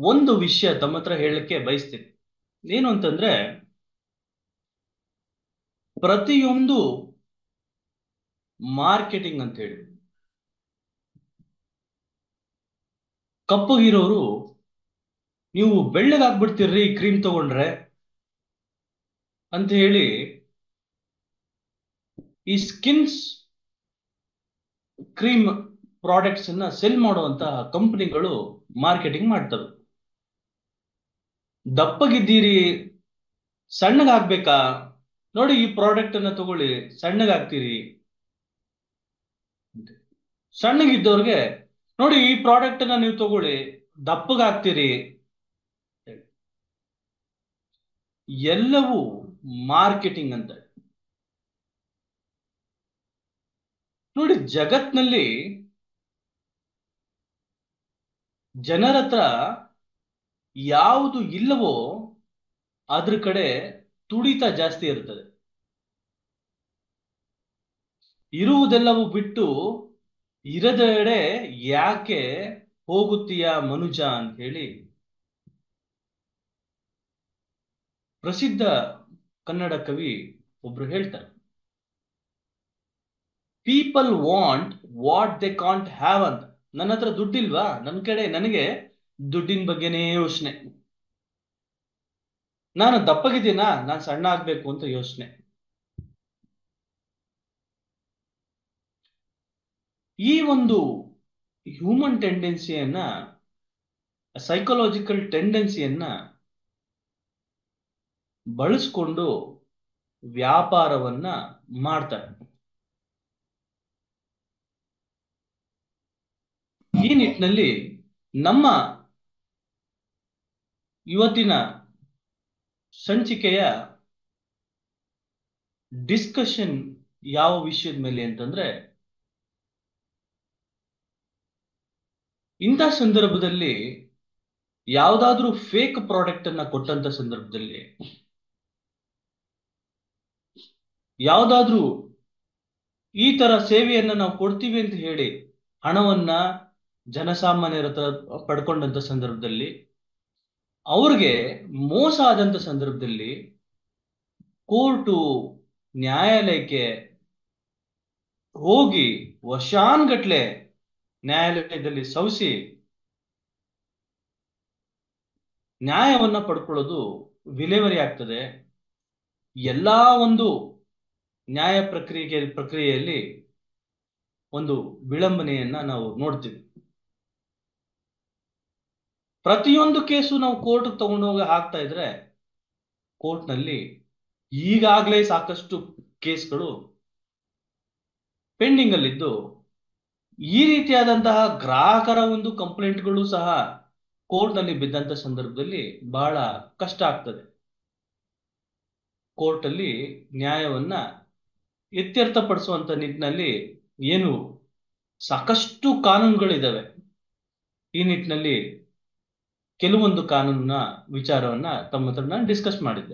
ಒಂದು ವಿಷಯ ತಮ್ಮ ಹತ್ರ ಹೇಳಲಿಕ್ಕೆ ಬಯಸ್ತೀನಿ ಏನು ಅಂತಂದ್ರೆ ಪ್ರತಿಯೊಂದು ಮಾರ್ಕೆಟಿಂಗ್ ಅಂತ ಹೇಳಿ ಕಪ್ಪಗಿರೋರು ನೀವು ಬೆಳ್ಳಗಾಗ್ಬಿಡ್ತೀರ್ರಿ ಕ್ರೀಮ್ ತಗೊಂಡ್ರೆ ಅಂತ ಹೇಳಿ ಈ ಸ್ಕಿನ್ಸ್ ಕ್ರೀಮ್ ಪ್ರಾಡಕ್ಟ್ಸ್ ಅನ್ನ ಸೆಲ್ ಮಾಡುವಂತಹ ಕಂಪನಿಗಳು ಮಾರ್ಕೆಟಿಂಗ್ ಮಾಡ್ತವೆ ದಪ್ಪಗಿದ್ದೀರಿ ಸಣ್ಣಗಾಗ್ಬೇಕಾ ನೋಡಿ ಈ ಪ್ರಾಡಕ್ಟ್ ಅನ್ನ ತಗೊಳ್ಳಿ ಸಣ್ಣಗಾಗ್ತೀರಿ ಸಣ್ಣಗಿದ್ದವ್ರಿಗೆ ನೋಡಿ ಈ ಪ್ರಾಡಕ್ಟ್ ಅನ್ನ ನೀವು ತಗೊಳ್ಳಿ ದಪ್ಪಗಾಗ್ತೀರಿ ಎಲ್ಲವೂ ಮಾರ್ಕೆಟಿಂಗ್ ಅಂತ ನೋಡಿ ಜಗತ್ನಲ್ಲಿ ಜನರ ಹತ್ರ ಯಾವುದು ಇಲ್ಲವೋ ಅದ್ರ ಕಡೆ ತುಡಿತ ಜಾಸ್ತಿ ಇರ್ತದೆ ಇರುವುದೆಲ್ಲವೂ ಬಿಟ್ಟು ಇರದೆಡೆ ಯಾಕೆ ಹೋಗುತ್ತೀಯ ಮನುಜ ಅಂತ ಹೇಳಿ ಪ್ರಸಿದ್ಧ ಕನ್ನಡ ಕವಿ ಒಬ್ರು ಹೇಳ್ತಾರೆ people want what they can't have ಅಂತ ನನ್ನ ಹತ್ರ ದುಡ್ಡಿಲ್ವಾ ನನ್ನ ಕಡೆ ನನಗೆ ದುಡ್ಡಿನ ಬಗ್ಗೆನೇ ಯೋಚನೆ ನಾನು ದಪ್ಪಗಿದ್ದೀನಾ ನಾನು ಸಣ್ಣ ಆಗ್ಬೇಕು ಅಂತ ಯೋಚನೆ ಈ ಒಂದು ಹ್ಯೂಮನ್ ಟೆಂಡೆನ್ಸಿಯನ್ನ ಸೈಕಲಾಜಿಕಲ್ ಟೆಂಡೆನ್ಸಿಯನ್ನ ಬಳಸ್ಕೊಂಡು ವ್ಯಾಪಾರವನ್ನ ಮಾಡ್ತಾರೆ ಈ ನಿಟ್ಟಿನಲ್ಲಿ ನಮ್ಮ ಇವತ್ತಿನ ಸಂಚಿಕೆಯ ಡಿಸ್ಕಷನ್ ಯಾವ ವಿಷಯದ ಮೇಲೆ ಅಂತಂದ್ರೆ ಇಂಥ ಸಂದರ್ಭದಲ್ಲಿ ಯಾವುದಾದ್ರೂ ಫೇಕ್ ಪ್ರಾಡಕ್ಟ್ ಅನ್ನ ಕೊಟ್ಟಂತ ಸಂದರ್ಭದಲ್ಲಿ ಯಾವುದಾದ್ರೂ ಈ ತರ ಸೇವೆಯನ್ನ ನಾವು ಕೊಡ್ತೀವಿ ಅಂತ ಹೇಳಿ ಹಣವನ್ನ ಜನಸಾಮಾನ್ಯರ ಹತ್ರ ಪಡ್ಕೊಂಡಂತ ಸಂದರ್ಭದಲ್ಲಿ ಅವ್ರಿಗೆ ಮೋಸ ಆದಂತ ಸಂದರ್ಭದಲ್ಲಿ ಕೋರ್ಟು ನ್ಯಾಯಾಲಯಕ್ಕೆ ಹೋಗಿ ವರ್ಷಾನ್ಗಟ್ಲೆ ನ್ಯಾಯಾಲಯದಲ್ಲಿ ಸವಿಸಿ ನ್ಯಾಯವನ್ನ ಪಡ್ಕೊಳ್ಳೋದು ವಿಲೇವರಿ ಆಗ್ತದೆ ಎಲ್ಲಾ ಒಂದು ನ್ಯಾಯ ಪ್ರಕ್ರಿಯೆ ಪ್ರಕ್ರಿಯೆಯಲ್ಲಿ ಒಂದು ವಿಳಂಬನೆಯನ್ನ ನಾವು ನೋಡ್ತೀವಿ ಪ್ರತಿಯೊಂದು ಕೇಸು ನಾವು ಕೋರ್ಟ್ ತಗೊಂಡೋಗಿ ಹಾಕ್ತಾ ಇದ್ರೆ ಕೋರ್ಟ್ನಲ್ಲಿ ಈಗಾಗಲೇ ಸಾಕಷ್ಟು ಕೇಸ್ಗಳು ಪೆಂಡಿಂಗ್ ಅಲ್ಲಿದ್ದು ಈ ರೀತಿಯಾದಂತಹ ಗ್ರಾಹಕರ ಒಂದು ಕಂಪ್ಲೇಂಟ್ಗಳು ಸಹ ಕೋರ್ಟ್ ನಲ್ಲಿ ಬಿದ್ದಂತ ಸಂದರ್ಭದಲ್ಲಿ ಬಹಳ ಕಷ್ಟ ಆಗ್ತದೆ ಕೋರ್ಟ್ ಅಲ್ಲಿ ನ್ಯಾಯವನ್ನ ಇತ್ಯರ್ಥಪಡಿಸುವಂತ ನಿಟ್ಟಿನಲ್ಲಿ ಏನು ಸಾಕಷ್ಟು ಕಾನೂನುಗಳಿದಾವೆ ಈ ನಿಟ್ಟಿನಲ್ಲಿ ಕೆಲವೊಂದು ಕಾನೂನಿನ ವಿಚಾರವನ್ನ ತಮ್ಮ ಹತ್ರ ನಾನು ಡಿಸ್ಕಸ್ ಮಾಡಿದ್ದೆ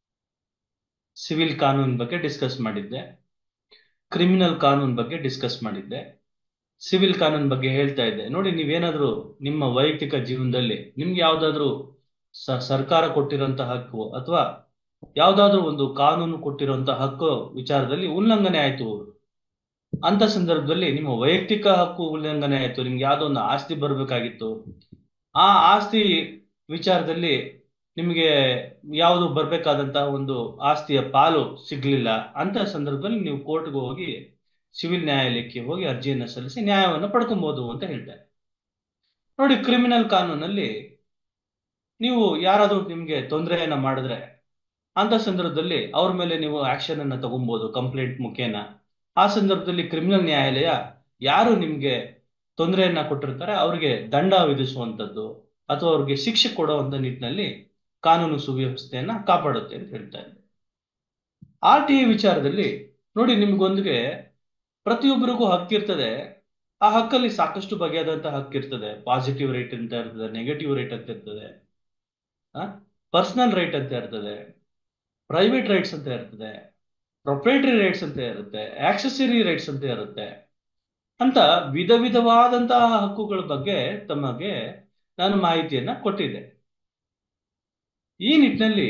ಸಿವಿಲ್ ಕಾನೂನು ಬಗ್ಗೆ ಡಿಸ್ಕಸ್ ಮಾಡಿದ್ದೆ ಕ್ರಿಮಿನಲ್ ಕಾನೂನು ಬಗ್ಗೆ ಡಿಸ್ಕಸ್ ಮಾಡಿದ್ದೆ ಸಿವಿಲ್ ಕಾನೂನು ಬಗ್ಗೆ ಹೇಳ್ತಾ ಇದ್ದೆ ನೋಡಿ ನೀವೇನಾದ್ರೂ ನಿಮ್ಮ ವೈಯಕ್ತಿಕ ಜೀವನದಲ್ಲಿ ನಿಮ್ಗೆ ಯಾವ್ದಾದ್ರು ಸರ್ಕಾರ ಕೊಟ್ಟಿರೋಂತಹ ಹಕ್ಕು ಅಥವಾ ಯಾವ್ದಾದ್ರು ಒಂದು ಕಾನೂನು ಕೊಟ್ಟಿರುವಂತಹ ಹಕ್ಕು ವಿಚಾರದಲ್ಲಿ ಉಲ್ಲಂಘನೆ ಆಯ್ತು ಅಂತ ಸಂದರ್ಭದಲ್ಲಿ ನಿಮ್ಮ ವೈಯಕ್ತಿಕ ಹಕ್ಕು ಉಲ್ಲಂಘನೆ ಆಯ್ತು ನಿಮ್ಗೆ ಯಾವ್ದೋ ಒಂದು ಆಸ್ತಿ ಬರ್ಬೇಕಾಗಿತ್ತು ಆ ಆಸ್ತಿ ವಿಚಾರದಲ್ಲಿ ನಿಮಗೆ ಯಾವುದು ಬರ್ಬೇಕಾದಂತಹ ಒಂದು ಆಸ್ತಿಯ ಪಾಲು ಸಿಗ್ಲಿಲ್ಲ ಅಂತ ಸಂದರ್ಭದಲ್ಲಿ ನೀವು ಕೋರ್ಟ್ಗೆ ಹೋಗಿ ಸಿವಿಲ್ ನ್ಯಾಯಾಲಯಕ್ಕೆ ಹೋಗಿ ಅರ್ಜಿಯನ್ನ ಸಲ್ಲಿಸಿ ನ್ಯಾಯವನ್ನು ಪಡ್ಕೊಬಹುದು ಅಂತ ಹೇಳ್ತಾರೆ ನೋಡಿ ಕ್ರಿಮಿನಲ್ ಕಾನೂನಲ್ಲಿ ನೀವು ಯಾರಾದ್ರೂ ನಿಮ್ಗೆ ತೊಂದರೆಯನ್ನ ಮಾಡಿದ್ರೆ ಅಂತ ಸಂದರ್ಭದಲ್ಲಿ ಅವ್ರ ಮೇಲೆ ನೀವು ಆಕ್ಷನ್ ಅನ್ನ ತಗೊಬಹುದು ಕಂಪ್ಲೇಂಟ್ ಮುಖೇನ ಆ ಸಂದರ್ಭದಲ್ಲಿ ಕ್ರಿಮಿನಲ್ ನ್ಯಾಯಾಲಯ ಯಾರು ನಿಮ್ಗೆ ತೊಂದರೆಯನ್ನ ಕೊಟ್ಟಿರ್ತಾರೆ ಅವ್ರಿಗೆ ದಂಡ ವಿಧಿಸುವಂತದ್ದು ಅಥವಾ ಅವ್ರಿಗೆ ಶಿಕ್ಷೆ ಕೊಡುವಂತ ನಿಟ್ಟಿನಲ್ಲಿ ಕಾನೂನು ಸುವ್ಯವಸ್ಥೆಯನ್ನ ಕಾಪಾಡುತ್ತೆ ಅಂತ ಹೇಳ್ತಾ ಇದ್ದೆ ಆರ್ ಟಿ ಐ ವಿಚಾರದಲ್ಲಿ ನೋಡಿ ನಿಮ್ಗೊಂದಿಗೆ ಪ್ರತಿಯೊಬ್ಬರಿಗೂ ಹಕ್ಕಿರ್ತದೆ ಆ ಹಕ್ಕಲ್ಲಿ ಸಾಕಷ್ಟು ಬಗೆಯಾದಂತಹ ಹಕ್ಕಿರ್ತದೆ ಪಾಸಿಟಿವ್ ರೈಟ್ ಅಂತ ಇರ್ತದೆ ನೆಗೆಟಿವ್ ರೈಟ್ ಅಂತ ಇರ್ತದೆ ಪರ್ಸನಲ್ ರೈಟ್ ಅಂತ ಇರ್ತದೆ ಪ್ರೈವೇಟ್ ರೈಟ್ಸ್ ಅಂತ ಇರ್ತದೆ ಪ್ರೊಪ್ರೇಟರಿ ರೈಟ್ಸ್ ಅಂತ ಇರುತ್ತೆ ಆಕ್ಸೆಸರಿ ರೈಟ್ಸ್ ಅಂತ ಇರುತ್ತೆ ಅಂತ ವಿಧ ವಿಧವಾದಂತಹ ಹಕ್ಕುಗಳ ಬಗ್ಗೆ ತಮಗೆ ನಾನು ಮಾಹಿತಿಯನ್ನ ಕೊಟ್ಟಿದ್ದೆ ಈ ನಿಟ್ಟಿನಲ್ಲಿ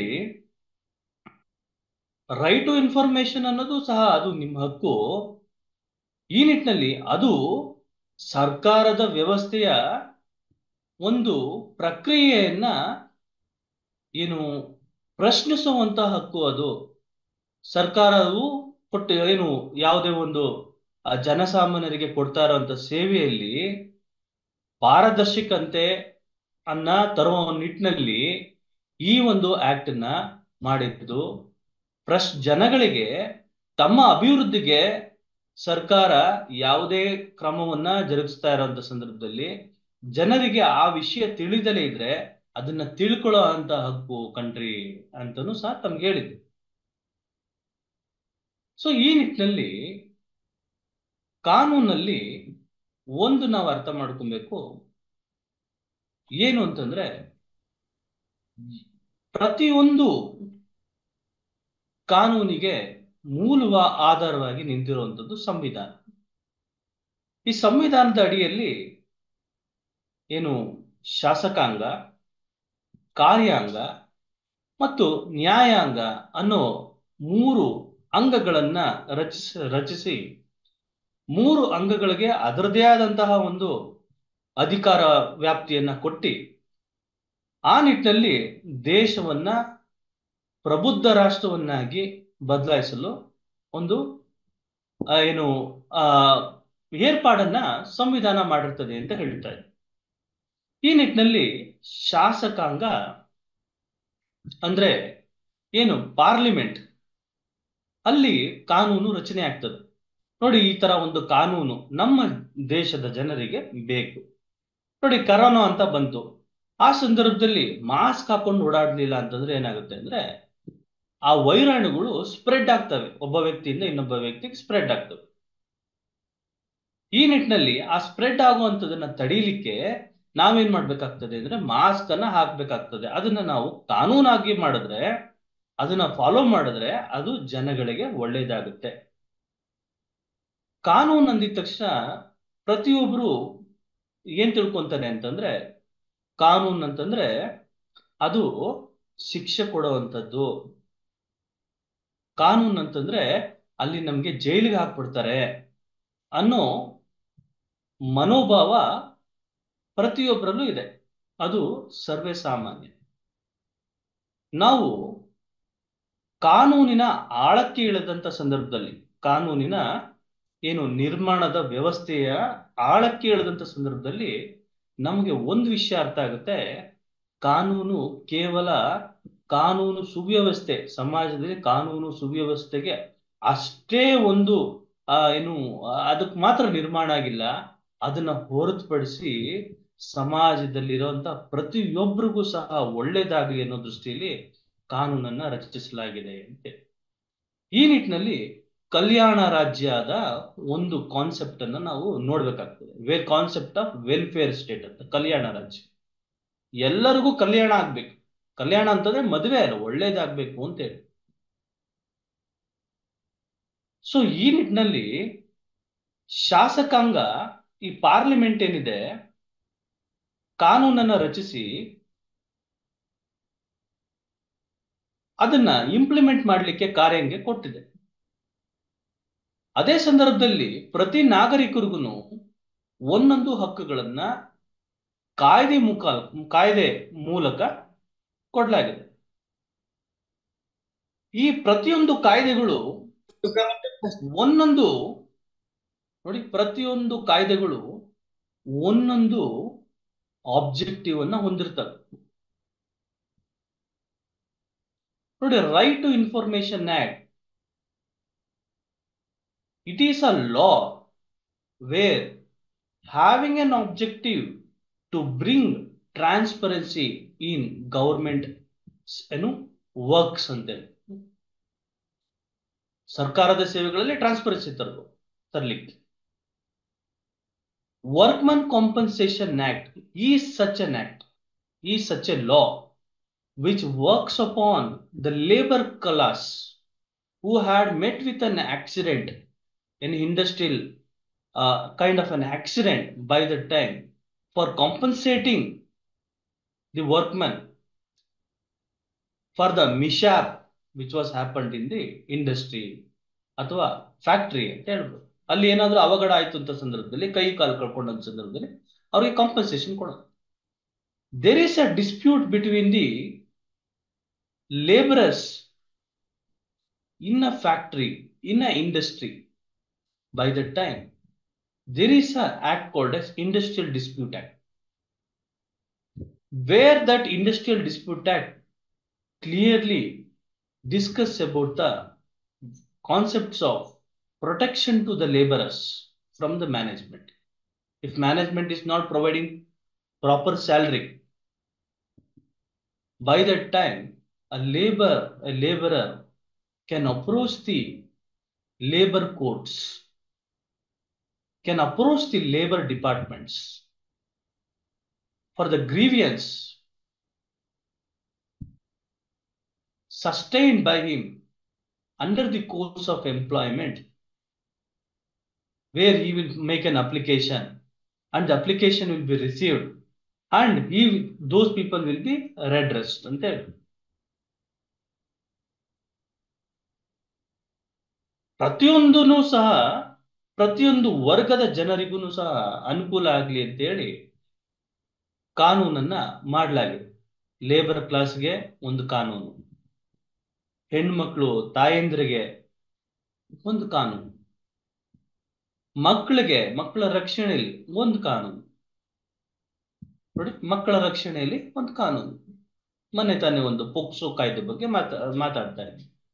ರೈಟ್ ಟು ಇನ್ಫಾರ್ಮೇಶನ್ ಅನ್ನೋದು ಸಹ ಅದು ನಿಮ್ಮ ಹಕ್ಕು ಈ ನಿಟ್ಟಿನಲ್ಲಿ ಅದು ಸರ್ಕಾರದ ವ್ಯವಸ್ಥೆಯ ಒಂದು ಪ್ರಕ್ರಿಯೆಯನ್ನ ಏನು ಪ್ರಶ್ನಿಸುವಂತ ಹಕ್ಕು ಅದು ಸರ್ಕಾರವು ಕೊಟ್ಟು ಏನು ಯಾವುದೇ ಒಂದು ಆ, ಜನಸಾಮಾನ್ಯರಿಗೆ ಕೊಡ್ತಾ ಇರುವಂತ ಸೇವೆಯಲ್ಲಿ ಪಾರದರ್ಶಕತೆ ಅನ್ನ ತರುವ ನಿಟ್ಟಿನಲ್ಲಿ ಈ ಒಂದು ಆಕ್ಟ್ ನ ಮಾಡಿದ್ದು ಪ್ರಶ್ ಜನಗಳಿಗೆ ತಮ್ಮ ಅಭಿವೃದ್ಧಿಗೆ ಸರ್ಕಾರ ಯಾವುದೇ ಕ್ರಮವನ್ನ ಜರುಗಿಸ್ತಾ ಇರೋಂಥ ಸಂದರ್ಭದಲ್ಲಿ ಜನರಿಗೆ ಆ ವಿಷಯ ತಿಳಿದಲೇ ಇದ್ರೆ ಅದನ್ನ ತಿಳ್ಕೊಳ್ಳೋ ಅಂತ ಹಕ್ಕು ಕಂಟ್ರಿ ಅಂತನೂ ಸಹ ತಮ್ಗೆ ಹೇಳಿದ್ದೆ ಸೊ ಈ ನಿಟ್ಟಿನಲ್ಲಿ ಕಾನೂನಲ್ಲಿ ಒಂದು ನಾವು ಅರ್ಥ ಮಾಡ್ಕೊಬೇಕು ಏನು ಅಂತಂದ್ರೆ ಪ್ರತಿಯೊಂದು ಕಾನೂನಿಗೆ ಮೂಲವ ಆಧಾರವಾಗಿ ನಿಂತಿರುವಂಥದ್ದು ಸಂವಿಧಾನ ಈ ಸಂವಿಧಾನದ ಅಡಿಯಲ್ಲಿ ಏನು ಶಾಸಕಾಂಗ ಕಾರ್ಯಾಂಗ ಮತ್ತು ನ್ಯಾಯಾಂಗ ಅನ್ನೋ ಮೂರು ಅಂಗಗಳನ್ನ ರಚಿಸ ರಚಿಸಿ ಮೂರು ಅಂಗಗಳಿಗೆ ಅದರದೇ ಆದಂತಹ ಒಂದು ಅಧಿಕಾರ ವ್ಯಾಪ್ತಿಯನ್ನ ಕೊಟ್ಟಿ ಆ ನಿಟ್ಟಿನಲ್ಲಿ ದೇಶವನ್ನ ಪ್ರಬುದ್ಧ ರಾಷ್ಟ್ರವನ್ನಾಗಿ ಬದಲಾಯಿಸಲು ಒಂದು ಆ, ಏನು ಆ ಏರ್ಪಾಡನ್ನ ಸಂವಿಧಾನ ಮಾಡಿರ್ತದೆ ಅಂತ ಹೇಳ್ತಾ ಇದೆ ಈ ನಿಟ್ಟಿನಲ್ಲಿ ಶಾಸಕಾಂಗ ಅಂದ್ರೆ ಏನು ಪಾರ್ಲಿಮೆಂಟ್ ಅಲ್ಲಿ ಕಾನೂನು ರಚನೆ ಆಗ್ತದೆ ನೋಡಿ ಈ ತರ ಒಂದು ಕಾನೂನು ನಮ್ಮ ದೇಶದ ಜನರಿಗೆ ಬೇಕು ನೋಡಿ ಕರೋನಾ ಅಂತ ಬಂತು ಆ ಸಂದರ್ಭದಲ್ಲಿ ಮಾಸ್ಕ್ ಹಾಕೊಂಡು ಓಡಾಡ್ಲಿಲ್ಲ ಅಂತಂದ್ರೆ ಏನಾಗುತ್ತೆ ಅಂದ್ರೆ ಆ ವೈರಾಣುಗಳು ಸ್ಪ್ರೆಡ್ ಆಗ್ತವೆ ಒಬ್ಬ ವ್ಯಕ್ತಿಯಿಂದ ಇನ್ನೊಬ್ಬ ವ್ಯಕ್ತಿಗೆ ಸ್ಪ್ರೆಡ್ ಆಗ್ತವೆ ಈ ನಿಟ್ಟಿನಲ್ಲಿ ಆ ಸ್ಪ್ರೆಡ್ ಆಗುವಂತದನ್ನ ತಡೀಲಿಕ್ಕೆ ನಾವೇನ್ ಮಾಡ್ಬೇಕಾಗ್ತದೆ ಅಂದ್ರೆ ಮಾಸ್ಕ್ ಅನ್ನ ಹಾಕ್ಬೇಕಾಗ್ತದೆ ಅದನ್ನ ನಾವು ಕಾನೂನಾಗಿ ಮಾಡಿದ್ರೆ ಅದನ್ನ ಫಾಲೋ ಮಾಡಿದ್ರೆ ಅದು ಜನಗಳಿಗೆ ಒಳ್ಳೇದಾಗುತ್ತೆ ಕಾನೂನು ಅಂದಿದ ತಕ್ಷಣ ಪ್ರತಿಯೊಬ್ರು ಏನ್ ತಿಳ್ಕೊಂತಾನೆ ಅಂತಂದ್ರೆ ಕಾನೂನು ಅಂತಂದ್ರೆ ಅದು ಶಿಕ್ಷೆ ಕೊಡುವಂಥದ್ದು ಕಾನೂನು ಅಂತಂದ್ರೆ ಅಲ್ಲಿ ನಮ್ಗೆ ಜೈಲಿಗೆ ಹಾಕ್ಬಿಡ್ತಾರೆ ಅನ್ನೋ ಮನೋಭಾವ ಪ್ರತಿಯೊಬ್ಬರಲ್ಲೂ ಇದೆ ಅದು ಸರ್ವೇ ಸಾಮಾನ್ಯ ನಾವು ಕಾನೂನಿನ ಆಳಕ್ಕೆ ಇಳಿದಂತ ಸಂದರ್ಭದಲ್ಲಿ ಕಾನೂನಿನ ಏನು ನಿರ್ಮಾಣದ ವ್ಯವಸ್ಥೆಯ ಆಳಕ್ಕೆ ಇಳಿದಂತ ಸಂದರ್ಭದಲ್ಲಿ ನಮಗೆ ಒಂದು ವಿಷಯ ಅರ್ಥ ಆಗುತ್ತೆ ಕಾನೂನು ಕೇವಲ ಕಾನೂನು ಸುವ್ಯವಸ್ಥೆ ಸಮಾಜದಲ್ಲಿ ಕಾನೂನು ಸುವ್ಯವಸ್ಥೆಗೆ ಅಷ್ಟೇ ಒಂದು ಆ ಏನು ಅದಕ್ಕೆ ಮಾತ್ರ ನಿರ್ಮಾಣ ಆಗಿಲ್ಲ ಅದನ್ನ ಹೊರತುಪಡಿಸಿ ಸಮಾಜದಲ್ಲಿರುವಂತ ಪ್ರತಿಯೊಬ್ಬರಿಗೂ ಸಹ ಒಳ್ಳೇದಾಗಲಿ ಅನ್ನೋ ದೃಷ್ಟಿಯಲ್ಲಿ ಕಾನೂನನ್ನ ರಚಿಸಲಾಗಿದೆ ಅಂತೆ ಈ ನಿಟ್ಟಿನಲ್ಲಿ ಕಲ್ಯಾಣ ರಾಜ್ಯದ ಒಂದು ಕಾನ್ಸೆಪ್ಟ್ ಅನ್ನ ನಾವು ನೋಡ್ಬೇಕಾಗ್ತದೆ ವೇ ಕಾನ್ಸೆಪ್ಟ್ ಆಫ್ ವೆಲ್ಫೇರ್ ಸ್ಟೇಟ್ ಅಂತ ಕಲ್ಯಾಣ ರಾಜ್ಯ ಎಲ್ಲರಿಗೂ ಕಲ್ಯಾಣ ಆಗ್ಬೇಕು ಕಲ್ಯಾಣ ಅಂತಂದ್ರೆ ಮದುವೆ ಅಲ್ಲ ಒಳ್ಳೇದಾಗ್ಬೇಕು ಅಂತ ಹೇಳಿ ಸೊ ಈ ನಿಟ್ಟಿನಲ್ಲಿ ಶಾಸಕಾಂಗ ಈ ಪಾರ್ಲಿಮೆಂಟ್ ಏನಿದೆ ಕಾನೂನನ್ನ ರಚಿಸಿ ಅದನ್ನ ಇಂಪ್ಲಿಮೆಂಟ್ ಮಾಡಲಿಕ್ಕೆ ಕಾರ್ಯಾಂಗೆ ಕೊಟ್ಟಿದೆ ಅದೇ ಸಂದರ್ಭದಲ್ಲಿ ಪ್ರತಿ ನಾಗರಿಕರಿಗೂ ಒಂದೊಂದು ಹಕ್ಕುಗಳನ್ನ ಕಾಯ್ದೆ ಮುಖ ಕಾಯ್ದೆ ಮೂಲಕ ಕೊಡಲಾಗಿದೆ ಈ ಪ್ರತಿಯೊಂದು ಕಾಯ್ದೆಗಳು ಒಂದೊಂದು ನೋಡಿ ಪ್ರತಿಯೊಂದು ಕಾಯ್ದೆಗಳು ಒಂದೊಂದು ಆಬ್ಜೆಕ್ಟಿವ್ ಅನ್ನ ಹೊಂದಿರ್ತವೆ ನೋಡಿ right to information act it is a law where having an objective to bring transparency in government ಏನು ವರ್ಕ್ಸ್ ಅಂತೇಳಿ ಸರ್ಕಾರದ ಸೇವೆಗಳಲ್ಲಿ ಟ್ರಾನ್ಸ್ಪರೆನ್ಸಿ ತರಲು ತರಲಿಕ್ಕೆ workman compensation act is such an act is such a law which works upon the labour class who had met with an accident an industrial uh, kind of an accident by the time for compensating the workman for the mishap which was happened in the industry ಅಥವಾ factory ಅಂತ ಹೇಳ್ಬೋದು ಅಲ್ಲಿ ಏನಾದ್ರೂ ಅವಘಡ ಆಯ್ತು ಅಂತ ಸಂದರ್ಭದಲ್ಲಿ ಕೈ ಕಾಲು ಕಳ್ಕೊಂಡ ಸಂದರ್ಭದಲ್ಲಿ ಅವ್ರಿಗೆ ಕಾಂಪನ್ಸೇಷನ್ ಕೊಡೋದು there is a dispute between the labourers in a factory in a industry by the time there is an act called as Industrial Dispute Act, where that Industrial Dispute Act clearly discuss about the concepts of protection to the laborers from the management. If management is not providing proper salary, by that time, a labor, a laborer can approach the labor courts can approach the labor departments for the grievance sustained by him under the course of employment, where he will make an application and the application will be received and he those people will be redressed ಅಂತ ಹೇಳಿ ಪ್ರತಿಯೊಂದೂ ಸಹ ಪ್ರತಿಯೊಂದು ವರ್ಗದ ಜನರಿಗೂ ಸಹ ಅನುಕೂಲ ಆಗಲಿ ಅಂತೇಳಿ ಕಾನೂನನ್ನ ಮಾಡಲಾಗಿದೆ ಲೇಬರ್ ಕ್ಲಾಸ್ಗೆ ಒಂದು ಕಾನೂನು ಹೆಣ್ಮಕ್ಳು ತಾಯಂದ್ರಿಗೆ ಒಂದು ಕಾನೂನು ಮಕ್ಕಳಿಗೆ ಮಕ್ಕಳ ರಕ್ಷಣೆಯಲ್ಲಿ ಒಂದು ಕಾನೂನು ನೋಡಿ ಮಕ್ಕಳ ರಕ್ಷಣೆಯಲ್ಲಿ ಒಂದು ಕಾನೂನು ಮೊನ್ನೆ ತಾನೇ ಒಂದು ಪೋಕ್ಸೋ ಕಾಯ್ದೆ ಬಗ್ಗೆ ಮಾತಾ ಮಾತಾಡ್ತಾರೆ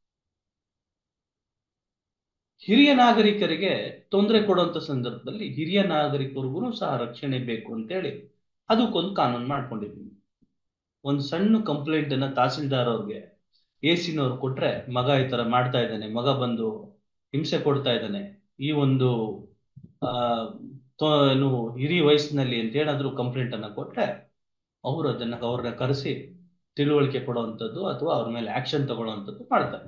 ಹಿರಿಯ ನಾಗರಿಕರಿಗೆ ತೊಂದರೆ ಕೊಡುವಂತ ಸಂದರ್ಭದಲ್ಲಿ ಹಿರಿಯ ನಾಗರಿಕರಿಗೂ ಸಹ ರಕ್ಷಣೆ ಬೇಕು ಅಂತೇಳಿ ಅದಕ್ಕೊಂದು ಕಾನೂನು ಮಾಡ್ಕೊಂಡಿದ್ದೀನಿ ಒಂದು ಸಣ್ಣ ಕಂಪ್ಲೇಂಟ್ ಅನ್ನ ತಹಸೀಲ್ದಾರ್ ಅವ್ರಿಗೆ ಎ ಸಿನವ್ರು ಕೊಟ್ರೆ ಮಗ ಈ ತರ ಮಾಡ್ತಾ ಇದ್ದಾನೆ ಮಗ ಬಂದು ಹಿಂಸೆ ಕೊಡ್ತಾ ಇದ್ದಾನೆ ಈ ಒಂದು ಆ ಏನು ಹಿರಿಯ ವಯಸ್ಸಿನಲ್ಲಿ ಅಂತ ಏನಾದ್ರು ಕಂಪ್ಲೇಂಟ್ ಅನ್ನ ಕೊಟ್ರೆ ಅವರು ಅದನ್ನ ಅವ್ರನ್ನ ಕರೆಸಿ ತಿಳುವಳಿಕೆ ಕೊಡುವಂಥದ್ದು ಅಥವಾ ಅವ್ರ ಮೇಲೆ ಆಕ್ಷನ್ ತಗೊಳ್ಳುವಂಥದ್ದು ಮಾಡ್ತಾರೆ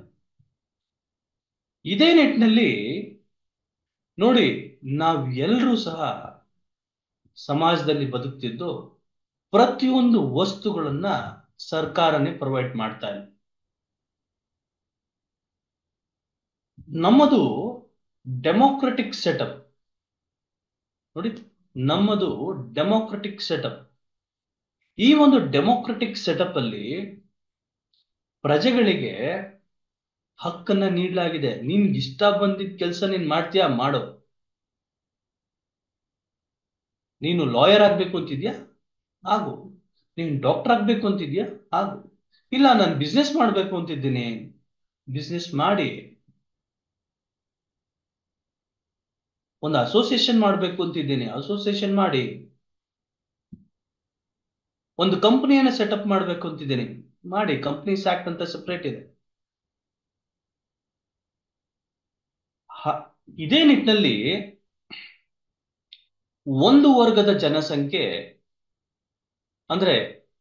ಇದೇ ನಿಟ್ಟಿನಲ್ಲಿ ನೋಡಿ ನಾವು ಎಲ್ಲರೂ ಸಹ ಸಮಾಜದಲ್ಲಿ ಬದುಕ್ತಿದ್ದು ಪ್ರತಿಯೊಂದು ವಸ್ತುಗಳನ್ನ ಸರ್ಕಾರನೇ ಪ್ರೊವೈಡ್ ಮಾಡ್ತಾ ಇಲ್ಲ ನಮ್ಮದು ಡೆಮೋಕ್ರೆಟಿಕ್ ಸೆಟಪ್ ನೋಡಿ ನಮ್ಮದು ಡೆಮೋಕ್ರೆಟಿಕ್ ಸೆಟಪ್ ಈ ಒಂದು ಡೆಮೋಕ್ರೆಟಿಕ್ ಸೆಟಪ್ ಅಲ್ಲಿ ಪ್ರಜೆಗಳಿಗೆ ಹಕ್ಕನ್ನ ನೀಡಲಾಗಿದೆ ನಿನ್ಗೆ ಇಷ್ಟ ಬಂದಿದ್ದ ಕೆಲಸ ನೀನ್ ಮಾಡ್ತೀಯಾ ಮಾಡೋ ನೀನು ಲಾಯರ್ ಆಗ್ಬೇಕು ಅಂತಿದ್ಯಾ ಆಗು ನೀನು ಡಾಕ್ಟರ್ ಆಗ್ಬೇಕು ಅಂತಿದ್ಯಾ ಆಗು ಇಲ್ಲ ನಾನು ಬಿಸ್ನೆಸ್ ಮಾಡ್ಬೇಕು ಅಂತಿದ್ದೀನಿ ಬಿಸ್ನೆಸ್ ಮಾಡಿ ಒಂದು ಅಸೋಸಿಯೇಷನ್ ಮಾಡ್ಬೇಕು ಅಂತಿದ್ದೀನಿ ಅಸೋಸಿಯೇಷನ್ ಮಾಡಿ ಒಂದು ಕಂಪನಿಯನ್ನ ಸೆಟಪ್ ಮಾಡ್ಬೇಕು ಅಂತಿದ್ದೀನಿ ಮಾಡಿ ಕಂಪನೀಸ್ ಆಕ್ಟ್ ಅಂತ ಸೆಪರೇಟ್ ಇದೆ ಇದೇ ನಿಟ್ಟಿನಲ್ಲಿ ಒಂದು ವರ್ಗದ ಜನಸಂಖ್ಯೆ ಅಂದ್ರೆ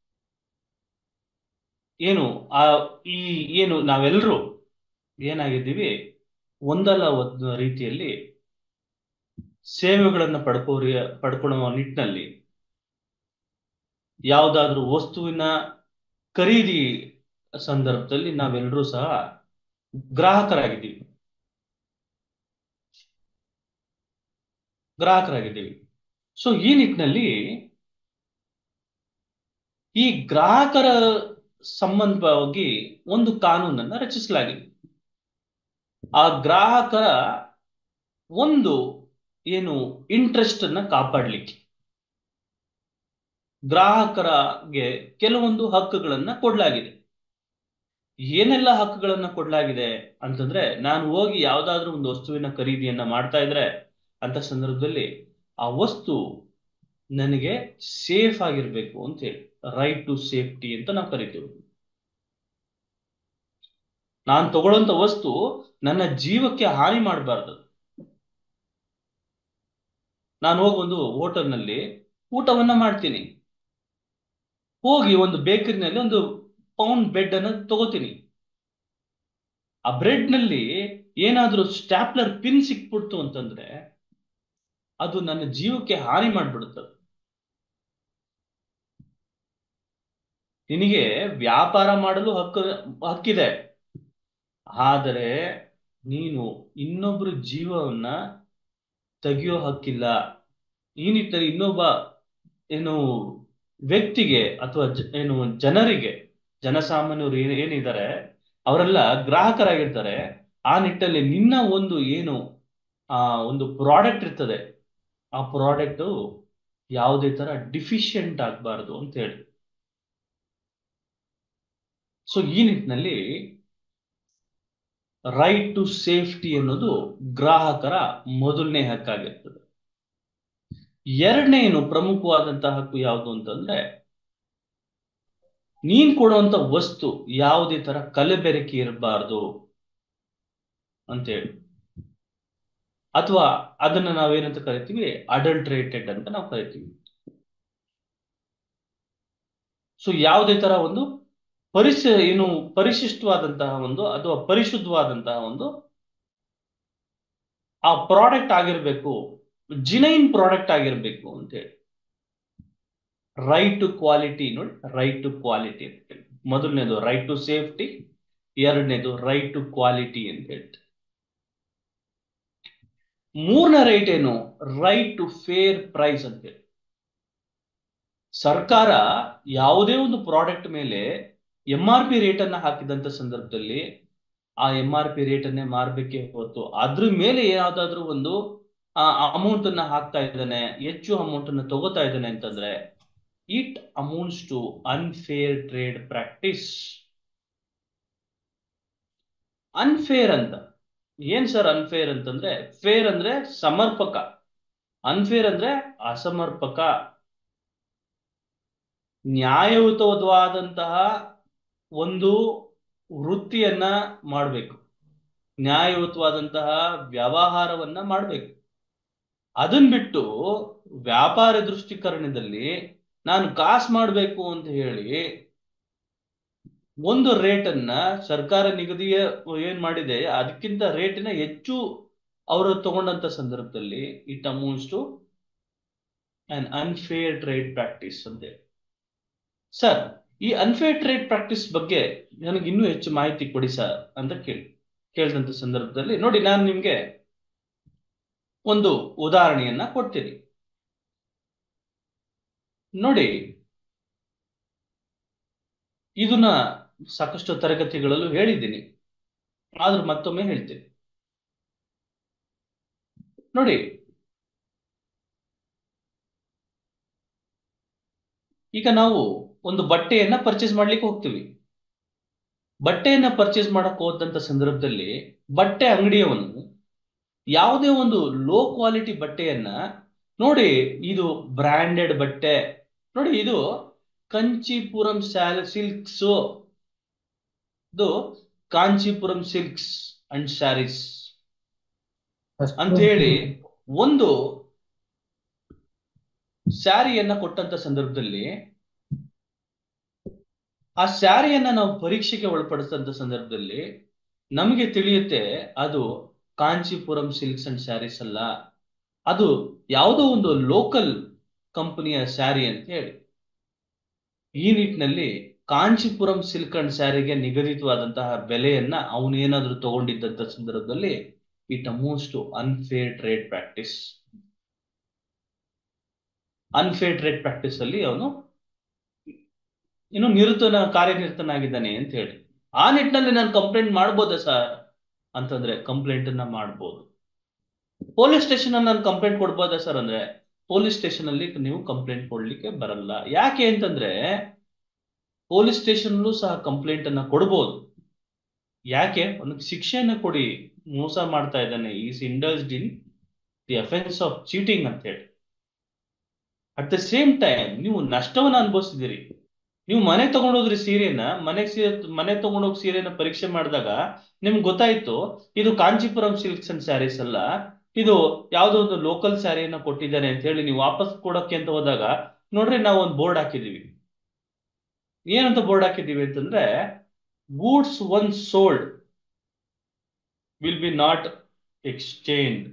ಏನು ಆ ಈ ಏನು ನಾವೆಲ್ಲರೂ ಏನಾಗಿದ್ದೀವಿ ಒಂದಲ್ಲ ಒಂದು ರೀತಿಯಲ್ಲಿ ಸೇವೆಗಳನ್ನ ಪಡ್ಕೋರಿ ಪಡ್ಕೊಳ್ಳುವ ನಿಟ್ಟಿನಲ್ಲಿ ಯಾವುದಾದ್ರೂ ವಸ್ತುವಿನ ಖರೀದಿ ಸಂದರ್ಭದಲ್ಲಿ ನಾವೆಲ್ಲರೂ ಸಹ ಗ್ರಾಹಕರಾಗಿದ್ದೀವಿ ಗ್ರಾಹಕರಾಗಿದ್ದೀವಿ ಸೊ ಈ ನಿಟ್ಟಿನಲ್ಲಿ ಈ ಗ್ರಾಹಕರ ಸಂಬಂಧವಾಗಿ ಒಂದು ಕಾನೂನನ್ನ ರಚಿಸಲಾಗಿದೆ ಆ ಗ್ರಾಹಕರ ಒಂದು ಏನು ಇಂಟ್ರೆಸ್ಟ್ ಅನ್ನ ಕಾಪಾಡ್ಲಿಕ್ಕೆ ಗ್ರಾಹಕರಿಗೆ ಕೆಲವೊಂದು ಹಕ್ಕುಗಳನ್ನ ಕೊಡ್ಲಾಗಿದೆ ಏನೆಲ್ಲ ಹಕ್ಕುಗಳನ್ನ ಕೊಡ್ಲಾಗಿದೆ ಅಂತಂದ್ರೆ ನಾನು ಹೋಗಿ ಯಾವ್ದಾದ್ರು ಒಂದು ವಸ್ತುವಿನ ಖರೀದಿಯನ್ನ ಮಾಡ್ತಾ ಇದ್ರೆ ಅಂತ ಸಂದರ್ಭದಲ್ಲಿ ಆ ವಸ್ತು ನನಗೆ ಸೇಫ್ ಆಗಿರ್ಬೇಕು ಅಂತ ಹೇಳಿ ರೈಟ್ ಟು ಸೇಫ್ಟಿ ಅಂತ ನಾವು ಕರಿತೀವಿ ನಾನು ತಗೊಳ್ಳೋಂತ ವಸ್ತು ನನ್ನ ಜೀವಕ್ಕೆ ಹಾನಿ ಮಾಡಬಾರ್ದು ನಾನು ಹೋಗಿ ಒಂದು ಹೋಟೆಲ್ನಲ್ಲಿ ಊಟವನ್ನ ಮಾಡ್ತೀನಿ ಹೋಗಿ ಒಂದು ಬೇಕರಿನಲ್ಲಿ ಒಂದು ಪೌಂಡ್ ಬ್ರೆಡ್ ಅನ್ನ ತಗೋತೀನಿ ಆ ಬ್ರೆಡ್ ನಲ್ಲಿ ಏನಾದ್ರೂ ಸ್ಟ್ಯಾಪ್ಲರ್ ಪಿನ್ ಸಿಕ್ಬಿಡ್ತು ಅಂತಂದ್ರೆ ಅದು ನನ್ನ ಜೀವಕ್ಕೆ ಹಾನಿ ಮಾಡ್ಬಿಡುತ್ತೆ ನಿನಗೆ ವ್ಯಾಪಾರ ಮಾಡಲು ಹಕ್ಕು ಹಕ್ಕಿದೆ ಆದರೆ ನೀನು ಇನ್ನೊಬ್ಬರ ಜೀವವನ್ನ ತೆಗೆಯೋ ಹಕ್ಕಿಲ್ಲ ಈ ನಿಟ್ಟಿನಲ್ಲಿ ಇನ್ನೊಬ್ಬ ಏನು ವ್ಯಕ್ತಿಗೆ ಅಥವಾ ಜ- ಏನು ಜನರಿಗೆ ಜನಸಾಮಾನ್ಯರು ಏನ್ ಏನಿದ್ದಾರೆ ಅವರೆಲ್ಲ ಗ್ರಾಹಕರಾಗಿರ್ತಾರೆ ಆ ನಿಟ್ಟಲ್ಲಿ ನಿನ್ನ ಒಂದು ಏನು ಆ ಒಂದು ಪ್ರಾಡಕ್ಟ್ ಇರ್ತದೆ ಆ ಪ್ರಾಡಕ್ಟ್ ಯಾವುದೇ ತರ ಡಿಫಿಷಿಯಂಟ್ ಆಗಬಾರ್ದು ಅಂತ ಹೇಳಿ ಸೊ ಈ ನಿಟ್ಟಿನಲ್ಲಿ ರೈಟ್ ಟು ಸೇಫ್ಟಿ ಅನ್ನೋದು ಗ್ರಾಹಕರ ಮೊದಲನೇ ಹಕ್ಕಾಗಿರ್ತದೆ ಎರಡನೇ ಏನು ಪ್ರಮುಖವಾದಂತಹ ಹಕ್ಕು ಯಾವುದು ಅಂತಂದ್ರೆ ನೀನ್ ಕೊಡುವಂತ ವಸ್ತು ಯಾವುದೇ ತರ ಕಲಬೆರಕೆ ಇರಬಾರ್ದು ಅಂತೇಳಿ ಅಥವಾ ಅದನ್ನ ನಾವೇನಂತ ಕರಿತೀವಿ ಅಡಲ್ಟ್ರೇಟೆಡ್ ಅಂತ ನಾವು ಕರಿತೀವಿ ಸೊ ಯಾವುದೇ ತರ ಒಂದು ಪರಿಸ ಏನು ಪರಿಶಿಷ್ಟವಾದಂತಹ ಒಂದು ಅಥವಾ ಪರಿಶುದ್ಧವಾದಂತಹ ಒಂದು ಆ ಪ್ರಾಡಕ್ಟ್ ಆಗಿರ್ಬೇಕು ಜಿನೈನ್ ಪ್ರಾಡಕ್ಟ್ ಆಗಿರ್ಬೇಕು ಅಂತ ಹೇಳಿ ರೈಟ್ ಟು ಕ್ವಾಲಿಟಿ ನೋಡಿ ರೈಟ್ ಟು ಕ್ವಾಲಿಟಿ ಅಂತ ಹೇಳಿ ಮೊದಲನೇದು ರೈಟ್ ಟು ಸೇಫ್ಟಿ ಎರಡನೇದು ರೈಟ್ ಟು ಕ್ವಾಲಿಟಿ ಅಂತ ಹೇಳ್ತಾರೆ ಮೂರನೇ ರೈಟ್ ಏನು ರೈಟ್ ಟು ಫೇರ್ ಪ್ರೈಸ್ ಅಂತ ಹೇಳಿ ಸರ್ಕಾರ ಯಾವುದೇ ಒಂದು ಪ್ರಾಡಕ್ಟ್ ಮೇಲೆ ಎಂ ಆರ್ ಪಿ ರೇಟ್ ಅನ್ನ ಹಾಕಿದಂತ ಸಂದರ್ಭದಲ್ಲಿ ಆ ಎಂ ಆರ್ ಪಿ ರೇಟ್ ಅನ್ನೇ ಮಾರ್ಬೇಕೇ ಹೊತ್ತು ಅದ್ರ ಮೇಲೆ ಯಾವ್ದಾದ್ರು ಒಂದು ಅಮೌಂಟ್ ಅನ್ನ ಹಾಕ್ತಾ ಇದ್ದಾನೆ ಹೆಚ್ಚು ಅಮೌಂಟ್ ಅನ್ನ ತಗೋತಾ ಇದ್ದಾನೆ ಅಂತಂದ್ರೆ it amounts to unfair trade practice unfair ಅಂತ ಏನ್ ಸರ್ ಅನ್ಫೇರ್ ಅಂತಂದ್ರೆ ಫೇರ್ ಅಂದ್ರೆ ಸಮರ್ಪಕ ಅನ್ಫೇರ್ ಅಂದ್ರೆ ಅಸಮರ್ಪಕ ನ್ಯಾಯಯುತವಾದಂತಹ ಒಂದು ವೃತ್ತಿಯನ್ನ ಮಾಡಬೇಕು ನ್ಯಾಯಯುತವಾದಂತಹ ವ್ಯವಹಾರವನ್ನ ಮಾಡಬೇಕು ಅದನ್ ಬಿಟ್ಟು ವ್ಯಾಪಾರ ದೃಷ್ಟಿಕರಣದಲ್ಲಿ ನಾನು ಕಾಸು ಮಾಡಬೇಕು ಅಂತ ಹೇಳಿ ಒಂದು ರೇಟ್ ಅನ್ನ ಸರ್ಕಾರ ನಿಗದಿಯ ಏನ್ ಮಾಡಿದೆ ಅದಕ್ಕಿಂತ ರೇಟಿನ ಹೆಚ್ಚು ಅವರು ತಗೊಂಡಂತ ಸಂದರ್ಭದಲ್ಲಿ it amounts to un unfair trade practice ಅಂತ ಸರ್ ಈ ಅನ್ಫೇರ್ ಟ್ರೇಡ್ ಪ್ರಾಕ್ಟೀಸ್ ಬಗ್ಗೆ ನನಗೆ ಇನ್ನೂ ಹೆಚ್ಚು ಮಾಹಿತಿ ಕೊಡಿ ಸರ್ ಅಂತ ಕೇಳಿ ಕೇಳಿದಂತ ಸಂದರ್ಭದಲ್ಲಿ ನೋಡಿ ನಾನು ನಿಮ್ಗೆ ಒಂದು ಉದಾಹರಣೆಯನ್ನ ಕೊಡ್ತೀನಿ ನೋಡಿ ಇದನ್ನ ಸಾಕಷ್ಟು ತರಗತಿಗಳಲ್ಲೂ ಹೇಳಿದ್ದೀನಿ ಆದ್ರೂ ಮತ್ತೊಮ್ಮೆ ಹೇಳ್ತೀನಿ ನೋಡಿ ಈಗ ನಾವು ಒಂದು ಬಟ್ಟೆಯನ್ನ ಪರ್ಚೇಸ್ ಮಾಡ್ಲಿಕ್ಕೆ ಹೋಗ್ತೀವಿ ಬಟ್ಟೆಯನ್ನ ಪರ್ಚೇಸ್ ಮಾಡಕ್ ಹೋದಂತ ಸಂದರ್ಭದಲ್ಲಿ ಬಟ್ಟೆ ಅಂಗಡಿಯವನು ಯಾವುದೇ ಒಂದು ಲೋ ಕ್ವಾಲಿಟಿ ಬಟ್ಟೆಯನ್ನ ನೋಡಿ ಇದು ಬ್ರಾಂಡೆಡ್ ಬಟ್ಟೆ ನೋಡಿ ಇದು ಕಂಚಿಪುರಂ ಸ್ಯಾಲ್ ಸಿಲ್ಕ್ಸ್ ಇದು ಕಾಂಚೀಪುರಂ ಸಿಲ್ಕ್ಸ್ ಅಂಡ್ ಸ್ಯಾರೀಸ್ ಅಂತ ಹೇಳಿ ಒಂದು ಸ್ಯಾರಿಯನ್ನ ಕೊಟ್ಟಂತ ಸಂದರ್ಭದಲ್ಲಿ ಆ ಸ್ಯಾರಿಯನ್ನ ನಾವು ಪರೀಕ್ಷೆಗೆ ಒಳಪಡಿಸಿದಂತ ಸಂದರ್ಭದಲ್ಲಿ ನಮಗೆ ತಿಳಿಯುತ್ತೆ ಅದು ಕಾಂಚೀಪುರಂ ಸಿಲ್ಕ್ಸ್ ಅಂಡ್ ಸ್ಯಾರೀಸ್ ಅಲ್ಲ ಅದು ಯಾವುದೋ ಒಂದು ಲೋಕಲ್ ಕಂಪನಿಯ ಸ್ಯಾರಿ ಅಂತ ಹೇಳಿ ಈ ನಿಟ್ಟಿನಲ್ಲಿ ಕಾಂಚೀಪುರಂ ಸಿಲ್ಕ್ ಅಂಡ್ ಸ್ಯಾರಿಗೆ ನಿಗದಿತವಾದಂತಹ ಬೆಲೆಯನ್ನ ಅವನೇನಾದ್ರೂ ತಗೊಂಡಿದ್ದಂತ ಸಂದರ್ಭದಲ್ಲಿ ಇಟ್ ಅಮೋಸ್ಟ್ to unfair trade practice unfair trade practice ಅಲ್ಲಿ ಅವನು ಇನ್ನು ನಿರತನ ಕಾರ್ಯನಿರತನಾಗಿದ್ದಾನೆ ಅಂತ ಹೇಳಿ ಆ ನಿಟ್ಟಿನಲ್ಲಿ ನಾನು ಕಂಪ್ಲೇಂಟ್ ಮಾಡ್ಬೋದಾ ಸರ್ ಅಂತಂದ್ರೆ ಕಂಪ್ಲೇಂಟ್ ಅನ್ನ ಮಾಡ್ಬೋದು ಪೊಲೀಸ್ ಸ್ಟೇಷನ್ ನಾನು ಕಂಪ್ಲೇಂಟ್ ಕೊಡ್ಬೋದಾ ಸರ್ ಅಂದ್ರೆ ಪೊಲೀಸ್ ಸ್ಟೇಷನ್ ಅಲ್ಲಿ ನೀವು ಕಂಪ್ಲೇಂಟ್ ಕೊಡ್ಲಿಕ್ಕೆ ಬರಲ್ಲ ಯಾಕೆ ಅಂತಂದ್ರೆ ಪೊಲೀಸ್ ಸ್ಟೇಷನ್ ಸಹ ಕಂಪ್ಲೇಂಟ್ ಅನ್ನ ಕೊಡ್ಬೋದು ಯಾಕೆ ಒಂದು ಶಿಕ್ಷೆಯನ್ನ ಕೊಡಿ ಮೋಸ ಮಾಡ್ತಾ ಇದ್ದಾನೆ is indulged in the offence of cheating ಅಂತ ಹೇಳಿ ಅಟ್ ದ ಸೇಮ್ ಟೈಮ್ ನೀವು ನಷ್ಟವನ್ನ ಅನುಭವಿಸಿದಿರಿ ನೀವು ಮನೆ ತಗೊಂಡೋದ್ರಿ ಸೀರೆನ ಮನೆಗೆ ಸೀರೆ ಮನೆ ತಗೊಂಡೋಗಿ ಸೀರೆನ ಪರೀಕ್ಷೆ ಮಾಡಿದಾಗ ನಿಮ್ಗೆ ಗೊತ್ತಾಯ್ತು ಇದು ಕಾಂಚೀಪುರಂ ಸಿಲ್ಕ್ಸ್ ಅಂಡ್ ಸ್ಯಾರೀಸ್ ಅಲ್ಲ ಇದು ಯಾವುದೋ ಒಂದು ಲೋಕಲ್ ಸ್ಯಾರಿಯನ್ನ ಕೊಟ್ಟಿದ್ದಾನೆ ಅಂತ ಹೇಳಿ ನೀವು ವಾಪಸ್ ಕೊಡಕ್ಕೆ ಅಂತ ಹೋದಾಗ ನೋಡ್ರಿ ನಾವು ಒಂದು ಬೋರ್ಡ್ ಹಾಕಿದೀವಿ ಏನಂತ ಬೋರ್ಡ್ ಹಾಕಿದೀವಿ ಅಂತಂದ್ರೆ goods once sold will be not exchange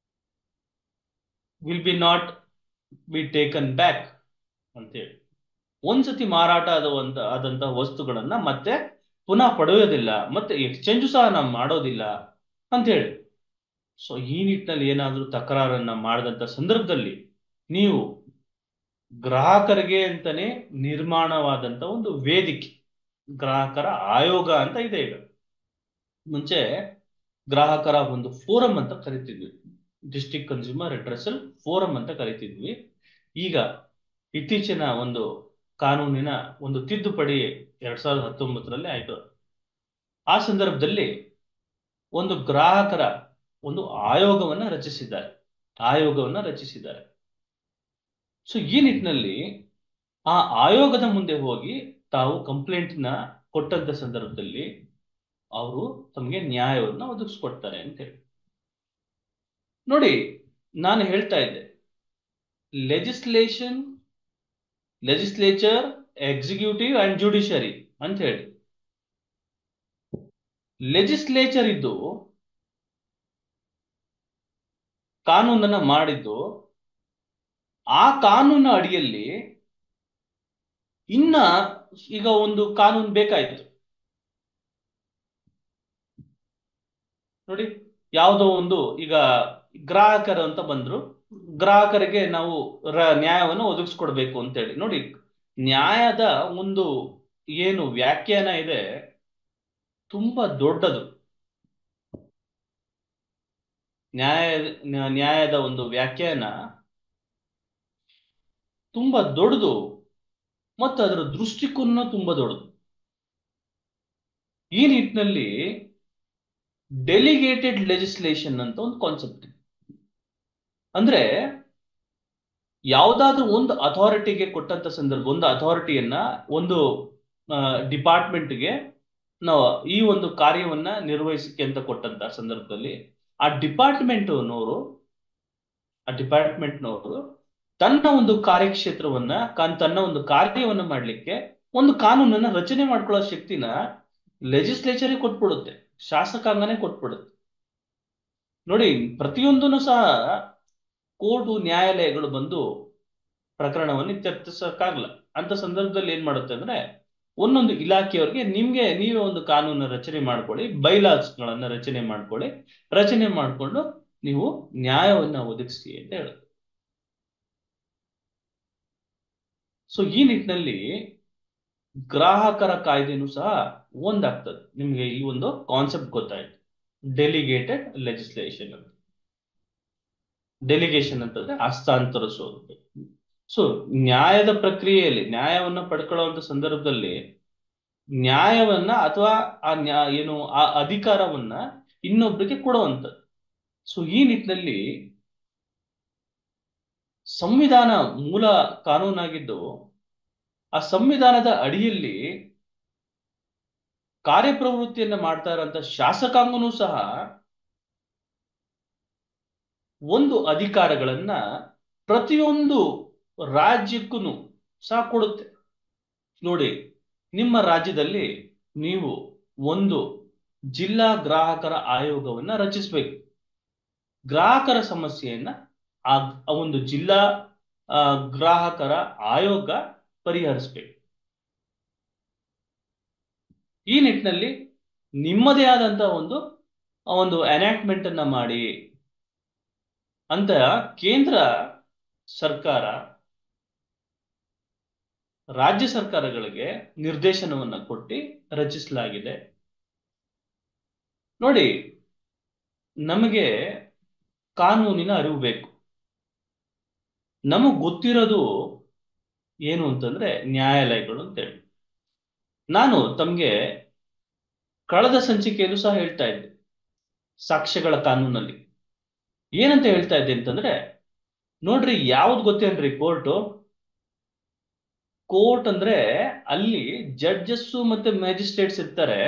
will be not be taken back ಅಂತೇಳಿ ಒಂದ್ಸತಿ ಮಾರಾಟ ಆದವಂತ ಆದಂತಹ ವಸ್ತುಗಳನ್ನ ಮತ್ತೆ ಪುನಃ ಪಡೆಯೋದಿಲ್ಲ ಮತ್ತೆ ಎಕ್ಸ್ಚೇಂಜು ಸಹ ನಾವು ಮಾಡೋದಿಲ್ಲ ಅಂತ ಹೇಳಿ ಸೊ ಈ ನಿಟ್ಟಿನಲ್ಲಿ ಏನಾದರೂ ತಕರಾರನ್ನ ಮಾಡಿದಂತ ಸಂದರ್ಭದಲ್ಲಿ ನೀವು ಗ್ರಾಹಕರಿಗೆ ಅಂತಾನೆ ನಿರ್ಮಾಣವಾದಂತ ಒಂದು ವೇದಿಕೆ ಗ್ರಾಹಕರ ಆಯೋಗ ಅಂತ ಇದೆ ಈಗ ಮುಂಚೆ ಗ್ರಾಹಕರ ಒಂದು ಫೋರಂ ಅಂತ ಕರಿತಿದ್ವಿ ಡಿಸ್ಟ್ರಿಕ್ಟ್ ಕನ್ಸ್ಯೂಮರ್ ರೆಡ್ರೆಸಲ್ ಫೋರಂ ಅಂತ ಕರಿತಿದ್ವಿ ಈಗ ಇತ್ತೀಚಿನ ಒಂದು ಕಾನೂನಿನ ಒಂದು ತಿದ್ದುಪಡಿ ಎರಡ್ ಸಾವಿರದ ಹತ್ತೊಂಬತ್ತರಲ್ಲಿ ಆಯ್ತು ಆ ಸಂದರ್ಭದಲ್ಲಿ ಒಂದು ಗ್ರಾಹಕರ ಒಂದು ಆಯೋಗವನ್ನ ರಚಿಸಿದ್ದಾರೆ ಆಯೋಗವನ್ನ ರಚಿಸಿದ್ದಾರೆ ಸೊ ಈ ನಿಟ್ಟಿನಲ್ಲಿ ಆ ಆಯೋಗದ ಮುಂದೆ ಹೋಗಿ ತಾವು ಕಂಪ್ಲೇಂಟ್ ನ ಕೊಟ್ಟಂತ ಸಂದರ್ಭದಲ್ಲಿ ಅವರು ತಮಗೆ ನ್ಯಾಯವನ್ನ ಒದಗಿಸ್ಕೊಡ್ತಾರೆ ಅಂತ ಹೇಳಿ ನೋಡಿ ನಾನು ಹೇಳ್ತಾ ಇದ್ದೆ legislation legislature executive and judiciary ಅಂತ ಹೇಳಿ ಲೆಜಿಸ್ಲೇಚರ್ ಇದ್ದು ಕಾನೂನನ್ನ ಮಾಡಿದ್ದು ಆ ಕಾನೂನ ಅಡಿಯಲ್ಲಿ ಇನ್ನ ಈಗ ಒಂದು ಕಾನೂನು ಬೇಕಾಯ್ತು ನೋಡಿ ಯಾವುದೋ ಒಂದು ಈಗ ಗ್ರಾಹಕರು ಅಂತ ಬಂದ್ರು ಗ್ರಾಹಕರಿಗೆ ನಾವು ರ- ನ್ಯಾಯವನ್ನು ಒದಗಿಸ್ಕೊಡ್ಬೇಕು ಅಂತೇಳಿ ನೋಡಿ ನ್ಯಾಯದ ಒಂದು ಏನು ವ್ಯಾಖ್ಯಾನ ಇದೆ ತುಂಬಾ ದೊಡ್ಡದು ನ್ಯಾಯ ನ್ಯಾ- ನ್ಯಾಯದ ಒಂದು ವ್ಯಾಖ್ಯಾನ ತುಂಬಾ ದೊಡ್ಡದು ಮತ್ತು ಅದರ ದೃಷ್ಟಿಕೋನ ತುಂಬಾ ದೊಡ್ಡದು ಈ ನಿಟ್ಟಿನಲ್ಲಿ ಡೆಲಿಗೇಟೆಡ್ ಲೆಜಿಸ್ಲೇಷನ್ ಅಂತ ಒಂದು ಕಾನ್ಸೆಪ್ಟ್ ಇದೆ ಅಂದ್ರೆ ಯಾವುದಾದ್ರೂ ಒಂದು ಅಥಾರಿಟಿಗೆ ಕೊಟ್ಟಂತ ಸಂದರ್ಭ ಒಂದು ಅಥಾರಿಟಿಯನ್ನ ಒಂದು ಡಿಪಾರ್ಟ್ಮೆಂಟ್ಗೆ ನಾವು ಈ ಒಂದು ಕಾರ್ಯವನ್ನ ನಿರ್ವಹಿಸಕ್ಕೆ ಅಂತ ಕೊಟ್ಟಂತ ಸಂದರ್ಭದಲ್ಲಿ ಆ ಡಿಪಾರ್ಟ್ಮೆಂಟ್ನವರು ಆ ಡಿಪಾರ್ಟ್ಮೆಂಟ್ನವರು ತನ್ನ ಒಂದು ಕಾರ್ಯಕ್ಷೇತ್ರವನ್ನ ಕಾನ್- ತನ್ನ ಒಂದು ಕಾರ್ಯವನ್ನ ಮಾಡ್ಲಿಕ್ಕೆ ಒಂದು ಕಾನೂನನ್ನ ರಚನೆ ಮಾಡ್ಕೊಳ್ಳೋ ಶಕ್ತಿನ ಲೆಜಿಸ್ಲೇಚರೇ ಕೊಟ್ಬಿಡುತ್ತೆ ಶಾಸಕಾಂಗನೇ ಕೊಟ್ಬಿಡುತ್ತೆ ನೋಡಿ ಪ್ರತಿಯೊಂದನ್ನು ಸಹ ಕೋರ್ಟು ನ್ಯಾಯಾಲಯಗಳು ಬಂದು ಪ್ರಕರಣವನ್ನು ಚರ್ಚಿಸಕ್ಕಾಗಲ್ಲ ಅಂತ ಸಂದರ್ಭದಲ್ಲಿ ಏನ್ ಮಾಡುತ್ತೆ ಅಂದ್ರೆ ಒಂದೊಂದು ಇಲಾಖೆಯವರಿಗೆ ನಿಮ್ಗೆ ನೀವೇ ಒಂದು ಕಾನೂನು ರಚನೆ ಮಾಡ್ಕೊಳ್ಳಿ ಬೈಲಾಸ್ ಗಳನ್ನ ರಚನೆ ಮಾಡ್ಕೊಳ್ಳಿ ರಚನೆ ಮಾಡ್ಕೊಂಡು ನೀವು ನ್ಯಾಯವನ್ನ ಒದಗಿಸಿ ಅಂತ ಹೇಳುತ್ತೆ ಸೊ ಈ ನಿಟ್ಟಿನಲ್ಲಿ ಗ್ರಾಹಕರ ಕಾಯ್ದೆನೂ ಸಹ ಒಂದಾಗ್ತದೆ ನಿಮ್ಗೆ ಈ ಒಂದು ಕಾನ್ಸೆಪ್ಟ್ ಗೊತ್ತಾಯ್ತು ಡೆಲಿಗೇಟೆಡ್ ಲೆಜಿಸ್ಲೇಷನ್ ಅಂತ ಡೆಲಿಗೇಷನ್ ಅಂತಂದ್ರೆ ಹಸ್ತಾಂತರಿಸೋದು ಸೊ ನ್ಯಾಯದ ಪ್ರಕ್ರಿಯೆಯಲ್ಲಿ ನ್ಯಾಯವನ್ನ ಪಡ್ಕೊಳ್ಳುವಂತ ಸಂದರ್ಭದಲ್ಲಿ ನ್ಯಾಯವನ್ನ ಅಥವಾ ಆ ನ್ಯಾ ಏನು ಆ ಅಧಿಕಾರವನ್ನ ಇನ್ನೊಬ್ಬರಿಗೆ ಕೊಡುವಂಥದ್ದು ಸೊ ಈ ನಿಟ್ಟಿನಲ್ಲಿ ಸಂವಿಧಾನ ಮೂಲ ಕಾನೂನಾಗಿದ್ದು ಆ ಸಂವಿಧಾನದ ಅಡಿಯಲ್ಲಿ ಕಾರ್ಯಪ್ರವೃತ್ತಿಯನ್ನ ಮಾಡ್ತಾ ಇರೋಂಥ ಶಾಸಕಾಂಗನೂ ಸಹ ಒಂದು ಅಧಿಕಾರಗಳನ್ನ ಪ್ರತಿಯೊಂದು ರಾಜ್ಯಕ್ಕೂ ಸಹ ಕೊಡುತ್ತೆ ನೋಡಿ ನಿಮ್ಮ ರಾಜ್ಯದಲ್ಲಿ ನೀವು ಒಂದು ಜಿಲ್ಲಾ ಗ್ರಾಹಕರ ಆಯೋಗವನ್ನ ರಚಿಸಬೇಕು ಗ್ರಾಹಕರ ಸಮಸ್ಯೆಯನ್ನ ಆ ಆ ಒಂದು ಜಿಲ್ಲಾ ಆ, ಗ್ರಾಹಕರ ಆಯೋಗ ಪರಿಹರಿಸಬೇಕು ಈ ನಿಟ್ಟಿನಲ್ಲಿ ನಿಮ್ಮದೇ ಆದಂತ ಒಂದು ಒಂದು ಅನಾಕ್ಟ್ಮೆಂಟ್ ಅನ್ನ ಮಾಡಿ ಅಂತ ಕೇಂದ್ರ ಸರ್ಕಾರ ರಾಜ್ಯ ಸರ್ಕಾರಗಳಿಗೆ ನಿರ್ದೇಶನವನ್ನ ಕೊಟ್ಟು ರಚಿಸಲಾಗಿದೆ ನೋಡಿ ನಮಗೆ ಕಾನೂನಿನ ಅರಿವು ಬೇಕು ನಮಗ್ ಗೊತ್ತಿರೋದು ಏನು ಅಂತಂದ್ರೆ ನ್ಯಾಯಾಲಯಗಳು ಅಂತೇಳಿ ನಾನು ತಮ್ಗೆ ಕಳೆದ ಸಂಚಿಕೆಯಲ್ಲೂ ಸಹ ಹೇಳ್ತಾ ಇದ್ದೆ ಸಾಕ್ಷ್ಯಗಳ ಕಾನೂನಲ್ಲಿ ಏನಂತ ಹೇಳ್ತಾ ಇದ್ದೆ ಅಂತಂದ್ರೆ ನೋಡ್ರಿ ಯಾವ್ದು ಗೊತ್ತೇನ್ರಿ ಕೋರ್ಟು ಕೋರ್ಟ್ ಅಂದ್ರೆ ಅಲ್ಲಿ ಜಡ್ಜಸ್ಸು ಮತ್ತೆ ಮ್ಯಾಜಿಸ್ಟ್ರೇಟ್ಸ್ ಇರ್ತಾರೆ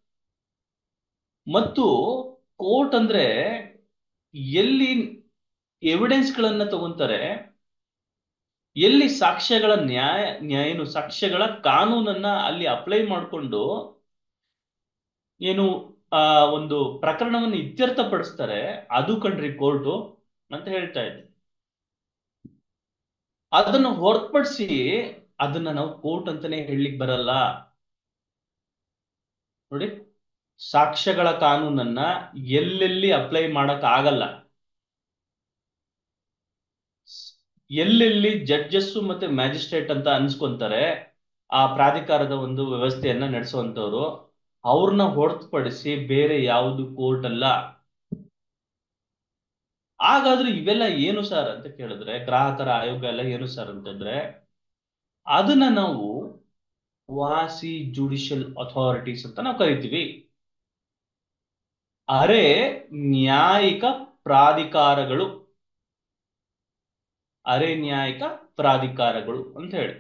ಮತ್ತು ಕೋರ್ಟ್ ಅಂದ್ರೆ ಎಲ್ಲಿ ಎವಿಡೆನ್ಸ್ ಗಳನ್ನ ತಗೊಂತಾರೆ ಎಲ್ಲಿ ಸಾಕ್ಷ್ಯಗಳ ನ್ಯಾಯ ನ್ಯಾಯ ಏನು ಸಾಕ್ಷ್ಯಗಳ ಕಾನೂನನ್ನ ಅಲ್ಲಿ ಅಪ್ಲೈ ಮಾಡಿಕೊಂಡು ಏನು ಆ ಒಂದು ಪ್ರಕರಣವನ್ನು ಇತ್ಯರ್ಥಪಡಿಸ್ತಾರೆ ಅದು ಕಣ್ರಿ ಕೋರ್ಟು ಅಂತ ಹೇಳ್ತಾ ಇದ್ದೆ ಅದನ್ನು ಹೊರತುಪಡಿಸಿ ಅದನ್ನ ನಾವು ಕೋರ್ಟ್ ಅಂತಾನೆ ಹೇಳಲಿಕ್ಕೆ ಬರಲ್ಲ ನೋಡಿ ಸಾಕ್ಷ್ಯಗಳ ಕಾನೂನನ್ನ ಎಲ್ಲೆಲ್ಲಿ ಅಪ್ಲೈ ಮಾಡಕ್ ಆಗಲ್ಲ ಎಲ್ಲೆಲ್ಲಿ ಜಡ್ಜಸ್ ಮತ್ತೆ ಮ್ಯಾಜಿಸ್ಟ್ರೇಟ್ ಅಂತ ಅನ್ಸ್ಕೊಂತಾರೆ ಆ ಪ್ರಾಧಿಕಾರದ ಒಂದು ವ್ಯವಸ್ಥೆಯನ್ನ ನಡೆಸುವಂತವ್ರು ಅವ್ರನ್ನ ಹೊರತುಪಡಿಸಿ ಬೇರೆ ಯಾವುದು ಕೋರ್ಟ್ ಅಲ್ಲ ಹಾಗಾದ್ರೆ ಇವೆಲ್ಲ ಏನು ಸರ್ ಅಂತ ಕೇಳಿದ್ರೆ ಗ್ರಾಹಕರ ಆಯೋಗ ಎಲ್ಲ ಏನು ಸರ್ ಅಂತಂದ್ರೆ ಅದನ್ನ ನಾವು ವಾಸಿ ಜುಡಿಷಿಯಲ್ ಅಥಾರಿಟೀಸ್ ಅಂತ ನಾವು ಕರಿತೀವಿ ಅರೆ ನ್ಯಾಯಿಕ ಪ್ರಾಧಿಕಾರಗಳು ಅರೆ ನ್ಯಾಯಿಕ ಪ್ರಾಧಿಕಾರಗಳು ಅಂತ ಹೇಳಿ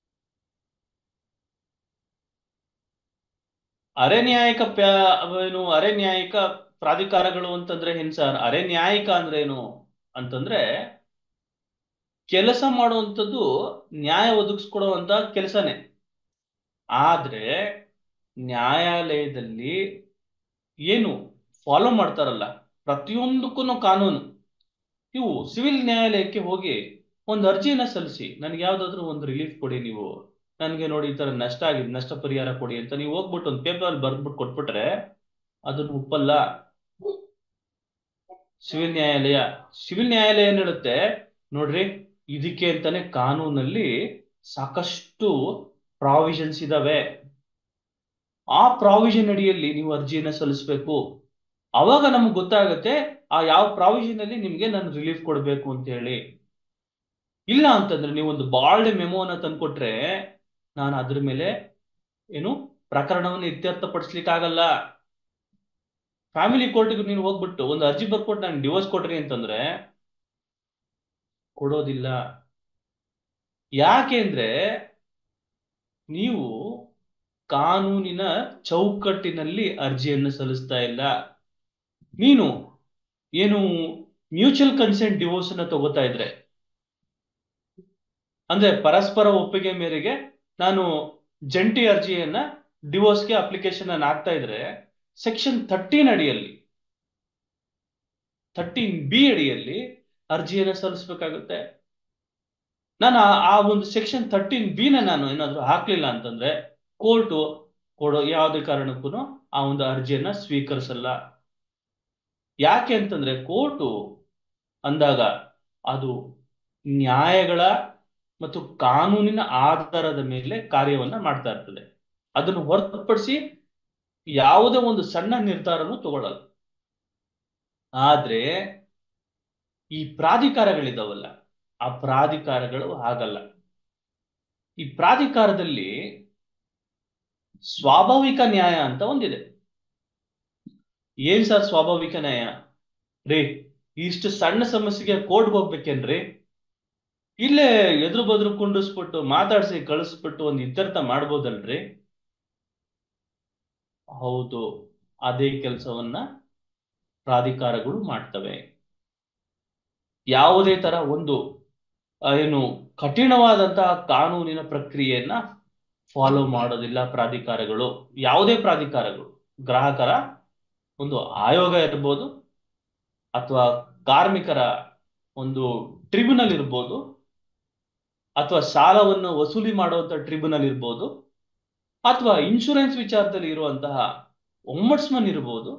ಅರೆ ನ್ಯಾಯಿಕ ಪ್ಯಾ- ಏನು ಅರೆ ನ್ಯಾಯಿಕ ಪ್ರಾಧಿಕಾರಗಳು ಅಂತಂದ್ರೆ ಏನ್ ಸರ್ ಅರೆ ನ್ಯಾಯಿಕ ಅಂದ್ರೆ ಏನು ಅಂತಂದ್ರೆ ಕೆಲಸ ಮಾಡುವಂಥದ್ದು ನ್ಯಾಯ ಒದಗಿಸ್ಕೊಡುವಂತ ಕೆಲಸನೇ ಆದ್ರೆ ನ್ಯಾಯಾಲಯದಲ್ಲಿ ಏನು ಫಾಲೋ ಮಾಡ್ತಾರಲ್ಲ ಪ್ರತಿಯೊಂದಕ್ಕೂ ಕಾನೂನು ನೀವು ಸಿವಿಲ್ ನ್ಯಾಯಾಲಯಕ್ಕೆ ಹೋಗಿ ಒಂದು ಅರ್ಜಿಯನ್ನ ಸಲ್ಲಿಸಿ ನನಗೆ ಯಾವ್ದಾದ್ರು ಒಂದು ರಿಲೀಫ್ ಕೊಡಿ ನೀವು ನನಗೆ ನೋಡಿ ಈ ತರ ನಷ್ಟ ಆಗಿದೆ ನಷ್ಟ ಪರಿಹಾರ ಕೊಡಿ ಅಂತ ನೀವು ಹೋಗ್ಬಿಟ್ಟು ಒಂದು ಪೇಪರ್ ಅಲ್ಲಿ ಬರ್ದ್ಬಿಟ್ಟು ಕೊಟ್ಬಿಟ್ರೆ ಅದನ್ನ ಒಪ್ಪಲ್ಲ ಸಿವಿಲ್ ನ್ಯಾಯಾಲಯ ಸಿವಿಲ್ ನ್ಯಾಯಾಲಯ ಏನ್ ಹೇಳುತ್ತೆ ನೋಡ್ರಿ ಇದಕ್ಕೆ ಅಂತಾನೆ ಕಾನೂನಲ್ಲಿ ಸಾಕಷ್ಟು ಪ್ರಾವಿಷನ್ಸ್ ಇದಾವೆ ಆ ಪ್ರಾವಿಷನ್ ಅಡಿಯಲ್ಲಿ ನೀವು ಅರ್ಜಿಯನ್ನ ಸಲ್ಲಿಸಬೇಕು ಅವಾಗ ನಮ್ಗೆ ಗೊತ್ತಾಗುತ್ತೆ ಆ ಯಾವ ಪ್ರಾವಿಷನ್ ಅಲ್ಲಿ ನಿಮ್ಗೆ ನಾನು ರಿಲೀಫ್ ಕೊಡಬೇಕು ಅಂತ ಹೇಳಿ ಇಲ್ಲ ಅಂತಂದ್ರೆ ನೀವು ಒಂದು ಬಾಲ್ಡ್ ಮೆಮೋನ ತಂದ್ಕೊಟ್ರೆ ನಾನು ಅದ್ರ ಮೇಲೆ ಏನು ಪ್ರಕರಣವನ್ನು ಇತ್ಯರ್ಥಪಡಿಸ್ಲಿಕ್ಕೆ ಆಗಲ್ಲ ಫ್ಯಾಮಿಲಿ ಕೋರ್ಟ್ಗೆ ನೀನು ಹೋಗ್ಬಿಟ್ಟು ಒಂದು ಅರ್ಜಿ ಬರ್ಕೊಟ್ಟು ನಾನು ಡಿವೋರ್ಸ್ ಕೊಟ್ರಿ ಅಂತಂದ್ರೆ ಕೊಡೋದಿಲ್ಲ ಯಾಕೆಂದ್ರೆ ನೀವು ಕಾನೂನಿನ ಚೌಕಟ್ಟಿನಲ್ಲಿ ಅರ್ಜಿಯನ್ನು ಸಲ್ಲಿಸ್ತಾ ಇಲ್ಲ ನೀನು ಏನು ಮ್ಯೂಚುವಲ್ ಕನ್ಸೆಂಟ್ ಡಿವೋರ್ಸ್ ಅನ್ನ ತಗೋತಾ ಇದ್ರೆ ಅಂದ್ರೆ ಪರಸ್ಪರ ಒಪ್ಪಿಗೆ ಮೇರೆಗೆ ನಾನು ಜಂಟಿ ಅರ್ಜಿಯನ್ನ ಡಿವೋರ್ಸ್ಗೆ ಅಪ್ಲಿಕೇಶನ್ ಅನ್ನು ಹಾಕ್ತಾ ಇದ್ರೆ ಸೆಕ್ಷನ್ ಥರ್ಟೀನ್ ಅಡಿಯಲ್ಲಿ ಥರ್ಟೀನ್ ಬಿ ಅಡಿಯಲ್ಲಿ ಅರ್ಜಿಯನ್ನು ಸಲ್ಲಿಸಬೇಕಾಗುತ್ತೆ ನಾನು ಆ- ಆ ಒಂದು ಸೆಕ್ಷನ್ ಥರ್ಟೀನ್ ಬಿ ನ ನಾನು ಏನಾದ್ರು ಹಾಕ್ಲಿಲ್ಲ ಅಂತಂದ್ರೆ ಕೋರ್ಟು ಕೊಡೋ ಯಾವುದೇ ಕಾರಣಕ್ಕೂ ಆ ಒಂದು ಅರ್ಜಿಯನ್ನ ಸ್ವೀಕರಿಸಲ್ಲ ಯಾಕೆ ಅಂತಂದ್ರೆ ಕೋರ್ಟು ಅಂದಾಗ ಅದು ನ್ಯಾಯಗಳ ಮತ್ತು ಕಾನೂನಿನ ಆಧಾರದ ಮೇಲೆ ಕಾರ್ಯವನ್ನ ಮಾಡ್ತಾ ಇರ್ತದೆ ಅದನ್ನು ಹೊರತುಪಡಿಸಿ ಯಾವುದೇ ಒಂದು ಸಣ್ಣ ನಿರ್ಧಾರನೂ ತಗೊಳ್ಳಲ್ಲ ಆದ್ರೆ ಈ ಪ್ರಾಧಿಕಾರಗಳಿದಾವಲ್ಲ ಆ ಪ್ರಾಧಿಕಾರಗಳು ಹಾಗಲ್ಲ ಈ ಪ್ರಾಧಿಕಾರದಲ್ಲಿ ಸ್ವಾಭಾವಿಕ ನ್ಯಾಯ ಅಂತ ಒಂದಿದೆ ಏನ್ ಸರ್ ಸ್ವಾಭಾವಿಕ ನ್ಯಾಯ ರೀ ಇಷ್ಟು ಸಣ್ಣ ಸಮಸ್ಯೆಗೆ ಕೋರ್ಟ್ಗೆ ಹೋಗ್ಬೇಕೇನ್ರಿ ಇಲ್ಲೇ ಎದುರು ಬದ್ರು ಕುಂಡಿಸ್ಬಿಟ್ಟು ಮಾತಾಡ್ಸಿ ಕಳಿಸ್ಬಿಟ್ಟು ಒಂದು ಇತ್ಯರ್ಥ ಮಾಡ್ಬೋದಲ್ರಿ ಹೌದು ಅದೇ ಕೆಲಸವನ್ನ ಪ್ರಾಧಿಕಾರಗಳು ಮಾಡ್ತವೆ ಯಾವುದೇ ತರ ಒಂದು ಆ, ಏನು ಕಠಿಣವಾದಂತಹ ಕಾನೂನಿನ ಪ್ರಕ್ರಿಯೆಯನ್ನ ಫಾಲೋ ಮಾಡೋದಿಲ್ಲ ಪ್ರಾಧಿಕಾರಗಳು ಯಾವುದೇ ಪ್ರಾಧಿಕಾರಗಳು ಗ್ರಾಹಕರ ಒಂದು ಆಯೋಗ ಇರ್ಬೋದು ಅಥವಾ ಕಾರ್ಮಿಕರ ಒಂದು ಟ್ರಿಬ್ಯುನಲ್ ಇರ್ಬೋದು ಅಥವಾ ಸಾಲವನ್ನು ವಸೂಲಿ ಮಾಡುವಂತ ಟ್ರಿಬ್ಯುನಲ್ ಇರ್ಬೋದು ಅಥವಾ ಇನ್ಶೂರೆನ್ಸ್ ವಿಚಾರದಲ್ಲಿ ಇರುವಂತಹ ಒಂಬಡ್ಸ್ಮನ್ ಇರ್ಬೋದು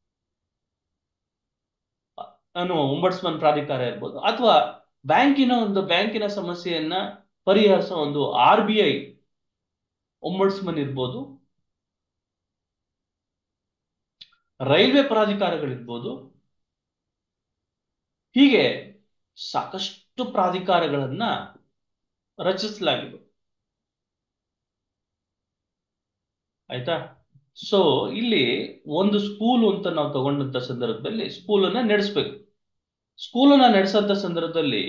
ನಾನು ಒಂಬಡ್ಸ್ಮನ್ ಪ್ರಾಧಿಕಾರ ಇರ್ಬೋದು ಅಥವಾ ಬ್ಯಾಂಕಿನ ಒಂದು ಬ್ಯಾಂಕಿನ ಸಮಸ್ಯೆಯನ್ನ ಪರಿಹರಿಸೋ ಒಂದು ಆರ್ ಬಿ ಐ ಒಂಬಡ್ಸ್ಮನ್ ಇರ್ಬೋದು ರೈಲ್ವೆ ಪ್ರಾಧಿಕಾರಗಳಿರ್ಬೋದು ಹೀಗೆ ಸಾಕಷ್ಟು ಪ್ರಾಧಿಕಾರಗಳನ್ನ ರಚಿಸಲಾಗಿದೆ ಆಯ್ತಾ ಸೊ ಇಲ್ಲಿ ಒಂದು ಸ್ಕೂಲ್ ಅಂತ ನಾವು ತಗೊಂಡಂತ ಸಂದರ್ಭದಲ್ಲಿ ಸ್ಕೂಲನ್ನ ನಡೆಸ್ಬೇಕು ಸ್ಕೂಲನ್ನ ನಡೆಸಂತ ಸಂದರ್ಭದಲ್ಲಿ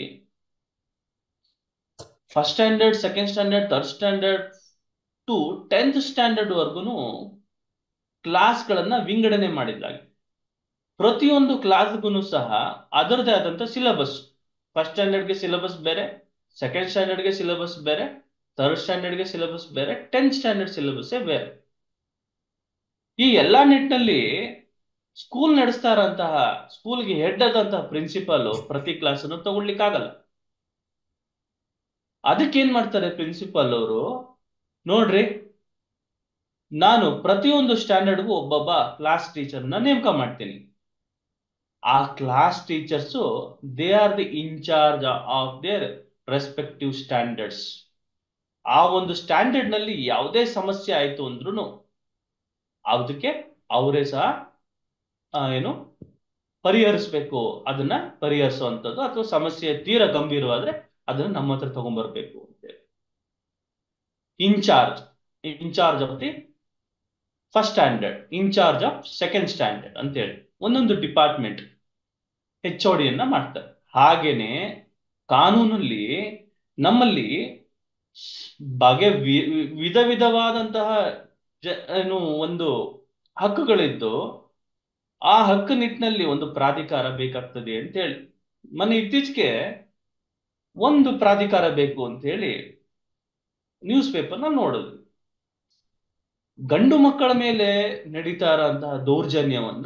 first standard second standard third standard to tenth standard ವರ್ಗುನು ಕ್ಲಾಸ್ಗಳನ್ನ ವಿಂಗಡಣೆ ಮಾಡಿದ್ದಾಗಿದೆ ಪ್ರತಿಯೊಂದು ಕ್ಲಾಸ್ಗೂ ಸಹ ಅದರದೇ ಆದಂತ ಸಿಲೆಬಸ್ ಫಸ್ಟ್ ಸ್ಟ್ಯಾಂಡರ್ಡ್ಗೆ ಸಿಲೆಬಸ್ ಬೇರೆ ಸೆಕೆಂಡ್ ಸ್ಟ್ಯಾಂಡರ್ಡ್ಗೆ ಸಿಲೆಬಸ್ ಬೇರೆ ಥರ್ಡ್ ಸ್ಟ್ಯಾಂಡರ್ಡ್ಗೆ ಸಿಲೆಬಸ್ ಬೇರೆ ಟೆಂತ್ ಸ್ಟ್ಯಾಂಡರ್ಡ್ ಸಿಲೆಬಸ್ಸೇ ಬೇರೆ ಈ ಎಲ್ಲಾ ನಿಟ್ಟಿನಲ್ಲಿ ಸ್ಕೂಲ್ ನಡೆಸ್ತಾ ಇರೋಂತಹ ಸ್ಕೂಲ್ಗೆ ಹೆಡ್ ಆದಂತಹ ಪ್ರಿನ್ಸಿಪಾಲ್ ಪ್ರತಿ ಕ್ಲಾಸ್ ಅನ್ನು ತಗೊಳ್ಲಿಕ್ಕಾಗಲ್ಲ ಅದಕ್ಕೇನ್ ಮಾಡ್ತಾರೆ ಪ್ರಿನ್ಸಿಪಾಲ್ ಅವರು ನೋಡ್ರಿ ನಾನು ಪ್ರತಿಯೊಂದು ಸ್ಟ್ಯಾಂಡರ್ಡ್ಗೂ ಒಬ್ಬೊಬ್ಬ ಕ್ಲಾಸ್ ಟೀಚರ್ನ ನೇಮಕ ಮಾಡ್ತೀನಿ ಆ class teachers they are the in charge of their respective standards ಆ ಒಂದು ಸ್ಟ್ಯಾಂಡರ್ಡ್ ನಲ್ಲಿ ಯಾವುದೇ ಸಮಸ್ಯೆ ಆಯ್ತು ಅಂದ್ರೂ ಅದಕ್ಕೆ ಅವರೇ ಸಹ ಆ, ಏನು ಪರಿಹರಿಸ್ಬೇಕು ಅದನ್ನ ಪರಿಹರಿಸುವಂಥದ್ದು ಅಥವಾ ಸಮಸ್ಯೆ ತೀರಾ ಗಂಭೀರವಾದ್ರೆ ಅದನ್ನ ನಮ್ಮ ಹತ್ರ ತಗೊಂಡ್ಬರ್ಬೇಕು ಅಂತೇಳಿ in charge in charge of the first standard in charge of second standard ಅಂತೇಳಿ ಒಂದೊಂದು ಡಿಪಾರ್ಟ್ಮೆಂಟ್ ಎಚ್ ಡಿಯನ್ನ ಮಾಡ್ತಾರೆ ಹಾಗೇನೆ ಕಾನೂನಲ್ಲಿ ನಮ್ಮಲ್ಲಿ ಬಗೆ ವಿ- ವಿಧ ವಿಧವಾದಂತಹ ಜ- ಏನು ಒಂದು ಹಕ್ಕುಗಳಿದ್ದು ಆ ಹಕ್ಕು ನಿಟ್ಟಿನಲ್ಲಿ ಒಂದು ಪ್ರಾಧಿಕಾರ ಬೇಕಾಗ್ತದೆ ಅಂತ ಹೇಳಿ ಮೊನ್ನೆ ಇತ್ತೀಚೆಗೆ ಒಂದು ಪ್ರಾಧಿಕಾರ ಬೇಕು ಅಂತ ಹೇಳಿ ನ್ಯೂಸ್ ಪೇಪರ್ನ ನೋಡಿದ್ವಿ ಗಂಡು ಮಕ್ಕಳ ಮೇಲೆ ನಡೀತಾ ಇರೋಂತಹ ದೌರ್ಜನ್ಯವನ್ನ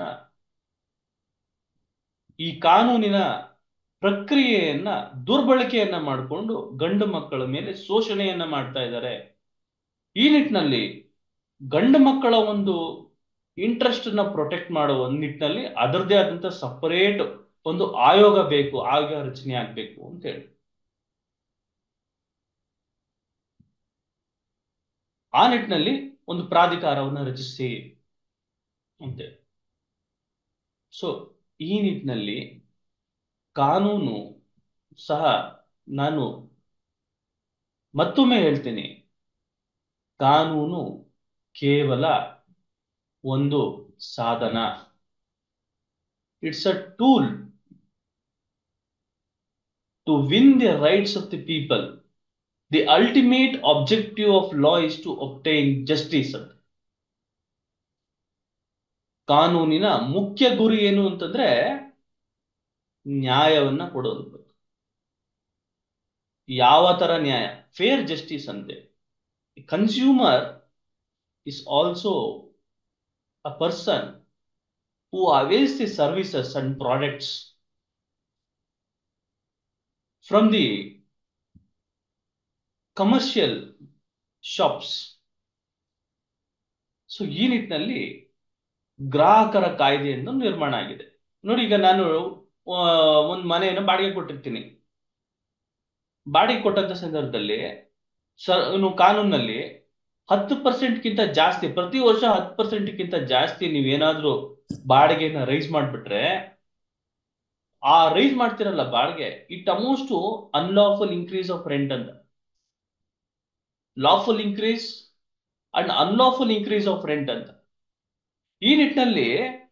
ಈ ಕಾನೂನಿನ ಪ್ರಕ್ರಿಯೆಯನ್ನ ದುರ್ಬಳಕೆಯನ್ನ ಮಾಡಿಕೊಂಡು ಗಂಡು ಮಕ್ಕಳ ಮೇಲೆ ಶೋಷಣೆಯನ್ನ ಮಾಡ್ತಾ ಇದ್ದಾರೆ ಈ ನಿಟ್ಟಿನಲ್ಲಿ ಗಂಡು ಮಕ್ಕಳ ಒಂದು ಇಂಟ್ರೆಸ್ಟ್ ನ ಪ್ರೊಟೆಕ್ಟ್ ಮಾಡುವ ಒಂದು ನಿಟ್ಟಿನಲ್ಲಿ ಅದರದೇ ಆದಂತ ಸಪರೇಟ್ ಒಂದು ಆಯೋಗ ಬೇಕು ಆಯೋಗ ರಚನೆ ಆಗ್ಬೇಕು ಅಂತ ಹೇಳಿ ಆ ನಿಟ್ಟಿನಲ್ಲಿ ಒಂದು ಪ್ರಾಧಿಕಾರವನ್ನು ರಚಿಸಿ ಅಂತೇಳಿ ಸೊ ಈ ನಿಟ್ಟಿನಲ್ಲಿ ಕಾನೂನು ಸಹ ನಾನು ಮತ್ತೊಮ್ಮೆ ಹೇಳ್ತೀನಿ ಕಾನೂನು ಕೇವಲ ಒಂದು ಸಾಧನ it's a tool to win the rights of the people the ultimate objective of law is to obtain justice ಅಂತ ಕಾನೂನಿನ ಮುಖ್ಯ ಗುರಿ ಏನು ಅಂತಂದ್ರೆ ನ್ಯಾಯವನ್ನ ಕೊಡೋದು ಯಾವ ತರ ನ್ಯಾಯ ಫೇರ್ ಜಸ್ಟಿಸ್ ಅಂತೆ consumer is also a person who avails the services and products from the commercial shops so ಈ ನಿಟ್ಟಿನಲ್ಲಿ ಗ್ರಾಹಕರ ಕಾಯ್ದೆಯನ್ನು ನಿರ್ಮಾಣ ಆಗಿದೆ ನೋಡಿ ಈಗ ನಾನು ಒಂದು ಮನೆಯನ್ನು ಬಾಡಿಗೆ ಕೊಟ್ಟಿರ್ತೀನಿ ಬಾಡಿಗೆ ಕೊಟ್ಟಂತ ಸಂದರ್ಭದಲ್ಲಿ ಸ ಇನ್ನು ಕಾನೂನಲ್ಲಿ ಹತ್ತು ಪರ್ಸೆಂಟ್ಗಿಂತ ಜಾಸ್ತಿ ಪ್ರತಿ ವರ್ಷ ಹತ್ತು ಪರ್ಸೆಂಟ್ಗಿಂತ ಜಾಸ್ತಿ ನೀವೇನಾದ್ರೂ ಬಾಡಿಗೆನ ರೈಸ್ ಮಾಡಿಬಿಟ್ರೆ ಆ ರೈಸ್ ಮಾಡ್ತಿರಲ್ಲ ಬಾಡಿಗೆ it amounts to unlawful increase of rent ಅಂತ lawful increase and unlawful increase of rent ಅಂತ ಈ ನಿಟ್ಟಿನಲ್ಲಿ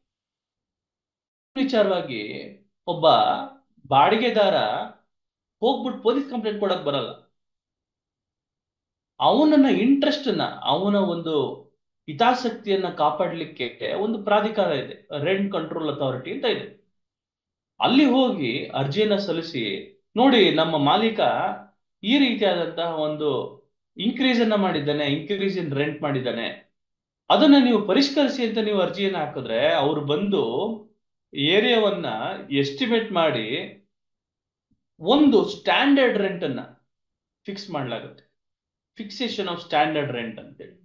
ವಿಚಾರವಾಗಿ ಒಬ್ಬ ಬಾಡಿಗೆದಾರ ಹೋಗ್ಬಿಟ್ಟು ಪೊಲೀಸ್ ಕಂಪ್ಲೇಂಟ್ ಕೊಡಕ್ ಬರಲ್ಲ ಅವನನ್ನ ಇಂಟ್ರೆಸ್ಟ್ ನ ಅವನ ಒಂದು ಹಿತಾಸಕ್ತಿಯನ್ನ ಕಾಪಾಡಲಿಕ್ಕೆ ಒಂದು ಪ್ರಾಧಿಕಾರ ಇದೆ ರೆಂಟ್ ಕಂಟ್ರೋಲ್ ಅಥಾರಿಟಿ ಅಂತ ಇದೆ ಅಲ್ಲಿ ಹೋಗಿ ಅರ್ಜಿಯನ್ನ ಸಲ್ಲಿಸಿ ನೋಡಿ ನಮ್ಮ ಮಾಲೀಕ ಈ ರೀತಿಯಾದಂತಹ ಒಂದು ಇನ್ಕ್ರೀಸ್ ಅನ್ನ ಮಾಡಿದ್ದಾನೆ ಇನ್ಕ್ರೀಸ್ ಇನ್ ರೆಂಟ್ ಮಾಡಿದ್ದಾನೆ ಅದನ್ನ ನೀವು ಪರಿಷ್ಕರಿಸಿ ಅಂತ ನೀವು ಅರ್ಜಿಯನ್ನ ಹಾಕಿದ್ರೆ ಅವ್ರು ಬಂದು ಏರಿಯಾವನ್ನ ಎಸ್ಟಿಮೇಟ್ ಮಾಡಿ ಒಂದು ಸ್ಟ್ಯಾಂಡರ್ಡ್ ರೆಂಟ್ ಅನ್ನ ಫಿಕ್ಸ್ ಮಾಡಲಾಗುತ್ತೆ ಫಿಕ್ಸೇಷನ್ ಆಫ್ ಸ್ಟ್ಯಾಂಡರ್ಡ್ ರೆಂಟ್ ಅಂತೇಳಿ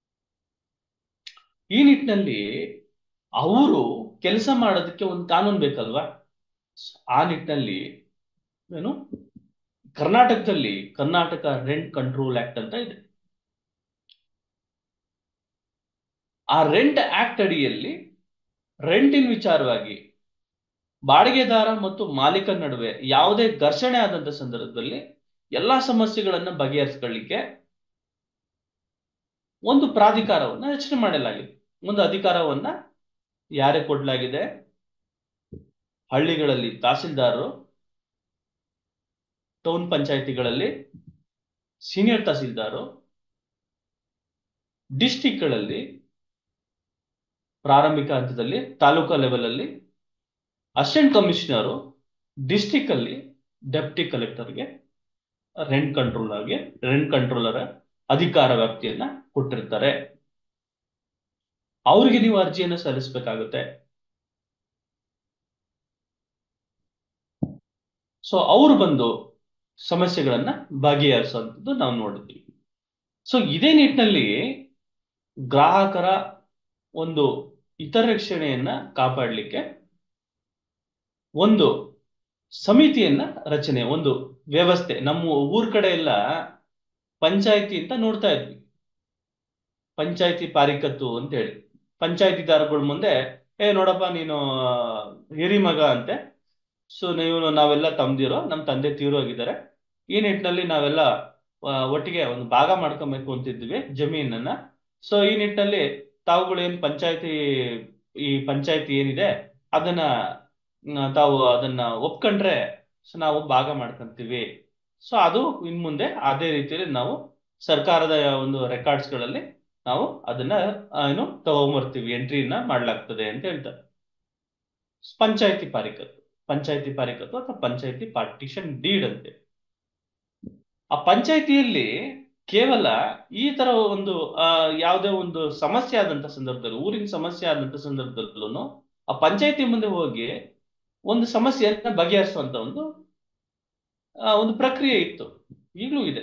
ಈ ನಿಟ್ಟಿನಲ್ಲಿ ಅವರು ಕೆಲಸ ಮಾಡೋದಕ್ಕೆ ಒಂದು ಕಾನೂನು ಬೇಕಲ್ವಾ ಆ ನಿಟ್ಟಿನಲ್ಲಿ ಏನು ಕರ್ನಾಟಕದಲ್ಲಿ ಕರ್ನಾಟಕ ರೆಂಟ್ ಕಂಟ್ರೋಲ್ ಆಕ್ಟ್ ಅಂತ ಇದೆ ಆ ರೆಂಟ್ ಆಕ್ಟ್ ಅಡಿಯಲ್ಲಿ ರೆಂಟಿನ ವಿಚಾರವಾಗಿ ಬಾಡಿಗೆದಾರ ಮತ್ತು ಮಾಲೀಕರ ನಡುವೆ ಯಾವುದೇ ಘರ್ಷಣೆ ಆದಂತ ಸಂದರ್ಭದಲ್ಲಿ ಎಲ್ಲಾ ಸಮಸ್ಯೆಗಳನ್ನ ಬಗೆಹರಿಸ್ಕೊಳ್ಳಿಕ್ಕೆ ಒಂದು ಪ್ರಾಧಿಕಾರವನ್ನ ರಚನೆ ಮಾಡಲಾಗಿದೆ ಒಂದು ಅಧಿಕಾರವನ್ನ ಯಾರೇ ಕೊಡಲಾಗಿದೆ ಹಳ್ಳಿಗಳಲ್ಲಿ ತಹಸೀಲ್ದಾರರು ಟೌನ್ ಪಂಚಾಯಿತಿಗಳಲ್ಲಿ ಸೀನಿಯರ್ ತಹಸೀಲ್ದಾರು ಡಿಸ್ಟಿಕ್ಗಳಲ್ಲಿ ಪ್ರಾರಂಭಿಕ ಹಂತದಲ್ಲಿ ತಾಲೂಕಾ ಲೆವೆಲ್ ಅಲ್ಲಿ ಅಸಿಸ್ಟೆಂಟ್ ಕಮಿಷನರು ಡಿಸ್ಟಿಕ್ ಅಲ್ಲಿ ಡೆಪ್ಟಿ ಕಲೆಕ್ಟರ್ಗೆ ರೆಂಟ್ ಕಂಟ್ರೋಲರ್ಗೆ ರೆಂಟ್ ಕಂಟ್ರೋಲರ್ ಅಧಿಕಾರ ವ್ಯಾಪ್ತಿಯನ್ನ ಕೊಟ್ಟಿರ್ತಾರೆ ಅವರಿಗೆ ನೀವು ಅರ್ಜಿಯನ್ನು ಸಲ್ಲಿಸಬೇಕಾಗುತ್ತೆ ಸೊ ಅವರು ಬಂದು ಸಮಸ್ಯೆಗಳನ್ನ ಬಗೆಹರಿಸುವಂಥದ್ದು ನಾವು ನೋಡಿದ್ವಿ ಸೊ ಇದೇ ನಿಟ್ಟಿನಲ್ಲಿ ಗ್ರಾಹಕರ ಒಂದು ಹಿತರಕ್ಷಣೆಯನ್ನ ಕಾಪಾಡಲಿಕ್ಕೆ ಒಂದು ಸಮಿತಿಯನ್ನ ರಚನೆ ಒಂದು ವ್ಯವಸ್ಥೆ ನಮ್ಮ ಊರ್ ಕಡೆ ಎಲ್ಲ ಪಂಚಾಯತಿ ಅಂತ ನೋಡ್ತಾ ಇದ್ವಿ ಪಂಚಾಯತಿ ಪಾರಿಕತ್ತು ಅಂತ ಹೇಳಿ ಪಂಚಾಯತಿದಾರಗಳ ಮುಂದೆ ಏ ನೋಡಪ್ಪ ನೀನು ಹಿರಿ ಮಗ ಅಂತೆ ಸೊ ನೀವು ನಾವೆಲ್ಲ ತಮ್ದಿರೋ ನಮ್ಮ ತಂದೆ ತೀರೋಗಿದ್ದಾರೆ ಈ ನಿಟ್ಟಿನಲ್ಲಿ ನಾವೆಲ್ಲ ಆ, ಒಟ್ಟಿಗೆ ಒಂದು ಭಾಗ ಮಾಡ್ಕೊಬೇಕು ಅಂತಿದ್ವಿ ಜಮೀನನ್ನ ಸೊ ಈ ನಿಟ್ಟಿನಲ್ಲಿ ತಾವುಗಳು ಏನ್ ಪಂಚಾಯತಿ ಈ ಪಂಚಾಯತಿ ಏನಿದೆ ಅದನ್ನ ನ, ತಾವು ಅದನ್ನ ಒಪ್ಕೊಂಡ್ರೆ ಸೊ ನಾವು ಭಾಗ ಮಾಡ್ಕೊಂತೀವಿ ಸೊ ಅದು ಇನ್ ಮುಂದೆ ಅದೇ ರೀತಿಯಲ್ಲಿ ನಾವು ಸರ್ಕಾರದ ಒಂದು ರೆಕಾರ್ಡ್ಸ್ ಗಳಲ್ಲಿ ನಾವು ಅದನ್ನ ಆ, ಏನು ತಗೊಂಬರ್ತೀವಿ ಎಂಟ್ರಿನ ಮಾಡ್ಲಾಗ್ತದೆ ಅಂತ ಹೇಳ್ತಾರೆ ಪಂಚಾಯತಿ ಪಾರಿಕತ್ತು ಪಂಚಾಯತಿ ಪಾರಿಕತ್ತು ಅಥವಾ ಪಂಚಾಯತಿ ಪಾರ್ಟಿಷನ್ ಡೀಡ್ ಅಂತೆ ಆ ಪಂಚಾಯತಿಯಲ್ಲಿ ಕೇವಲ ಈ ತರ ಒಂದು ಆ, ಯಾವುದೇ ಒಂದು ಸಮಸ್ಯೆ ಆದಂತ ಸಂದರ್ಭದಲ್ಲಿ ಊರಿನ ಸಮಸ್ಯೆ ಆದಂತ ಸಂದರ್ಭದಲ್ಲೂ ಆ ಪಂಚಾಯತಿ ಮುಂದೆ ಹೋಗಿ ಒಂದು ಸಮಸ್ಯೆಯನ್ನ ಬಗೆಹರಿಸುವಂತ ಒಂದು ಆ, ಒಂದು ಪ್ರಕ್ರಿಯೆ ಇತ್ತು ಈಗಲೂ ಇದೆ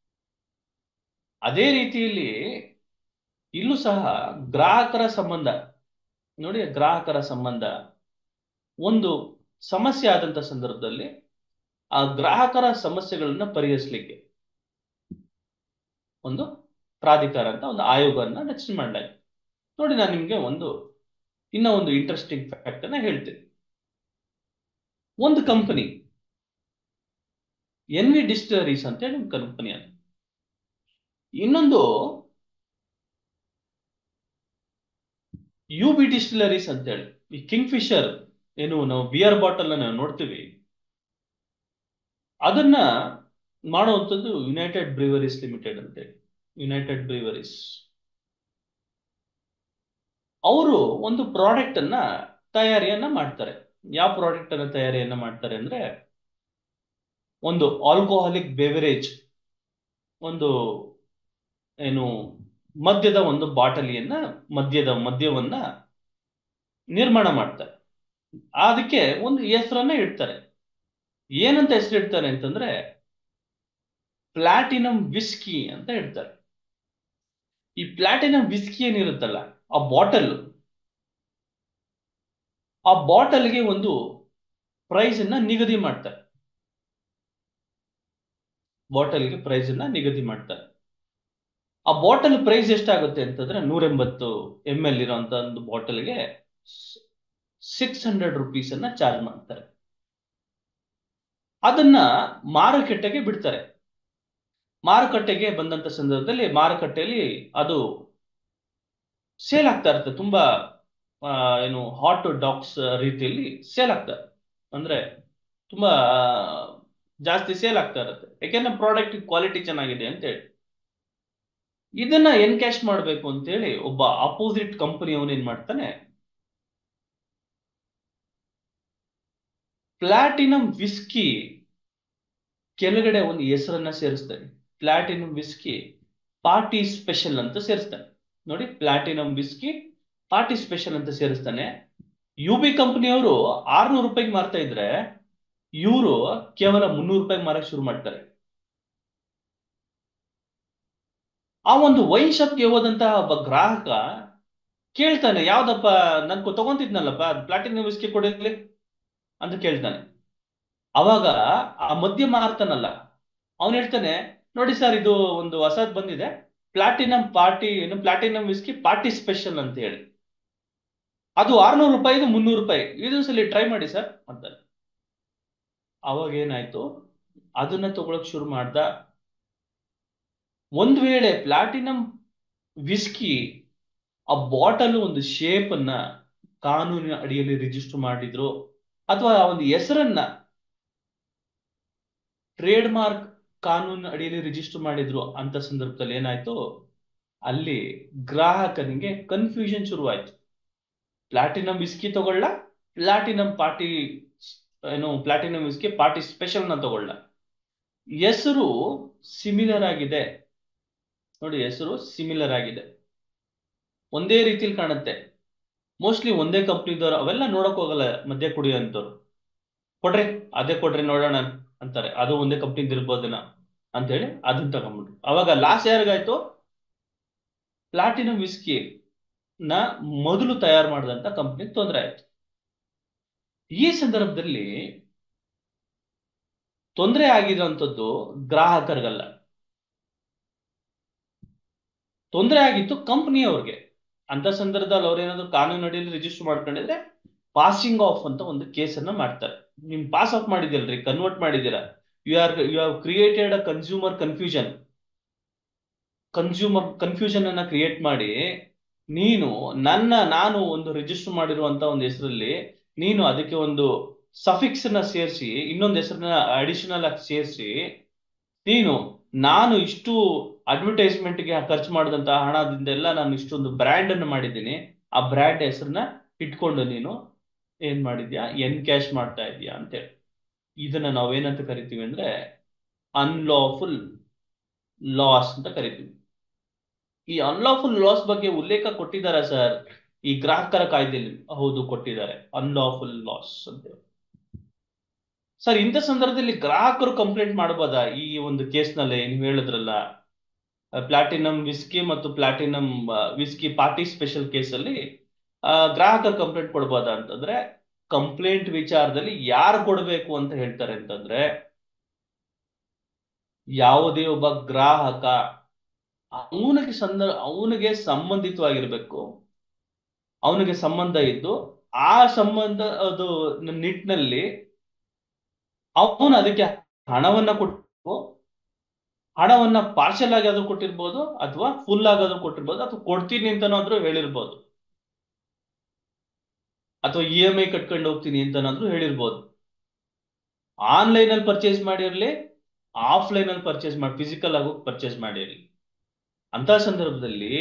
ಅದೇ ರೀತಿಯಲ್ಲಿ ಇಲ್ಲೂ ಸಹ ಗ್ರಾಹಕರ ಸಂಬಂಧ ನೋಡಿ ಗ್ರಾಹಕರ ಸಂಬಂಧ ಒಂದು ಸಮಸ್ಯೆ ಆದಂತ ಸಂದರ್ಭದಲ್ಲಿ ಆ ಗ್ರಾಹಕರ ಸಮಸ್ಯೆಗಳನ್ನ ಪರಿಹರಿಸಲಿಕ್ಕೆ ಒಂದು ಪ್ರಾಧಿಕಾರ ಅಂತ ಒಂದು ಆಯೋಗವನ್ನ ರಚನೆ ಮಾಡಲಾಗಿದೆ ನೋಡಿ ನಾನು ನಿಮ್ಗೆ ಒಂದು ಇನ್ನ ಒಂದು ಇಂಟ್ರೆಸ್ಟಿಂಗ್ ಫ್ಯಾಕ್ಟ್ ಅನ್ನ ಹೇಳ್ತೀನಿ ಒಂದು ಕಂಪನಿ ಎನ್ ವಿ ಡಿಸ್ಟಿಲರೀಸ್ ಅಂತ ಹೇಳಿ ಒಂದು ಕಂಪನಿ ಅದು ಇನ್ನೊಂದು ಯು ಬಿ ಡಿಸ್ಟಿಲರೀಸ್ ಅಂತ ಹೇಳಿ ಈ ಕಿಂಗ್ ಫಿಶರ್ ಏನು ನಾವು ಬಿಯರ್ ಬಾಟಲ್ ನಾವು ನೋಡ್ತೀವಿ ಅದನ್ನ ಮಾಡುವಂಥದ್ದು ಯುನೈಟೆಡ್ ಬ್ರೀವರೀಸ್ ಲಿಮಿಟೆಡ್ ಅಂತೇಳಿ ಯುನೈಟೆಡ್ ಬ್ರೀವರೀಸ್ ಅವರು ಒಂದು ಪ್ರಾಡಕ್ಟ್ ಅನ್ನ ತಯಾರಿಯನ್ನ ಮಾಡ್ತಾರೆ ಯಾವ ಪ್ರಾಡಕ್ಟ್ ಅನ್ನ ತಯಾರಿಯನ್ನ ಮಾಡ್ತಾರೆ ಅಂದ್ರೆ ಒಂದು ಆಲ್ಕೋಹಾಲಿಕ್ ಬೆವರೇಜ್ ಒಂದು ಏನು ಮದ್ಯದ ಒಂದು ಬಾಟಲಿಯನ್ನ ಮದ್ಯದ ಮದ್ಯವನ್ನ ನಿರ್ಮಾಣ ಮಾಡ್ತಾರೆ ಅದಕ್ಕೆ ಒಂದು ಹೆಸರನ್ನ ಇಡ್ತಾರೆ ಏನಂತ ಹೆಸರು ಇಡ್ತಾರೆ ಅಂತಂದ್ರೆ ಪ್ಲಾಟಿನಂ ವಿಸ್ಕಿ ಅಂತ ಇಡ್ತಾರೆ ಈ ಪ್ಲಾಟಿನಂ ವಿಸ್ಕಿ ಏನಿರುತ್ತಲ್ಲ ಆ ಬಾಟಲ್ ಆ ಬಾಟಲ್ಗೆ ಒಂದು ಪ್ರೈಸ್ ಅನ್ನ ನಿಗದಿ ಮಾಡ್ತಾರೆ ಬಾಟಲ್ಗೆ ಪ್ರೈಸ್ ಅನ್ನ ನಿಗದಿ ಮಾಡ್ತಾರೆ ಆ ಬಾಟಲ್ ಪ್ರೈಸ್ ಎಷ್ಟಾಗುತ್ತೆ ಅಂತಂದ್ರೆ ನೂರ ಎಂಬತ್ತು ಎಂ ಎಲ್ ಇರೋಂತ ಒಂದು ಬಾಟಲ್ಗೆ ಸಿಕ್ಸ್ ಹಂಡ್ರೆಡ್ ರುಪೀಸ್ ಅನ್ನ ಚಾರ್ಜ್ ಮಾಡ್ತಾರೆ ಅದನ್ನ ಮಾರುಕಟ್ಟೆಗೆ ಬಿಡ್ತಾರೆ ಮಾರುಕಟ್ಟೆಗೆ ಬಂದಂತ ಸಂದರ್ಭದಲ್ಲಿ ಮಾರುಕಟ್ಟೆಯಲ್ಲಿ ಅದು ಸೇಲ್ ಆಗ್ತಾ ಇರುತ್ತೆ ತುಂಬಾ ಆ, ಏನು ಹಾಟ್ ಡಾಗ್ಸ್ ರೀತಿಯಲ್ಲಿ ಸೇಲ್ ಆಗ್ತಾರೆ ಅಂದ್ರೆ ತುಂಬಾ ಆ, ಜಾಸ್ತಿ ಸೇಲ್ ಆಗ್ತಾ ಇರುತ್ತೆ ಯಾಕೆಂದ್ರೆ ಪ್ರಾಡಕ್ಟ್ ಕ್ವಾಲಿಟಿ ಚೆನ್ನಾಗಿದೆ ಅಂತ ಹೇಳಿ ಇದನ್ನ ಎನ್ಕ್ಯಾಶ್ ಮಾಡಬೇಕು ಅಂತೇಳಿ ಒಬ್ಬ ಅಪೋಸಿಟ್ ಕಂಪನಿ ಅವನು ಏನ್ ಮಾಡ್ತಾನೆ ಪ್ಲಾಟಿನಂ ವಿಸ್ಕಿ ಕೆಳಗಡೆ ಒಂದು ಹೆಸರನ್ನ ಸೇರಿಸ್ತಾನೆ ಪ್ಲಾಟಿನಂ ವಿಸ್ಕಿ ಪಾರ್ಟಿ ಸ್ಪೆಷಲ್ ಅಂತ ಸೇರಿಸ್ತಾನೆ ನೋಡಿ ಪ್ಲಾಟಿನಂ ವಿಸ್ಕಿ ಪಾರ್ಟಿ ಸ್ಪೆಷಲ್ ಅಂತ ಸೇರಿಸ್ತಾನೆ ಯು ಬಿ ಕಂಪನಿಯವರು ಆರ್ನೂರು ರೂಪಾಯಿಗೆ ಮಾರ್ತಾ ಇದ್ರೆ ಇವರು ಕೇವಲ ಮುನ್ನೂರು ರೂಪಾಯಿಗೆ ಮಾರಕ್ ಶುರು ಮಾಡ್ತಾರೆ ಆ ಒಂದು ವೈನ್ ಶಾಪ್ಗೆ ಹೋದಂತಹ ಒಬ್ಬ ಗ್ರಾಹಕ ಕೇಳ್ತಾನೆ ಯಾವ್ದಪ್ಪ ನನ್ ತಗೊಂತಿದ್ನಲ್ಲಪ್ಪ ಪ್ಲಾಟಿನಂ ವಿಸ್ಕಿ ಕೊಡಿರ್ಲಿ ಅಂತ ಕೇಳ್ತಾನೆ ಅವಾಗ ಆ ಮದ್ಯ ಮಾರ್ತಾನಲ್ಲ ಅವನು ಹೇಳ್ತಾನೆ ನೋಡಿ ಸರ್ ಇದು ಒಂದು ಹೊಸದ್ ಬಂದಿದೆ ಪ್ಲಾಟಿನಂ ಪಾರ್ಟಿ ಏನು ಪ್ಲಾಟಿನಂ ವಿಸ್ಕಿ ಪಾರ್ಟಿ ಸ್ಪೆಷಲ್ ಅಂತ ಹೇಳಿ ಅದು ಆರ್ನೂರು ರೂಪಾಯಿ ಇದು ಮುನ್ನೂರು ರೂಪಾಯಿ ಇದೊಂದು ಸಲ ಟ್ರೈ ಮಾಡಿ ಸರ್ ಅಂತಾನೆ ಅವಾಗ ಏನಾಯ್ತು ಅದನ್ನ ತಗೊಳಕ್ ಶುರು ಮಾಡ್ದ ಒಂದ್ ವೇಳೆ ಪ್ಲಾಟಿನಂ ವಿಸ್ಕಿ ಆ ಬಾಟಲ್ ಒಂದು ಶೇಪ್ ಅನ್ನ ಕಾನೂನಿನ ಅಡಿಯಲ್ಲಿ ರಿಜಿಸ್ಟರ್ ಮಾಡಿದ್ರು ಅಥವಾ ಆ ಒಂದು ಹೆಸರನ್ನ ಟ್ರೇಡ್ ಮಾರ್ಕ್ ಕಾನೂನು ಅಡಿಯಲ್ಲಿ ರಿಜಿಸ್ಟರ್ ಮಾಡಿದ್ರು ಅಂತ ಸಂದರ್ಭದಲ್ಲಿ ಏನಾಯ್ತು ಅಲ್ಲಿ ಗ್ರಾಹಕನಿಗೆ ಕನ್ಫ್ಯೂಷನ್ ಶುರುವಾಯ್ತು ಪ್ಲಾಟಿನಂ ವಿಸ್ಕಿ ತಗೊಳ್ಳ ಪ್ಲಾಟಿನಂ ಪಾರ್ಟಿ ಏನು ಪ್ಲಾಟಿನಂ ವಿಸ್ಕಿ ಪಾರ್ಟಿ ಸ್ಪೆಷಲ್ ನ ತಗೊಳ್ಳ ಹೆಸರು ಸಿಮಿಲರ್ ಆಗಿದೆ ನೋಡಿ ಹೆಸರು ಸಿಮಿಲರ್ ಆಗಿದೆ ಒಂದೇ ರೀತಿಲಿ ಕಾಣುತ್ತೆ ಮೋಸ್ಟ್ಲಿ ಒಂದೇ ಕಂಪ್ನಿದವ್ರು ಅವೆಲ್ಲ ನೋಡಕ್ ಹೋಗಲ್ಲ ಮದ್ಯ ಕುಡಿಯೋಂಥವ್ರು ಕೊಡ್ರಿ ಅದೇ ಕೊಡ್ರಿ ನೋಡೋಣ ಅಂತಾರೆ ಅದು ಒಂದೇ ಕಂಪ್ನಿದ್ ಇರ್ಬೋದೇನ ಅಂತ ಹೇಳಿ ಅದನ್ನ ತಗೊಂಡ್ಬಿಟ್ರು ಅವಾಗ ಲಾಸ್ ಯಾರಿಗಾಯ್ತು ಪ್ಲಾಟಿನಂ ವಿಸ್ಕಿ ನ ಮೊದಲು ತಯಾರು ಮಾಡಿದಂತ ಕಂಪ್ನಿ ತೊಂದರೆ ಆಯ್ತು ಈ ಸಂದರ್ಭದಲ್ಲಿ ತೊಂದರೆ ಆಗಿರುವಂತದ್ದು ಗ್ರಾಹಕರಿಗಲ್ಲ ತೊಂದರೆ ಆಗಿತ್ತು ಕಂಪ್ನಿಯವ್ರಿಗೆ ಅಂತ ಸಂದರ್ಭದಲ್ಲಿ ಅವ್ರೇನಾದ್ರು ಕಾನೂನು ಅಡಿಯಲ್ಲಿ ರಿಜಿಸ್ಟರ್ ಮಾಡ್ಕೊಂಡಿದ್ರೆ ಪಾಸಿಂಗ್ ಆಫ್ ಅಂತ ಒಂದು ಕೇಸನ್ನ ಮಾಡ್ತಾರೆ ನಿಮ್ ಪಾಸ್ ಆಫ್ ಮಾಡಿದಿಲ್ರಿ ಕನ್ವರ್ಟ್ ಮಾಡಿದ್ದೀರಾ you are you have created a consumer confusion consumer confusion ಅನ್ನ ಕ್ರಿಯೇಟ್ ಮಾಡಿ ನೀನು ನನ್ನ ನಾನು ಒಂದು ರಿಜಿಸ್ಟರ್ ಮಾಡಿರುವಂತ ಒಂದು ಹೆಸರಲ್ಲಿ ನೀನು ಅದಕ್ಕೆ ಒಂದು ಸಫಿಕ್ಸ್ ನ ಸೇರಿಸಿ ಇನ್ನೊಂದು ಹೆಸರನ್ನ ಅಡಿಷನಲ್ ಆಗಿ ಸೇರಿಸಿ ನೀನು ನಾನು ಇಷ್ಟು ಅಡ್ವರ್ಟೈಸ್ಮೆಂಟ್ಗೆ ಖರ್ಚು ಮಾಡಿದಂತಹ ಹಣದಿಂದೆಲ್ಲ ನಾನು ಇಷ್ಟೊಂದು ಬ್ರ್ಯಾಂಡ್ ಅನ್ನು ಮಾಡಿದ್ದೀನಿ ಆ ಬ್ರ್ಯಾಂಡ್ ಹೆಸರನ್ನ ಇಟ್ಕೊಂಡು ನೀನು ಏನ್ ಮಾಡಿದ್ಯಾ ಎನ್ ಕ್ಯಾಶ್ ಮಾಡ್ತಾ ಇದೀಯಾ ಅಂತೇಳಿ ಇದನ್ನ ನಾವೇನಂತ ಕರಿತೀವಿ ಅಂದ್ರೆ ಅನ್ಲಾಫುಲ್ ಲಾಸ್ ಅಂತ ಕರಿತೀವಿ ಈ ಅನ್ಲಾಫುಲ್ ಲಾಸ್ ಬಗ್ಗೆ ಉಲ್ಲೇಖ ಕೊಟ್ಟಿದ್ದಾರ ಸರ್ ಈ ಗ್ರಾಹಕರ ಕಾಯ್ದೆಯಲ್ಲಿ ಹೌದು ಕೊಟ್ಟಿದ್ದಾರೆ ಅನ್ಲಾಫುಲ್ ಲಾಸ್ ಅಂತ ಸರ್ ಇಂಥ ಸಂದರ್ಭದಲ್ಲಿ ಗ್ರಾಹಕರು ಕಂಪ್ಲೇಂಟ್ ಮಾಡಬಹುದಾ ಈ ಒಂದು ಕೇಸ್ನಲ್ಲಿ ನೀವು ಹೇಳಿದ್ರಲ್ಲ ಪ್ಲಾಟಿನಂ ವಿಸ್ಕಿ ಮತ್ತು ಪ್ಲಾಟಿನಂ ವಿಸ್ಕಿ ಪಾರ್ಟಿ ಸ್ಪೆಷಲ್ ಕೇಸಲ್ಲಿ ಗ್ರಾಹಕರು ಕಂಪ್ಲೇಂಟ್ ಕೊಡ್ಬೋದಾ ಅಂತಂದ್ರೆ ಕಂಪ್ಲೇಂಟ್ ವಿಚಾರದಲ್ಲಿ ಯಾರು ಕೊಡಬೇಕು ಅಂತ ಹೇಳ್ತಾರೆ ಅಂತಂದ್ರೆ ಯಾವುದೇ ಒಬ್ಬ ಗ್ರಾಹಕ ಅವನಿಗೆ ಸಂದರ್ಭ ಅವನಿಗೆ ಸಂಬಂಧಿತವಾಗಿರ್ಬೇಕು ಅವನಿಗೆ ಸಂಬಂಧ ಇದ್ದು ಆ ಸಂಬಂಧ ಅದು ನಿಟ್ಟಿನಲ್ಲಿ ಅವನು ಅದಕ್ಕೆ ಹಣವನ್ನ ಕೊಟ್ಟು ಹಣವನ್ನ ಪಾರ್ಷಲ್ ಆಗಿ ಆದ್ರೂ ಕೊಟ್ಟಿರ್ಬೋದು ಅಥವಾ ಫುಲ್ ಆಗಾದ್ರೂ ಕೊಟ್ಟಿರ್ಬೋದು ಅಥವಾ ಕೊಡ್ತೀನಿ ಅಂತನಾದ್ರೂ ಹೇಳಿರ್ಬೋದು ಅಥವಾ ಇ ಎಂ ಐ ಕಟ್ಕೊಂಡು ಹೋಗ್ತೀನಿ ಅಂತನಾದ್ರೂ ಹೇಳಿರ್ಬೋದು ಆನ್ಲೈನ್ ಅಲ್ಲಿ ಪರ್ಚೇಸ್ ಮಾಡಿರ್ಲಿ ಆಫ್ಲೈನ್ ಅಲ್ಲಿ ಪರ್ಚೇಸ್ ಮಾಡಿ ಫಿಸಿಕಲ್ ಆಗಿ ಪರ್ಚೇಸ್ ಮಾಡಿರ್ಲಿ ಅಂತ ಸಂದರ್ಭದಲ್ಲಿ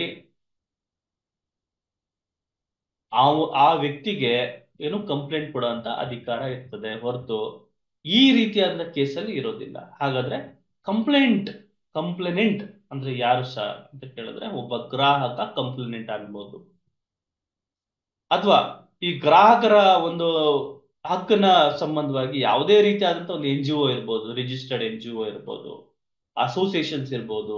ಆ ಆ ವ್ಯಕ್ತಿಗೆ ಏನು ಕಂಪ್ಲೇಂಟ್ ಕೊಡುವಂತ ಅಧಿಕಾರ ಇರ್ತದೆ ಹೊರತು ಈ ರೀತಿಯಾದ ಕೇಸಲ್ಲಿ ಇರೋದಿಲ್ಲ ಹಾಗಾದ್ರೆ ಕಂಪ್ಲೇಂಟ್ ಕಂಪ್ಲೇನೆಂಟ್ ಅಂದ್ರೆ ಯಾರು ಸರ್ ಅಂತ ಕೇಳಿದ್ರೆ ಒಬ್ಬ ಗ್ರಾಹಕ ಕಂಪ್ಲೇನೆಂಟ್ ಆಗ್ಬೋದು ಅಥವಾ ಈ ಗ್ರಾಹಕರ ಒಂದು ಹಕ್ಕನ ಸಂಬಂಧವಾಗಿ ಯಾವುದೇ ರೀತಿಯಾದಂತ ಒಂದು ಎನ್ ಜಿ ಒ ಇರ್ಬೋದು ರಿಜಿಸ್ಟರ್ಡ್ ಎನ್ ಜಿ ಒ ಇರ್ಬೋದು ಅಸೋಸಿಯೇಷನ್ಸ್ ಇರ್ಬೋದು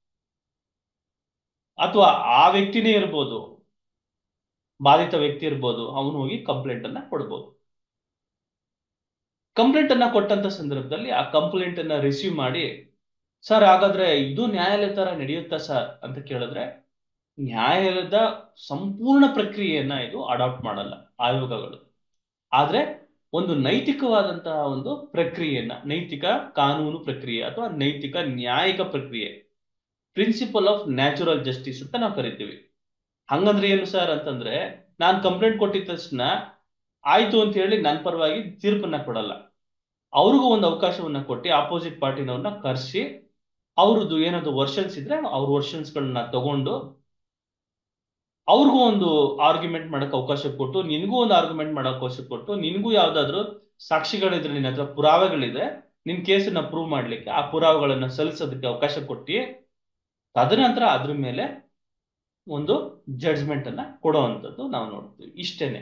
ಅಥವಾ ಆ ವ್ಯಕ್ತಿನೇ ಇರ್ಬೋದು ಬಾಧಿತ ವ್ಯಕ್ತಿ ಇರ್ಬೋದು ಅವನು ಹೋಗಿ ಕಂಪ್ಲೇಂಟ್ ಅನ್ನ ಕೊಡ್ಬೋದು ಕಂಪ್ಲೇಂಟ್ ಅನ್ನ ಕೊಟ್ಟಂತ ಸಂದರ್ಭದಲ್ಲಿ ಆ ಕಂಪ್ಲೇಂಟ್ ಅನ್ನ ರಿಸೀವ್ ಮಾಡಿ ಸರ್ ಹಾಗಾದ್ರೆ ಇದು ನ್ಯಾಯಾಲಯ ತರ ನಡೆಯುತ್ತಾ ಸರ್ ಅಂತ ಕೇಳಿದ್ರೆ ನ್ಯಾಯಾಲಯದ ಸಂಪೂರ್ಣ ಪ್ರಕ್ರಿಯೆಯನ್ನ ಇದು ಅಡಾಪ್ಟ್ ಮಾಡಲ್ಲ ಆಯೋಗಗಳು ಆದ್ರೆ ಒಂದು ನೈತಿಕವಾದಂತಹ ಒಂದು ಪ್ರಕ್ರಿಯೆಯನ್ನ ನೈತಿಕ ಕಾನೂನು ಪ್ರಕ್ರಿಯೆ ಅಥವಾ ನೈತಿಕ ನ್ಯಾಯಿಕ ಪ್ರಕ್ರಿಯೆ ಪ್ರಿನ್ಸಿಪಲ್ ಆಫ್ ನ್ಯಾಚುರಲ್ ಜಸ್ಟಿಸ್ ಅಂತ ನಾವು ಕರಿತೀವಿ ಹಂಗಂದ್ರೆ ಏನು ಸರ್ ಅಂತಂದ್ರೆ ನಾನು ಕಂಪ್ಲೇಂಟ್ ಕೊಟ್ಟಿದ ತಕ್ಷಣ ಆಯ್ತು ಅಂತ ಹೇಳಿ ನನ್ನ ಪರವಾಗಿ ತೀರ್ಪನ್ನ ಕೊಡಲ್ಲ ಅವ್ರಿಗೂ ಒಂದು ಅವಕಾಶವನ್ನ ಕೊಟ್ಟು ಆಪೋಸಿಟ್ ಪಾರ್ಟಿನವ್ರನ್ನ ಕರೆಸಿ ಅವ್ರದ್ದು ಏನಾದ್ರು ವರ್ಷನ್ಸ್ ಇದ್ರೆ ಅವ್ರ ವರ್ಷನ್ಸ್ಗಳನ್ನ ತಗೊಂಡು ಅವ್ರಿಗೂ ಒಂದು ಆರ್ಗ್ಯುಮೆಂಟ್ ಮಾಡಕ್ ಅವಕಾಶ ಕೊಟ್ಟು ನಿನ್ಗೂ ಒಂದು ಆರ್ಗ್ಯುಮೆಂಟ್ ಮಾಡಕ್ ಅವಕಾಶ ಕೊಟ್ಟು ನಿನ್ಗೂ ಯಾವ್ದಾದ್ರು ಸಾಕ್ಷಿಗಳಿದ್ರೆ ನಿನ್ನ ಹತ್ರ ಪುರಾವೆಗಳಿದೆ ನಿನ್ ಕೇಸನ್ನ ಪ್ರೂವ್ ಮಾಡ್ಲಿಕ್ಕೆ ಆ ಪುರಾವೆಗಳನ್ನ ಸಲ್ಲಿಸೋದಕ್ಕೆ ಅವಕಾಶ ಕೊಟ್ಟು ತದನಂತರ ಅದ್ರ ಮೇಲೆ ಒಂದು ಜಡ್ಜ್ಮೆಂಟ್ ಅನ್ನ ಕೊಡುವಂಥದ್ದು ನಾವು ನೋಡ್ತೀವಿ ಇಷ್ಟೇನೆ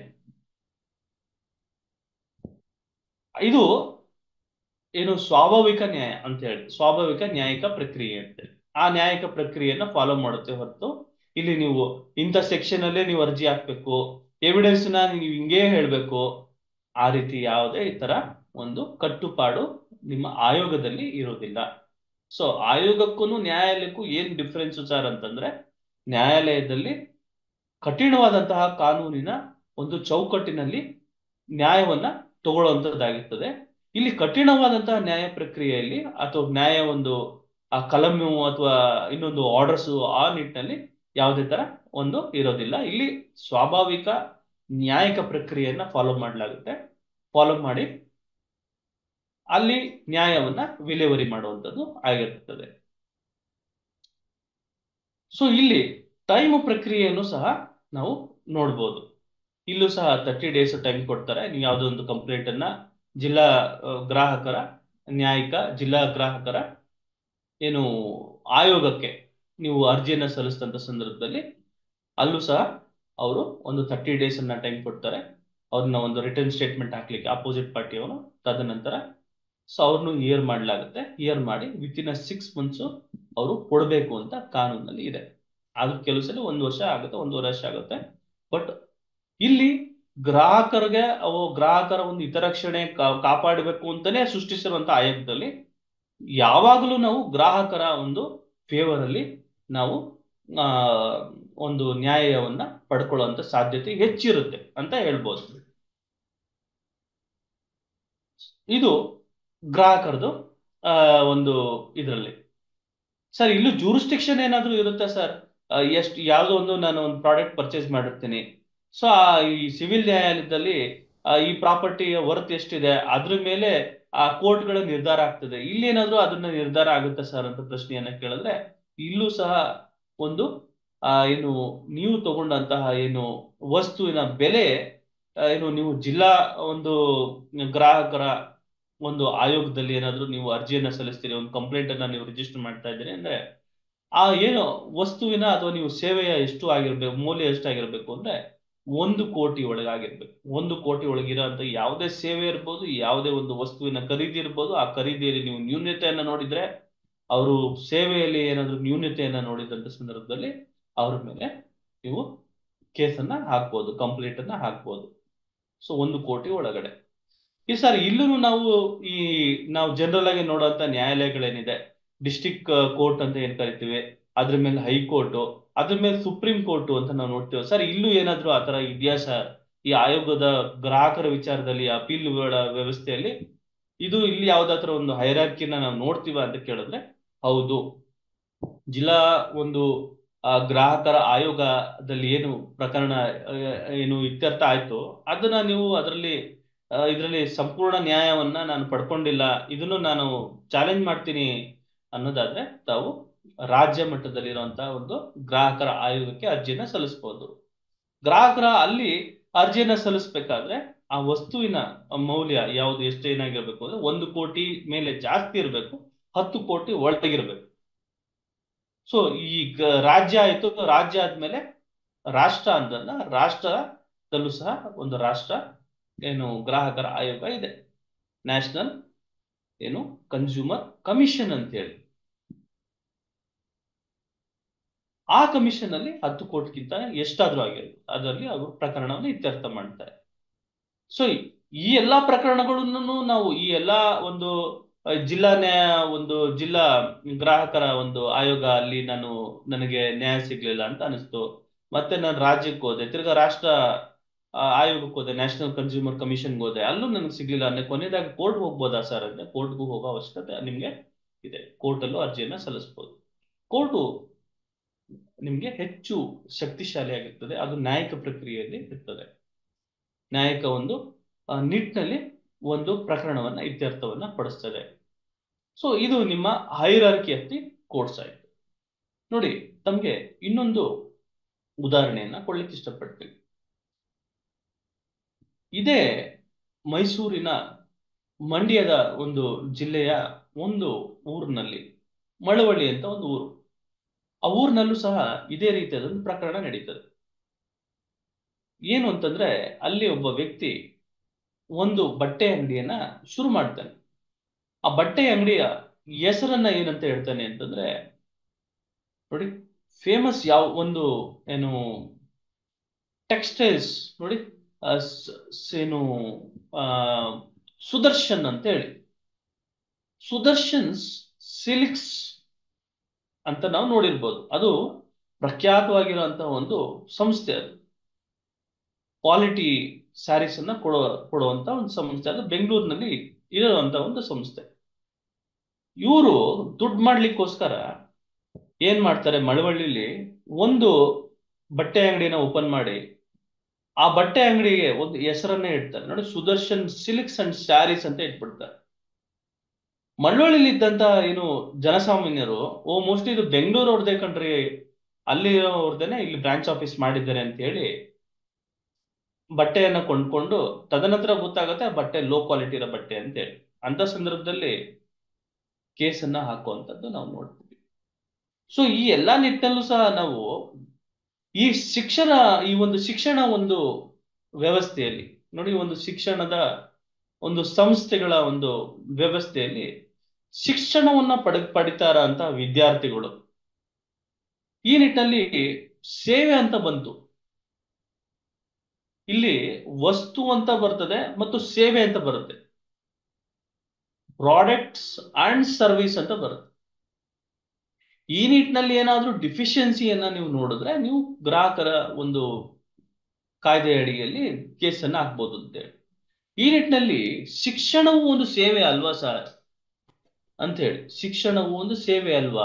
ಇದು ಏನು ಸ್ವಾಭಾವಿಕ ನ್ಯಾಯ ಅಂತ ಹೇಳಿ ಸ್ವಾಭಾವಿಕ ನ್ಯಾಯಿಕ ಪ್ರಕ್ರಿಯೆ ಅಂತೇಳಿ ಆ ನ್ಯಾಯಿಕ ಪ್ರಕ್ರಿಯೆಯನ್ನ ಫಾಲೋ ಮಾಡುತ್ತೆ ಹೊರತು ಇಲ್ಲಿ ನೀವು ಇಂಥ ಸೆಕ್ಷನ್ ಅಲ್ಲೇ ನೀವು ಅರ್ಜಿ ಹಾಕ್ಬೇಕು ಎವಿಡೆನ್ಸ್ ನ ನೀವು ಹಿಂಗೇ ಹೇಳ್ಬೇಕು ಆ ರೀತಿ ಯಾವುದೇ ಈ ತರ ಒಂದು ಕಟ್ಟುಪಾಡು ನಿಮ್ಮ ಆಯೋಗದಲ್ಲಿ ಇರೋದಿಲ್ಲ ಸೊ ಆಯೋಗಕ್ಕೂ ನ್ಯಾಯಾಲಯಕ್ಕೂ ಏನ್ ಡಿಫ್ರೆನ್ಸ್ ಸರ್ ಅಂತಂದ್ರೆ ನ್ಯಾಯಾಲಯದಲ್ಲಿ ಕಠಿಣವಾದಂತಹ ಕಾನೂನಿನ ಒಂದು ಚೌಕಟ್ಟಿನಲ್ಲಿ ನ್ಯಾಯವನ್ನ ತಗೊಳ್ಳುವಂತದ್ದಾಗಿರ್ತದೆ ಇಲ್ಲಿ ಕಠಿಣವಾದಂತಹ ನ್ಯಾಯ ಪ್ರಕ್ರಿಯೆಯಲ್ಲಿ ಅಥವಾ ನ್ಯಾಯ ಒಂದು ಆ ಕಲಮು ಅಥವಾ ಇನ್ನೊಂದು ಆರ್ಡರ್ಸ್ ಆ ನಿಟ್ಟಿನಲ್ಲಿ ಯಾವುದೇ ತರ ಒಂದು ಇರೋದಿಲ್ಲ ಇಲ್ಲಿ ಸ್ವಾಭಾವಿಕ ನ್ಯಾಯಿಕ ಪ್ರಕ್ರಿಯೆಯನ್ನ ಫಾಲೋ ಮಾಡಲಾಗುತ್ತೆ ಫಾಲೋ ಮಾಡಿ ಅಲ್ಲಿ ನ್ಯಾಯವನ್ನ ವಿಲೇವರಿ ಮಾಡುವಂಥದ್ದು ಆಗಿರ್ತದೆ ಸೊ ಇಲ್ಲಿ ಟೈಮ್ ಪ್ರಕ್ರಿಯೆಯನ್ನು ಸಹ ನಾವು ನೋಡ್ಬೋದು ಇಲ್ಲೂ ಸಹ ತರ್ಟಿ ಡೇಸ್ ಟೈಮ್ ಕೊಡ್ತಾರೆ ನೀವು ಯಾವುದೋ ಒಂದು ಕಂಪ್ಲೇಂಟ್ ಅನ್ನ ಜಿಲ್ಲಾ ಗ್ರಾಹಕರ ನ್ಯಾಯಿಕ ಜಿಲ್ಲಾ ಗ್ರಾಹಕರ ಏನು ಆಯೋಗಕ್ಕೆ ನೀವು ಅರ್ಜಿಯನ್ನ ಸಲ್ಲಿಸಿದಂತ ಸಂದರ್ಭದಲ್ಲಿ ಅಲ್ಲೂ ಸಹ ಅವರು ಒಂದು ತರ್ಟಿ ಡೇಸ್ ಅನ್ನ ಟೈಮ್ ಕೊಡ್ತಾರೆ ಅವ್ರನ್ನ ಒಂದು ರಿಟರ್ನ್ ಸ್ಟೇಟ್ಮೆಂಟ್ ಹಾಕ್ಲಿಕ್ಕೆ ಅಪೋಸಿಟ್ ಪಾರ್ಟಿಯವರು ತದನಂತರ ಸೊ ಅವ್ರನ್ನು ಇಯರ್ ಮಾಡಲಾಗುತ್ತೆ ಇಯರ್ ಮಾಡಿ within a six months ಅವರು ಕೊಡಬೇಕು ಅಂತ ಕಾನೂನಲ್ಲಿ ಇದೆ ಅದು ಕೆಲವು ಸಲ ಒಂದು ವರ್ಷ ಆಗುತ್ತೆ ಒಂದೂವರೆ ವರ್ಷ ಆಗುತ್ತೆ ಬಟ್ ಇಲ್ಲಿ ಗ್ರಾಹಕರಿಗೆ ಅವು ಗ್ರಾಹಕರ ಒಂದು ಹಿತರಕ್ಷಣೆ ಕಾಪಾಡಬೇಕು ಅಂತಾನೆ ಸೃಷ್ಟಿಸಿರುವಂತ ಆಯೋಗದಲ್ಲಿ ಯಾವಾಗಲೂ ನಾವು ಗ್ರಾಹಕರ ಒಂದು ಫೇವರ್ ಅಲ್ಲಿ ನಾವು ಆ ಒಂದು ನ್ಯಾಯವನ್ನ ಪಡ್ಕೊಳ್ಳುವಂತ ಸಾಧ್ಯತೆ ಹೆಚ್ಚಿರುತ್ತೆ ಅಂತ ಹೇಳ್ಬೋದು ಇದು ಗ್ರಾಹಕರದು ಆ ಒಂದು ಇದರಲ್ಲಿ ಸರ್ ಇಲ್ಲೂ ಜೂರಿಸ್ಟಿಕ್ಷನ್ ಏನಾದ್ರೂ ಇರುತ್ತೆ ಸರ್ ಎಷ್ಟು ಯಾವುದೋ ಒಂದು ನಾನು ಒಂದು ಪ್ರಾಡಕ್ಟ್ ಪರ್ಚೇಸ್ ಮಾಡಿರ್ತೀನಿ ಸೊ ಈ ಸಿವಿಲ್ ನ್ಯಾಯಾಲಯದಲ್ಲಿ ಈ ಪ್ರಾಪರ್ಟಿಯ ವರ್ತ್ ಎಷ್ಟಿದೆ ಅದ್ರ ಮೇಲೆ ಆ ಕೋರ್ಟ್ಗಳ ನಿರ್ಧಾರ ಆಗ್ತದೆ ಇಲ್ಲೇನಾದ್ರೂ ಅದನ್ನ ನಿರ್ಧಾರ ಆಗುತ್ತೆ ಸರ್ ಅಂತ ಪ್ರಶ್ನೆಯನ್ನ ಕೇಳಿದ್ರೆ ಇಲ್ಲೂ ಸಹ ಒಂದು ಆ ಏನು ನೀವು ತಗೊಂಡಂತಹ ಏನು ವಸ್ತುವಿನ ಬೆಲೆ ಏನು ನೀವು ಜಿಲ್ಲಾ ಒಂದು ಗ್ರಾಹಕರ ಒಂದು ಆಯೋಗದಲ್ಲಿ ಏನಾದ್ರೂ ನೀವು ಅರ್ಜಿಯನ್ನ ಸಲ್ಲಿಸ್ತೀರಿ ಒಂದು ಕಂಪ್ಲೇಂಟ್ ಅನ್ನ ನೀವು ರಿಜಿಸ್ಟರ್ ಮಾಡ್ತಾ ಇದ್ದೀರಿ ಅಂದ್ರೆ ಆ ಏನು ವಸ್ತುವಿನ ಅಥವಾ ನೀವು ಸೇವೆಯ ಎಷ್ಟು ಆಗಿರ್ಬೇಕು ಮೌಲ್ಯ ಎಷ್ಟಾಗಿರ್ಬೇಕು ಅಂದ್ರೆ ಒಂದು ಕೋಟಿ ಒಳಗಾಗಿರ್ಬೇಕು ಒಂದು ಕೋಟಿ ಒಳಗಿರೋಂಥ ಯಾವುದೇ ಸೇವೆ ಇರ್ಬೋದು ಯಾವುದೇ ಒಂದು ವಸ್ತುವಿನ ಖರೀದಿ ಇರ್ಬೋದು ಆ ಖರೀದಿಯಲ್ಲಿ ನೀವು ನ್ಯೂನ್ಯತೆಯನ್ನ ನೋಡಿದ್ರೆ ಅವರು ಸೇವೆಯಲ್ಲಿ ಏನಾದ್ರು ನ್ಯೂನ್ಯತೆಯನ್ನ ನೋಡಿದಂತ ಸಂದರ್ಭದಲ್ಲಿ ಅವ್ರ ಮೇಲೆ ನೀವು ಕೇಸನ್ನ ಹಾಕ್ಬೋದು ಕಂಪ್ಲೇಂಟ್ ಅನ್ನ ಹಾಕ್ಬೋದು ಸೊ ಒಂದು ಕೋಟಿ ಒಳಗಡೆ ಈ ಸರ್ ಇಲ್ಲೂ ನಾವು ಈ ನಾವು ಜನರಲ್ ಆಗಿ ನೋಡುವಂತ ನ್ಯಾಯಾಲಯಗಳೇನಿದೆ ಡಿಸ್ಟಿಕ್ ಕೋರ್ಟ್ ಅಂತ ಏನ್ ಕರಿತೀವಿ ಅದ್ರ ಮೇಲೆ ಹೈಕೋರ್ಟ್ ಅದ್ರ ಮೇಲೆ ಸುಪ್ರೀಂ ಕೋರ್ಟ್ ಅಂತ ನಾವು ನೋಡ್ತೇವೆ ಸರ್ ಇಲ್ಲೂ ಏನಾದ್ರು ಆತರ ಇದೆಯಾ ಸರ್ ಈ ಆಯೋಗದ ಗ್ರಾಹಕರ ವಿಚಾರದಲ್ಲಿ ಅಪೀಲ್ ವ್ಯವಸ್ಥೆಯಲ್ಲಿ ಇದು ಇಲ್ಲಿ ಯಾವ್ದಾತ್ರ ಒಂದು ಹೈರಾರ್ಕಿನ ನಾವು ನೋಡ್ತೀವ ಅಂತ ಕೇಳಿದ್ರೆ ಹೌದು ಜಿಲ್ಲಾ ಒಂದು ಗ್ರಾಹಕರ ಆಯೋಗದಲ್ಲಿ ಏನು ಪ್ರಕರಣ ಏನು ಇತ್ಯರ್ಥ ಆಯ್ತು ಅದನ್ನ ನೀವು ಅದರಲ್ಲಿ ಇದರಲ್ಲಿ ಸಂಪೂರ್ಣ ನ್ಯಾಯವನ್ನ ನಾನು ಪಡ್ಕೊಂಡಿಲ್ಲ ಇದನ್ನು ನಾನು ಚಾಲೆಂಜ್ ಮಾಡ್ತೀನಿ ಅನ್ನೋದಾದ್ರೆ ತಾವು ರಾಜ್ಯ ಮಟ್ಟದಲ್ಲಿರುವಂತಹ ಒಂದು ಗ್ರಾಹಕರ ಆಯೋಗಕ್ಕೆ ಅರ್ಜಿಯನ್ನ ಸಲ್ಲಿಸಬಹುದು ಗ್ರಾಹಕರ ಅಲ್ಲಿ ಅರ್ಜಿಯನ್ನ ಸಲ್ಲಿಸಬೇಕಾದ್ರೆ ಆ ವಸ್ತುವಿನ ಮೌಲ್ಯ ಯಾವುದು ಎಷ್ಟು ಏನಾಗಿರ್ಬೇಕು ಅಂದ್ರೆ ಒಂದು ಕೋಟಿ ಮೇಲೆ ಜಾಸ್ತಿ ಇರಬೇಕು ಹತ್ತು ಕೋಟಿ ಒಳಗಿರ್ಬೇಕು ಸೊ ಈ ರಾಜ್ಯ ಆಯ್ತು ರಾಜ್ಯ ಆದ್ಮೇಲೆ ರಾಷ್ಟ್ರ ಅಂತಂದ ರಾಷ್ಟ್ರದಲ್ಲೂ ಸಹ ಒಂದು ರಾಷ್ಟ್ರ ಏನು ಗ್ರಾಹಕರ ಆಯೋಗ ಇದೆ ನ್ಯಾಷನಲ್ ಏನು ಕನ್ಸ್ಯೂಮರ್ ಕಮಿಷನ್ ಅಂತ ಹೇಳಿ ಆ ಕಮಿಷನ್ ಅಲ್ಲಿ ಹತ್ತು ಕೋಟಿಗಿಂತ ಎಷ್ಟಾದ್ರೂ ಆಗಿರುತ್ತೆ ಅದರಲ್ಲಿ ಅವರು ಪ್ರಕರಣವನ್ನು ಇತ್ಯರ್ಥ ಮಾಡ್ತಾರೆ ಸೊ ಈ ಎಲ್ಲಾ ಪ್ರಕರಣಗಳನ್ನು ನಾವು ಈ ಎಲ್ಲಾ ಒಂದು ಜಿಲ್ಲಾ ನ್ಯಾಯ ಒಂದು ಜಿಲ್ಲಾ ಗ್ರಾಹಕರ ಒಂದು ಆಯೋಗ ಅಲ್ಲಿ ನಾನು ನನಗೆ ನ್ಯಾಯ ಸಿಗ್ಲಿಲ್ಲ ಅಂತ ಅನಿಸ್ತು ಮತ್ತೆ ನಾನು ರಾಜ್ಯಕ್ಕೆ ಹೋದೆ ತಿರ್ಗಾ ರಾಷ್ಟ್ರ ಆಯೋಗಕ್ಕೆ ಹೋದೆ ನ್ಯಾಷನಲ್ ಕನ್ಸ್ಯೂಮರ್ ಕಮಿಷನ್ಗೆ ಹೋದೆ ಅಲ್ಲೂ ನನಗೆ ಸಿಗ್ಲಿಲ್ಲ ಅಂದ್ರೆ ಕೊನೆಯದಾಗಿ ಕೋರ್ಟ್ ಹೋಗ್ಬೋದಾ ಸರ್ ಅಂದ್ರೆ ಕೋರ್ಟ್ಗೂ ಹೋಗೋ ಅವಶ್ಯಕತೆ ನಿಮ್ಗೆ ಇದೆ ಕೋರ್ಟಲ್ಲೂ ಅರ್ಜಿಯನ್ನ ಸಲ್ಲಿಸಬಹುದು ಕೋರ್ಟು ನಿಮ್ಗೆ ಹೆಚ್ಚು ಶಕ್ತಿಶಾಲಿಯಾಗಿರ್ತದೆ ಅದು ನ್ಯಾಯಿಕ ಪ್ರಕ್ರಿಯೆಯಲ್ಲಿ ಇರ್ತದೆ ನ್ಯಾಯಿಕ ಒಂದು ನಿಟ್ಟಿನಲ್ಲಿ ಒಂದು ಪ್ರಕರಣವನ್ನ ಇತ್ಯರ್ಥವನ್ನ ಪಡಿಸ್ತದೆ ಸೊ ಇದು ನಿಮ್ಮ ಹೈರಾರ್ಕಿ ಹತ್ತಿ ಕೋರ್ಸ್ ಆಯ್ತು ನೋಡಿ ತಮ್ಗೆ ಇನ್ನೊಂದು ಉದಾಹರಣೆಯನ್ನ ಕೊಡ್ಲಿಕ್ಕೆ ಇಷ್ಟಪಡ್ತೀನಿ ಇದೇ ಮೈಸೂರಿನ ಮಂಡ್ಯದ ಒಂದು ಜಿಲ್ಲೆಯ ಒಂದು ಊರಿನಲ್ಲಿ ಮಳವಳ್ಳಿ ಅಂತ ಒಂದು ಊರು ಆ ಊರಿನಲ್ಲೂ ಸಹ ಇದೇ ರೀತಿಯಾದ ಒಂದು ಪ್ರಕರಣ ನಡೀತದೆ ಏನು ಅಂತಂದ್ರೆ ಅಲ್ಲಿ ಒಬ್ಬ ವ್ಯಕ್ತಿ ಒಂದು ಬಟ್ಟೆ ಅಂಗಡಿಯನ್ನ ಶುರು ಮಾಡ್ತಾನೆ ಆ ಬಟ್ಟೆ ಅಂಗಡಿಯ ಹೆಸರನ್ನ ಏನಂತ ಹೇಳ್ತಾನೆ ಅಂತಂದ್ರೆ ನೋಡಿ ಫೇಮಸ್ ಯಾವ ಒಂದು ಏನು ಟೆಕ್ಸ್ಟೈಲ್ಸ್ ನೋಡಿ ಏನು ಸುದರ್ಶನ್ ಅಂತ ಹೇಳಿ ಸುದರ್ಶನ್ಸ್ ಸಿಲ್ಕ್ಸ್ ಅಂತ ನಾವು ನೋಡಿರ್ಬೋದು ಅದು ಪ್ರಖ್ಯಾತವಾಗಿರುವಂತಹ ಒಂದು ಸಂಸ್ಥೆ ಅದು ಕ್ವಾಲಿಟಿ ಸ್ಯಾರೀಸ್ ಅನ್ನ ಕೊಡೋ ಕೊಡುವಂತ ಒಂದು ಸಂಸ್ಥೆ ಅದು ಬೆಂಗಳೂರಿನಲ್ಲಿ ಇರುವಂತ ಒಂದು ಸಂಸ್ಥೆ ಇವರು ದುಡ್ಡು ಮಾಡ್ಲಿಕ್ಕೋಸ್ಕರ ಏನ್ ಮಾಡ್ತಾರೆ ಮಳವಳ್ಳಿಲಿ ಒಂದು ಬಟ್ಟೆ ಅಂಗಡಿನ ಓಪನ್ ಮಾಡಿ ಆ ಬಟ್ಟೆ ಅಂಗಡಿಗೆ ಒಂದು ಹೆಸರನ್ನೇ ಇಡ್ತಾರೆ ನೋಡಿ ಸುದರ್ಶನ್ ಸಿಲ್ಕ್ಸ್ ಅಂಡ್ ಸ್ಯಾರೀಸ್ ಅಂತ ಇಟ್ಬಿಡ್ತಾರೆ ಮಳವಳ್ಳಿಲಿ ಇದ್ದಂತ ಏನು ಜನಸಾಮಾನ್ಯರು ಓ ಮೋಸ್ಟ್ಲಿ ಇದು ಬೆಂಗಳೂರು ಅವ್ರದೇ ಕಣ್ರಿ ಅಲ್ಲಿ ಅವ್ರದೇನೆ ಇಲ್ಲಿ ಬ್ರಾಂಚ್ ಆಫೀಸ್ ಮಾಡಿದ್ದಾರೆ ಅಂತ ಹೇಳಿ ಬಟ್ಟೆಯನ್ನ ಕೊಂಡ್ಕೊಂಡು ತದನಂತರ ಗೊತ್ತಾಗುತ್ತೆ ಆ ಬಟ್ಟೆ ಲೋ ಕ್ವಾಲಿಟಿ ಇರೋ ಬಟ್ಟೆ ಅಂತ ಹೇಳಿ ಅಂತ ಸಂದರ್ಭದಲ್ಲಿ ಕೇಸನ್ನ ಹಾಕುವಂಥದ್ದು ನಾವು ನೋಡ್ತೀವಿ ಸೊ ಈ ಎಲ್ಲಾ ನಿಟ್ಟಿನಲ್ಲೂ ಸಹ ನಾವು ಈ ಶಿಕ್ಷಣ ಈ ಒಂದು ಶಿಕ್ಷಣ ಒಂದು ವ್ಯವಸ್ಥೆಯಲ್ಲಿ ನೋಡಿ ಒಂದು ಶಿಕ್ಷಣದ ಒಂದು ಸಂಸ್ಥೆಗಳ ಒಂದು ವ್ಯವಸ್ಥೆಯಲ್ಲಿ ಶಿಕ್ಷಣವನ್ನ ಪಡ ಪಡಿತಾರ ಅಂತ ವಿದ್ಯಾರ್ಥಿಗಳು ಈ ನಿಟ್ಟಿನಲ್ಲಿ ಸೇವೆ ಅಂತ ಬಂತು ಇಲ್ಲಿ ವಸ್ತು ಅಂತ ಬರ್ತದೆ ಮತ್ತು ಸೇವೆ ಅಂತ ಬರುತ್ತೆ ಪ್ರಾಡಕ್ಟ್ಸ್ ಅಂಡ್ ಸರ್ವಿಸ್ ಅಂತ ಬರುತ್ತೆ ಈ ನಿಟ್ಟಿನಲ್ಲಿ ಏನಾದ್ರೂ ಡಿಫಿಷಿಯನ್ಸಿಯನ್ನ ನೀವು ನೋಡಿದ್ರೆ ನೀವು ಗ್ರಾಹಕರ ಒಂದು ಕಾಯ್ದೆ ಅಡಿಯಲ್ಲಿ ಕೇಸನ್ನ ಹಾಕ್ಬೋದು ಅಂತೇಳಿ ಈ ನಿಟ್ಟಿನಲ್ಲಿ ಶಿಕ್ಷಣವು ಒಂದು ಸೇವೆ ಅಲ್ವಾ ಸರ್ ಅಂತ ಹೇಳಿ ಶಿಕ್ಷಣವು ಒಂದು ಸೇವೆ ಅಲ್ವಾ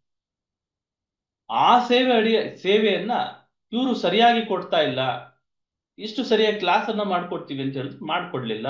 ಆ ಸೇವೆ ಅಡಿಯ ಸೇವೆಯನ್ನ ಇವರು ಸರಿಯಾಗಿ ಕೊಡ್ತಾ ಇಲ್ಲ ಇಷ್ಟು ಸರಿಯಾಗಿ ಕ್ಲಾಸ್ ಅನ್ನ ಮಾಡ್ಕೊಡ್ತೀವಿ ಅಂತ ಹೇಳಿದ್ರೆ ಮಾಡ್ಕೊಡ್ಲಿಲ್ಲ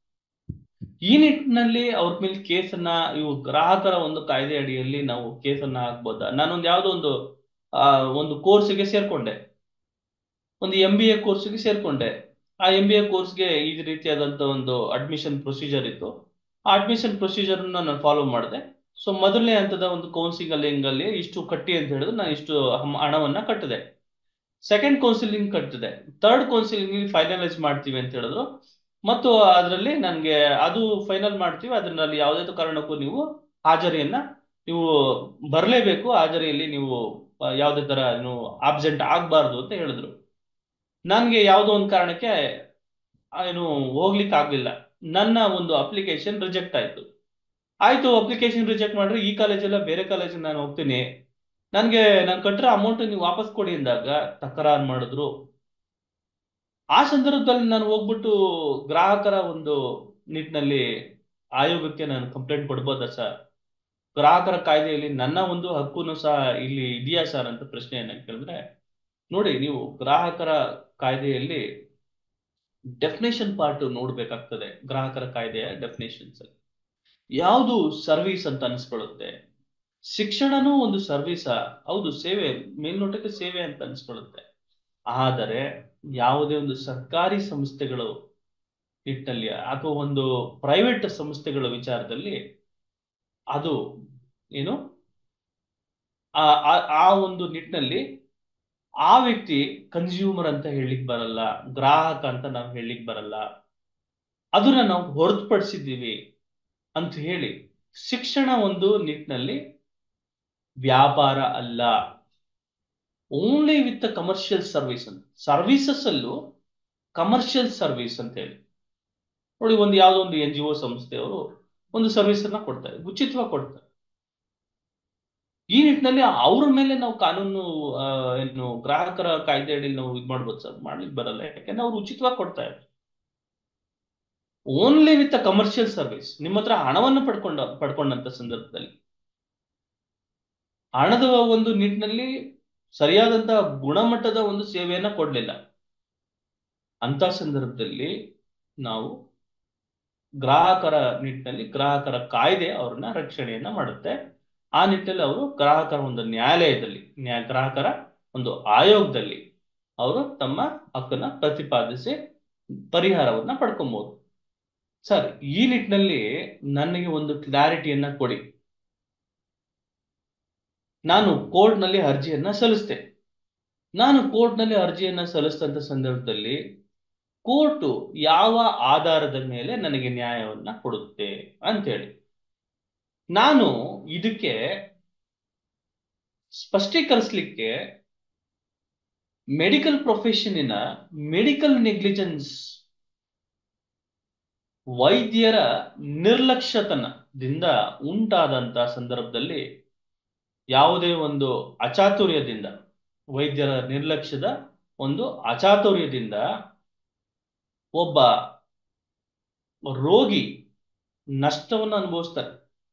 ಈ ನಿಟ್ಟಿನಲ್ಲಿ ಅವ್ರ ಮೇಲೆ ಕೇಸನ್ನ ಇವು ಗ್ರಾಹಕರ ಒಂದು ಕಾಯ್ದೆ ಅಡಿಯಲ್ಲಿ ನಾವು ಕೇಸನ್ನ ಹಾಕ್ಬೋದಾ ನಾನೊಂದು ಯಾವುದೋ ಒಂದು ಆ ಒಂದು ಕೋರ್ಸ್ಗೆ ಸೇರ್ಕೊಂಡೆ ಒಂದು ಎಂ ಬಿ ಎ ಕೋರ್ಸ್ಗೆ ಸೇರ್ಕೊಂಡೆ ಆ ಎಂ ಬಿ ಎ ಕೋರ್ಸ್ಗೆ ಈ ರೀತಿಯಾದಂತ ಒಂದು ಅಡ್ಮಿಷನ್ ಪ್ರೊಸೀಜರ್ ಇತ್ತು ಆ ಅಡ್ಮಿಷನ್ ಪ್ರೊಸೀಜರ್ ನಾನು ಫಾಲೋ ಮಾಡಿದೆ ಸೊ ಮೊದಲನೇ ಹಂತದ ಒಂದು ಕೌನ್ಸಿಲಿಂಗ್ ಅಲ್ಲಿ ಇಷ್ಟು ಕಟ್ಟಿ ಅಂತ ಹೇಳಿದ್ರೆ ನಾನು ಇಷ್ಟು ಹಮ್- ಹಣವನ್ನ ಕಟ್ಟಿದೆ ಸೆಕೆಂಡ್ ಕೌನ್ಸಿಲಿಂಗ್ ಕಟ್ಟಿದೆ ಥರ್ಡ್ ಕೌನ್ಸಿಲಿಂಗ್ ಫೈನಲೈಸ್ ಮಾಡ್ತೀವಿ ಅಂತ ಹೇಳಿದ್ರು ಮತ್ತು ಅದರಲ್ಲಿ ನನಗೆ ಅದು ಫೈನಲ್ ಮಾಡ್ತೀವಿ ಅದರಲ್ಲಿ ಯಾವುದೇ ಕಾರಣಕ್ಕೂ ನೀವು ಹಾಜರಿಯನ್ನ ನೀವು ಬರಲೇಬೇಕು ಹಾಜರಿಯಲ್ಲಿ ನೀವು ಆ, ಯಾವುದೇ ತರ ನೀವು ಆಬ್ಸೆಂಟ್ ಆಗಬಾರ್ದು ಅಂತ ಹೇಳಿದ್ರು ನನಗೆ ಯಾವುದೋ ಒಂದು ಕಾರಣಕ್ಕೆ ಆ, ಏನು ಹೋಗ್ಲಿಕ್ಕೆ ಆಗ್ಲಿಲ್ಲ ನನ್ನ ಒಂದು ಅಪ್ಲಿಕೇಶನ್ ರಿಜೆಕ್ಟ್ ಆಯ್ತು ಆಯ್ತು ಅಪ್ಲಿಕೇಶನ್ ರಿಜೆಕ್ಟ್ ಮಾಡ್ರೆ ಈ ಕಾಲೇಜಲ್ಲ ಬೇರೆ ಕಾಲೇಜ್ ನಾನು ಹೋಗ್ತೀನಿ ನನಗೆ ನಾನು ಕಟ್ಟಿರೋ ಅಮೌಂಟ್ ನೀವು ವಾಪಸ್ ಕೊಡಿ ಅಂದಾಗ ತಕರಾರು ಮಾಡಿದ್ರು ಆ ಸಂದರ್ಭದಲ್ಲಿ ನಾನು ಹೋಗ್ಬಿಟ್ಟು ಗ್ರಾಹಕರ ಒಂದು ನಿಟ್ಟಿನಲ್ಲಿ ಆಯೋಗಕ್ಕೆ ನಾನು ಕಂಪ್ಲೇಂಟ್ ಕೊಡ್ಬೋದಾ ಸರ್ ಗ್ರಾಹಕರ ಕಾಯ್ದೆಯಲ್ಲಿ ನನ್ನ ಒಂದು ಹಕ್ಕುನು ಸಹ ಇಲ್ಲಿ ಇದೆಯಾ ಸರ್ ಅಂತ ಪ್ರಶ್ನೆಯನ್ನ ಕೇಳಿದ್ರೆ ನೋಡಿ ನೀವು ಗ್ರಾಹಕರ ಕಾಯ್ದೆಯಲ್ಲಿ ಡೆಫಿನೇಷನ್ ಪಾರ್ಟ್ ನೋಡ್ಬೇಕಾಗ್ತದೆ ಗ್ರಾಹಕರ ಕಾಯ್ದೆಯ ಡೆಫಿನೇಷನ್ಸ್ ಅಲ್ಲಿ ಯಾವುದು ಸರ್ವಿಸ್ ಅಂತ ಅನ್ಸ್ಕೊಳ್ಳುತ್ತೆ ಶಿಕ್ಷಣನೂ ಒಂದು ಸರ್ವಿಸ ಹೌದು ಸೇವೆ ಮೇಲ್ನೋಟಕ್ಕೆ ಸೇವೆ ಅಂತ ಅನ್ಸ್ಕೊಳ್ಳುತ್ತೆ ಆದರೆ ಯಾವುದೇ ಒಂದು ಸರ್ಕಾರಿ ಸಂಸ್ಥೆಗಳು ನಿಟ್ಟಿನಲ್ಲಿ ಅಥವಾ ಒಂದು ಪ್ರೈವೇಟ್ ಸಂಸ್ಥೆಗಳ ವಿಚಾರದಲ್ಲಿ ಅದು ಏನು ಆ ಆ- ಆ ಒಂದು ನಿಟ್ಟಿನಲ್ಲಿ ಆ ವ್ಯಕ್ತಿ ಕನ್ಸ್ಯೂಮರ್ ಅಂತ ಹೇಳಿಕ್ ಬರಲ್ಲ ಗ್ರಾಹಕ ಅಂತ ನಾವು ಹೇಳಿಕ್ ಬರಲ್ಲ ಅದನ್ನ ನಾವು ಹೊರತುಪಡಿಸಿದ್ದೀವಿ ಅಂತ ಹೇಳಿ ಶಿಕ್ಷಣ ಒಂದು ನಿಟ್ಟಿನಲ್ಲಿ ವ್ಯಾಪಾರ ಅಲ್ಲ ಓನ್ಲಿ ವಿತ್ ಕಮರ್ಷಿಯಲ್ ಸರ್ವಿಸ್ ಅಂತ ಸರ್ವಿಸಸ್ ಅಲ್ಲೂ ಕಮರ್ಷಿಯಲ್ ಸರ್ವಿಸ್ ಅಂತ ಹೇಳಿ ನೋಡಿ ಒಂದು ಯಾವುದೋ ಒಂದು ಎನ್ ಜಿ ಒ ಸಂಸ್ಥೆಯವರು ಒಂದು ಸರ್ವಿಸ್ ಅನ್ನ ಕೊಡ್ತಾರೆ ಉಚಿತವಾಗಿ ಕೊಡ್ತಾರೆ ಈ ನಿಟ್ಟಿನಲ್ಲಿ ಅವ್ರ ಮೇಲೆ ನಾವು ಕಾನೂನು ಆ, ಏನು ಗ್ರಾಹಕರ ಕಾಯ್ದೆ ಅಡಿ ನಾವು ಇದು ಮಾಡ್ಬೋದು ಸರ್ ಮಾಡ್ಲಿಕ್ಕೆ ಬರಲ್ಲ ಯಾಕಂದ್ರೆ ಅವ್ರು ಉಚಿತವಾಗಿ ಕೊಡ್ತಾ ಇದ್ದಾರೆ ಓನ್ಲಿ ವಿತ್ ಕಮರ್ಷಿಯಲ್ ಸರ್ವಿಸ್ ನಿಮ್ಮ ಹತ್ರ ಹಣವನ್ನು ಪಡ್ಕೊಂಡ ಪಡ್ಕೊಂಡಂತ ಸಂದರ್ಭದಲ್ಲಿ ಹಣದ ಒಂದು ನಿಟ್ಟಿನಲ್ಲಿ ಸರಿಯಾದಂತ ಗುಣಮಟ್ಟದ ಒಂದು ಸೇವೆಯನ್ನ ಕೊಡ್ಲಿಲ್ಲ ಅಂತ ಸಂದರ್ಭದಲ್ಲಿ ನಾವು ಗ್ರಾಹಕರ ನಿಟ್ಟಿನಲ್ಲಿ ಗ್ರಾಹಕರ ಕಾಯ್ದೆ ಅವ್ರನ್ನ ರಕ್ಷಣೆಯನ್ನ ಮಾಡುತ್ತೆ ಆ ನಿಟ್ಟಿನಲ್ಲಿ ಅವರು ಗ್ರಾಹಕರ ಒಂದು ನ್ಯಾಯಾಲಯದಲ್ಲಿ ನ್ಯಾಯ ಗ್ರಾಹಕರ ಒಂದು ಆಯೋಗದಲ್ಲಿ ಅವರು ತಮ್ಮ ಹಕ್ಕನ್ನ ಪ್ರತಿಪಾದಿಸಿ ಪರಿಹಾರವನ್ನ ಪಡ್ಕೊಬಹುದು ಸರ್ ಈ ನಿಟ್ಟಿನಲ್ಲಿ ನನಗೆ ಒಂದು ಕ್ಲಾರಿಟಿಯನ್ನ ಕೊಡಿ ನಾನು ಕೋರ್ಟ್ನಲ್ಲಿ ಅರ್ಜಿಯನ್ನ ಸಲ್ಲಿಸ್ತೆ ನಾನು ಕೋರ್ಟ್ನಲ್ಲಿ ಅರ್ಜಿಯನ್ನ ಸಲ್ಲಿಸಿದಂತ ಸಂದರ್ಭದಲ್ಲಿ ಕೋರ್ಟು ಯಾವ ಆಧಾರದ ಮೇಲೆ ನನಗೆ ನ್ಯಾಯವನ್ನ ಕೊಡುತ್ತೆ ಅಂತೇಳಿ ನಾನು ಇದಕ್ಕೆ ಸ್ಪಷ್ಟೀಕರಿಸಲಿಕ್ಕೆ ಮೆಡಿಕಲ್ ಪ್ರೊಫೆಷನ್ನಿನ ಮೆಡಿಕಲ್ ನೆಗ್ಲಿಜೆನ್ಸ್ ವೈದ್ಯರ ನಿರ್ಲಕ್ಷ್ಯತನದಿಂದ ಉಂಟಾದಂತ ಸಂದರ್ಭದಲ್ಲಿ ಯಾವುದೇ ಒಂದು ಅಚಾತುರ್ಯದಿಂದ ವೈದ್ಯರ ನಿರ್ಲಕ್ಷ್ಯದ ಒಂದು ಅಚಾತುರ್ಯದಿಂದ ಒಬ್ಬ ರೋಗಿ ನಷ್ಟವನ್ನು ಅನುಭವಿಸ್ತಾರೆ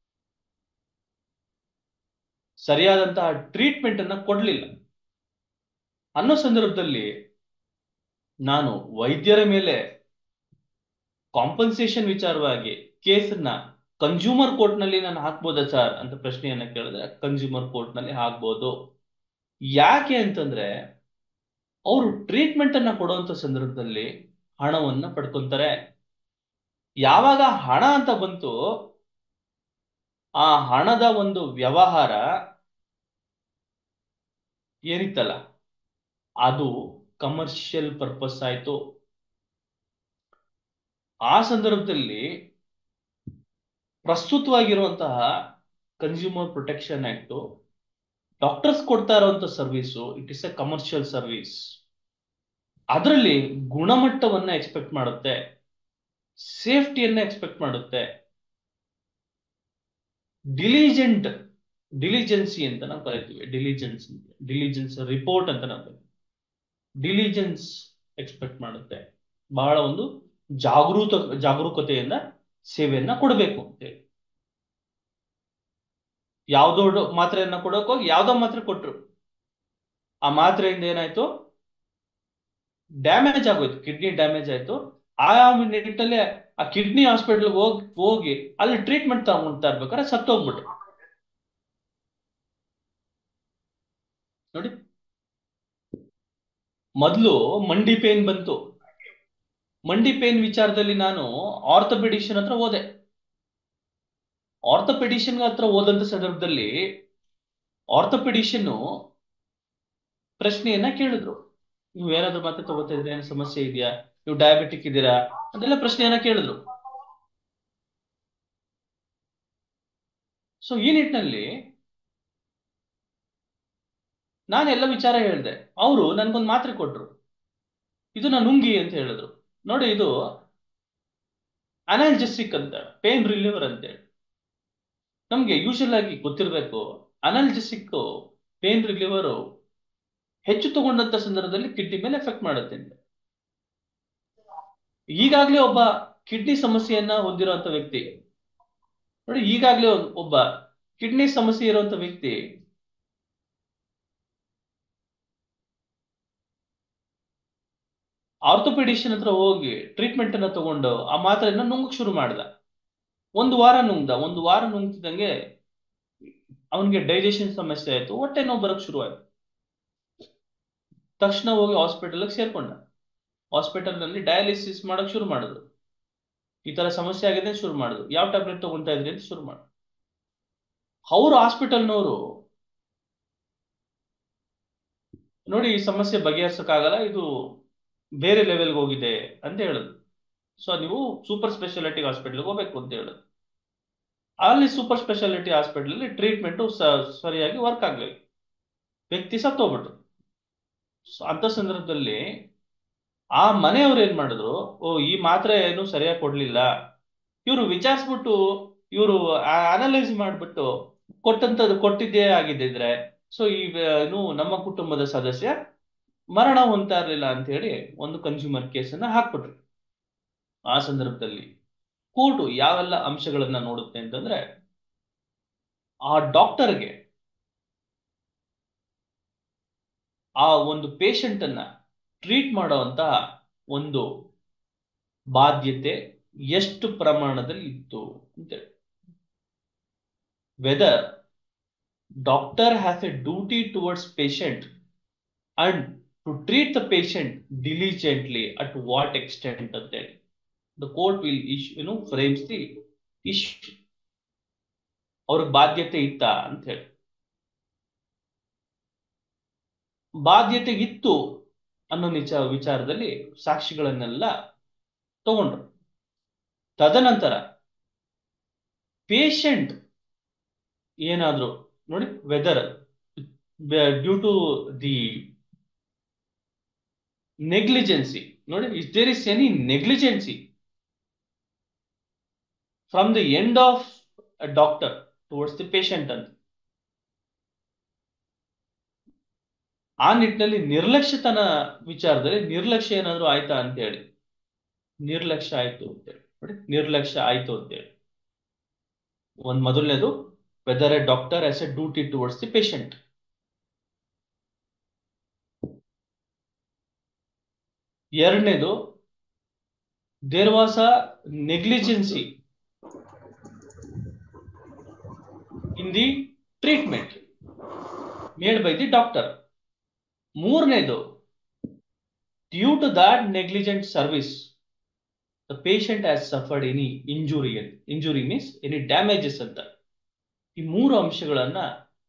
ಸರಿಯಾದಂತಹ ಟ್ರೀಟ್ಮೆಂಟ್ ಅನ್ನ ಕೊಡ್ಲಿಲ್ಲ ಅನ್ನೋ ಸಂದರ್ಭದಲ್ಲಿ ನಾನು ವೈದ್ಯರ ಮೇಲೆ ಕಾಂಪನ್ಸೇಷನ್ ವಿಚಾರವಾಗಿ ಕೇಸನ್ನ ಕನ್ಸ್ಯೂಮರ್ ಕೋರ್ಟ್ ನಲ್ಲಿ ನಾನು ಹಾಕ್ಬೋದಾ ಸರ್ ಅಂತ ಪ್ರಶ್ನೆಯನ್ನ ಕೇಳಿದ್ರೆ ಕನ್ಸ್ಯೂಮರ್ ಕೋರ್ಟ್ ನಲ್ಲಿ ಹಾಕ್ಬೋದು ಯಾಕೆ ಅಂತಂದ್ರೆ ಅವರು ಟ್ರೀಟ್ಮೆಂಟ್ ಅನ್ನ ಕೊಡುವಂತ ಸಂದರ್ಭದಲ್ಲಿ ಹಣವನ್ನ ಪಡ್ಕೊಂತಾರೆ ಯಾವಾಗ ಹಣ ಅಂತ ಬಂತು ಆ ಹಣದ ಒಂದು ವ್ಯವಹಾರ ಏನಿತ್ತಲ್ಲ ಅದು ಕಮರ್ಷಿಯಲ್ ಪರ್ಪಸ್ ಆಯ್ತು ಆ ಸಂದರ್ಭದಲ್ಲಿ ಪ್ರಸ್ತುತವಾಗಿರುವಂತಹ ಕನ್ಸ್ಯೂಮರ್ ಪ್ರೊಟೆಕ್ಷನ್ ಆಕ್ಟ್ ಡಾಕ್ಟರ್ಸ್ ಕೊಡ್ತಾ ಇರುವಂತ service it is a commercial service ಅದರಲ್ಲಿ ಗುಣಮಟ್ಟವನ್ನ ಎಕ್ಸ್ಪೆಕ್ಟ್ ಮಾಡುತ್ತೆ ಸೇಫ್ಟಿಯನ್ನ ಎಕ್ಸ್ಪೆಕ್ಟ್ ಮಾಡುತ್ತೆ ಡಿಲಿಜೆಂಟ್ ಡಿಲಿಜೆನ್ಸಿ ಅಂತ ನಾವು ಕರಿತೀವಿ ಡಿಲಿಜೆನ್ಸ್ ಡಿಲಿಜೆನ್ಸ್ ರಿಪೋರ್ಟ್ ಅಂತ ನಾವು ಕರಿತೀವಿ ಡಿಲಿಜೆನ್ಸ್ ಎಕ್ಸ್ಪೆಕ್ಟ್ ಮಾಡುತ್ತೆ ಬಹಳ ಒಂದು ಜಾಗೃತ ಜಾಗರೂಕತೆಯಿಂದ ಸೇವೆಯನ್ನ ಕೊಡಬೇಕು ಅಂತೇಳಿ ಯಾವ್ದೋ ಮಾತ್ರೆಯನ್ನ ಕೊಡೋಕೆ ಹೋಗಿ ಯಾವ್ದೋ ಮಾತ್ರೆ ಕೊಟ್ರು ಆ ಮಾತ್ರೆಯಿಂದ ಏನಾಯ್ತು ಡ್ಯಾಮೇಜ್ ಆಗೋಯ್ತು ಕಿಡ್ನಿ ಡ್ಯಾಮೇಜ್ ಆಯ್ತು ಆ ನಿಟ್ಟಲ್ಲಿ ಆ ಕಿಡ್ನಿ ಹಾಸ್ಪಿಟಲ್ ಹೋಗಿ ಹೋಗಿ ಅಲ್ಲಿ ಟ್ರೀಟ್ಮೆಂಟ್ ತಗೊಂಡ್ತಾ ಇರ್ಬೇಕಾದ್ರೆ ಸತ್ತೋಗ್ಬಿಟ್ರು ನೋಡಿ ಮೊದಲು ಮಂಡಿ ಪೇನ್ ಬಂತು ಮಂಡಿ ಪೇನ್ ವಿಚಾರದಲ್ಲಿ ನಾನು ಆರ್ಥೋಪೆಡಿಷನ್ ಹತ್ರ ಹೋದೆ ಆರ್ಥೋಪೆಡಿಷನ್ ಹತ್ರ ಹೋದಂತ ಸಂದರ್ಭದಲ್ಲಿ ಆರ್ಥೋಪೆಡಿಷನ್ ಪ್ರಶ್ನೆಯನ್ನ ಕೇಳಿದ್ರು ನೀವು ಏನಾದ್ರು ಮಾತ್ರ ತಗೋತಾ ಇದ್ರೆ ಏನು ಸಮಸ್ಯೆ ಇದೆಯಾ ನೀವು ಡಯಾಬಿಟಿಕ್ ಇದ್ದೀರಾ ಅದೆಲ್ಲ ಪ್ರಶ್ನೆಯನ್ನ ಕೇಳಿದ್ರು ಸೊ ಈ ನಿಟ್ಟಿನಲ್ಲಿ ನಾನೆಲ್ಲ ವಿಚಾರ ಹೇಳಿದೆ ಅವರು ನನ್ಗೊಂದು ಮಾತ್ರೆ ಕೊಟ್ರು ಇದು ನಾನು ನುಂಗಿ ಅಂತ ಹೇಳಿದ್ರು ನೋಡಿ ಇದು ಅನಾಲ್ಜೆಸಿಕ್ ಅಂತ ಪೇನ್ ರಿಲೀವರ್ ಅಂತೇಳಿ ನಮ್ಗೆ ಯೂಶಲ್ ಆಗಿ ಗೊತ್ತಿರಬೇಕು ಅನಾಲ್ಜೆಸಿಕ್ ಪೇನ್ ರಿಲೀವರ್ ಹೆಚ್ಚು ತಗೊಂಡಂತ ಸಂದರ್ಭದಲ್ಲಿ ಕಿಡ್ನಿ ಮೇಲೆ ಎಫೆಕ್ಟ್ ಮಾಡುತ್ತೆ ಅಂತ ಈಗಾಗ್ಲೇ ಒಬ್ಬ ಕಿಡ್ನಿ ಸಮಸ್ಯೆಯನ್ನ ಹೊಂದಿರುವಂತ ವ್ಯಕ್ತಿ ನೋಡಿ ಈಗಾಗ್ಲೇ ಒಬ್ಬ ಕಿಡ್ನಿ ಸಮಸ್ಯೆ ಇರುವಂತ ವ್ಯಕ್ತಿ ಆರ್ಥೋಪೆಡಿಷನ್ ಹತ್ರ ಹೋಗಿ ಟ್ರೀಟ್ಮೆಂಟ್ ಅನ್ನ ತಗೊಂಡು ಆ ಮಾತ್ರೆಯನ್ನ ನುಂಗಕ್ ಶುರು ಮಾಡ್ದ ಒಂದು ವಾರ ನುಂಗ್ದ ಒಂದು ವಾರ ನುಂಗ್ತಿದ್ದಂಗೆ ಅವನಿಗೆ ಡೈಜೆಷನ್ ಸಮಸ್ಯೆ ಆಯ್ತು ಹೊಟ್ಟೆ ನೋವು ಬರಕ್ ಶುರು ಆಯ್ತು ತಕ್ಷಣ ಹೋಗಿ ಹಾಸ್ಪಿಟಲ್ ಸೇರ್ಕೊಂಡ ಹಾಸ್ಪಿಟಲ್ ನಲ್ಲಿ ಡಯಾಲಿಸಿಸ್ ಮಾಡಕ್ ಶುರು ಮಾಡಿದ್ರು ಈ ತರ ಸಮಸ್ಯೆ ಆಗಿದೆ ಶುರು ಮಾಡಿದ್ರು ಯಾವ ಟ್ಯಾಬ್ಲೆಟ್ ತಗೊಂತಾ ಇದ್ರಿ ಅಂತ ಶುರು ಮಾಡಿದ್ರು ಅವರು ಹಾಸ್ಪಿಟಲ್ನವರು ನೋಡಿ ಈ ಸಮಸ್ಯೆ ಬಗೆಹರಿಸಕ್ಕಾಗಲ್ಲ ಇದು ಬೇರೆ ಲೆವೆಲ್ಗೆ ಹೋಗಿದೆ ಅಂತ ಹೇಳಿದ್ರು ಸೊ ನೀವು ಸೂಪರ್ ಸ್ಪೆಷಾಲಿಟಿ ಹಾಸ್ಪಿಟಲ್ಗೆ ಹೋಗ್ಬೇಕು ಅಂತ ಹೇಳಿದ್ರು ಅಲ್ಲಿ ಸೂಪರ್ ಸ್ಪೆಷಾಲಿಟಿ ಹಾಸ್ಪಿಟಲ್ ಅಲ್ಲಿ ಟ್ರೀಟ್ಮೆಂಟ್ ಸರಿಯಾಗಿ ವರ್ಕ್ ಆಗ್ಲಿಲ್ಲ ವ್ಯಕ್ತಿ ಸತ್ತೋಗ್ಬಿಟ್ರು ಅಂತ ಸಂದರ್ಭದಲ್ಲಿ ಆ ಮನೆಯವ್ರು ಏನ್ ಮಾಡಿದ್ರು ಓ ಈ ಮಾತ್ರೆ ಏನು ಸರಿಯಾಗಿ ಕೊಡ್ಲಿಲ್ಲ ಇವರು ವಿಚಾರಿಸ್ಬಿಟ್ಟು ಇವರು ಅನಲೈಸ್ ಮಾಡ್ಬಿಟ್ಟು ಕೊಟ್ಟಂತದ್ದು ಕೊಟ್ಟಿದ್ದೇ ಆಗಿದ್ದಿದ್ರೆ ಸೊ ಈ ಏನು ನಮ್ಮ ಕುಟುಂಬದ ಸದಸ್ಯ ಮರಣ ಹೊಂದ್ತಾ ಇರ್ಲಿಲ್ಲ ಅಂತ ಹೇಳಿ ಒಂದು ಕನ್ಸ್ಯೂಮರ್ ಕೇಸನ್ನ ಹಾಕ್ಬಿಟ್ರು ಆ ಸಂದರ್ಭದಲ್ಲಿ ಕೋರ್ಟು ಯಾವೆಲ್ಲ ಅಂಶಗಳನ್ನ ನೋಡುತ್ತೆ ಅಂತಂದ್ರೆ ಆ ಡಾಕ್ಟರ್ಗೆ ಆ ಒಂದು ಪೇಷಂಟ್ ಅನ್ನ ಟ್ರೀಟ್ ಮಾಡುವಂತ ಒಂದು ಬಾಧ್ಯತೆ ಎಷ್ಟು ಪ್ರಮಾಣದಲ್ಲಿ ಇತ್ತು ಅಂತೇಳಿ whether doctor has a duty towards patient and to treat the patient diligently at what extent ಅಂತೇಳಿ ದ ಕೋರ್ಟ್ ವಿಲ್ ಇಶ್ಯೂ ಏನು ಫ್ರೇಮ್ಸ್ ದಿ ಇಶ್ಯೂ ಅವ್ರಿಗೆ ಬಾಧ್ಯತೆ ಇತ್ತ ಅಂತ ಹೇಳಿ ಬಾಧ್ಯತೆ ಇತ್ತು ಅನ್ನೋ ನಿಚ ವಿಚಾರದಲ್ಲಿ ಸಾಕ್ಷಿಗಳನ್ನೆಲ್ಲ ತಗೊಂಡ್ರು ತದನಂತರ ಪೇಷಂಟ್ ಏನಾದ್ರು ನೋಡಿ whether due to the negligence ನೋಡಿ is there is any negligence from the end of doctor towards the patient ಅಂತ ಆ ನಿಟ್ಟಿನಲ್ಲಿ ನಿರ್ಲಕ್ಷ್ಯತನ ವಿಚಾರದಲ್ಲಿ ನಿರ್ಲಕ್ಷ್ಯ ಏನಾದ್ರು ಆಯ್ತಾ ಅಂತ ಹೇಳಿ ನಿರ್ಲಕ್ಷ್ಯ ಆಯ್ತು ಅಂತೇಳಿ ನೋಡಿ ನಿರ್ಲಕ್ಷ್ಯ ಆಯ್ತು ಅಂತೇಳಿ ಒಂದ್ ಮೊದಲನೇದು whether a doctor has a duty towards the patient ಎರಡನೇದು there was a negligence in the treatment made by the doctor ಮೂರನೇದು due to that negligent service the patient has suffered any injury injury means any damages ಅಂತ ಈ ಮೂರು ಅಂಶಗಳನ್ನ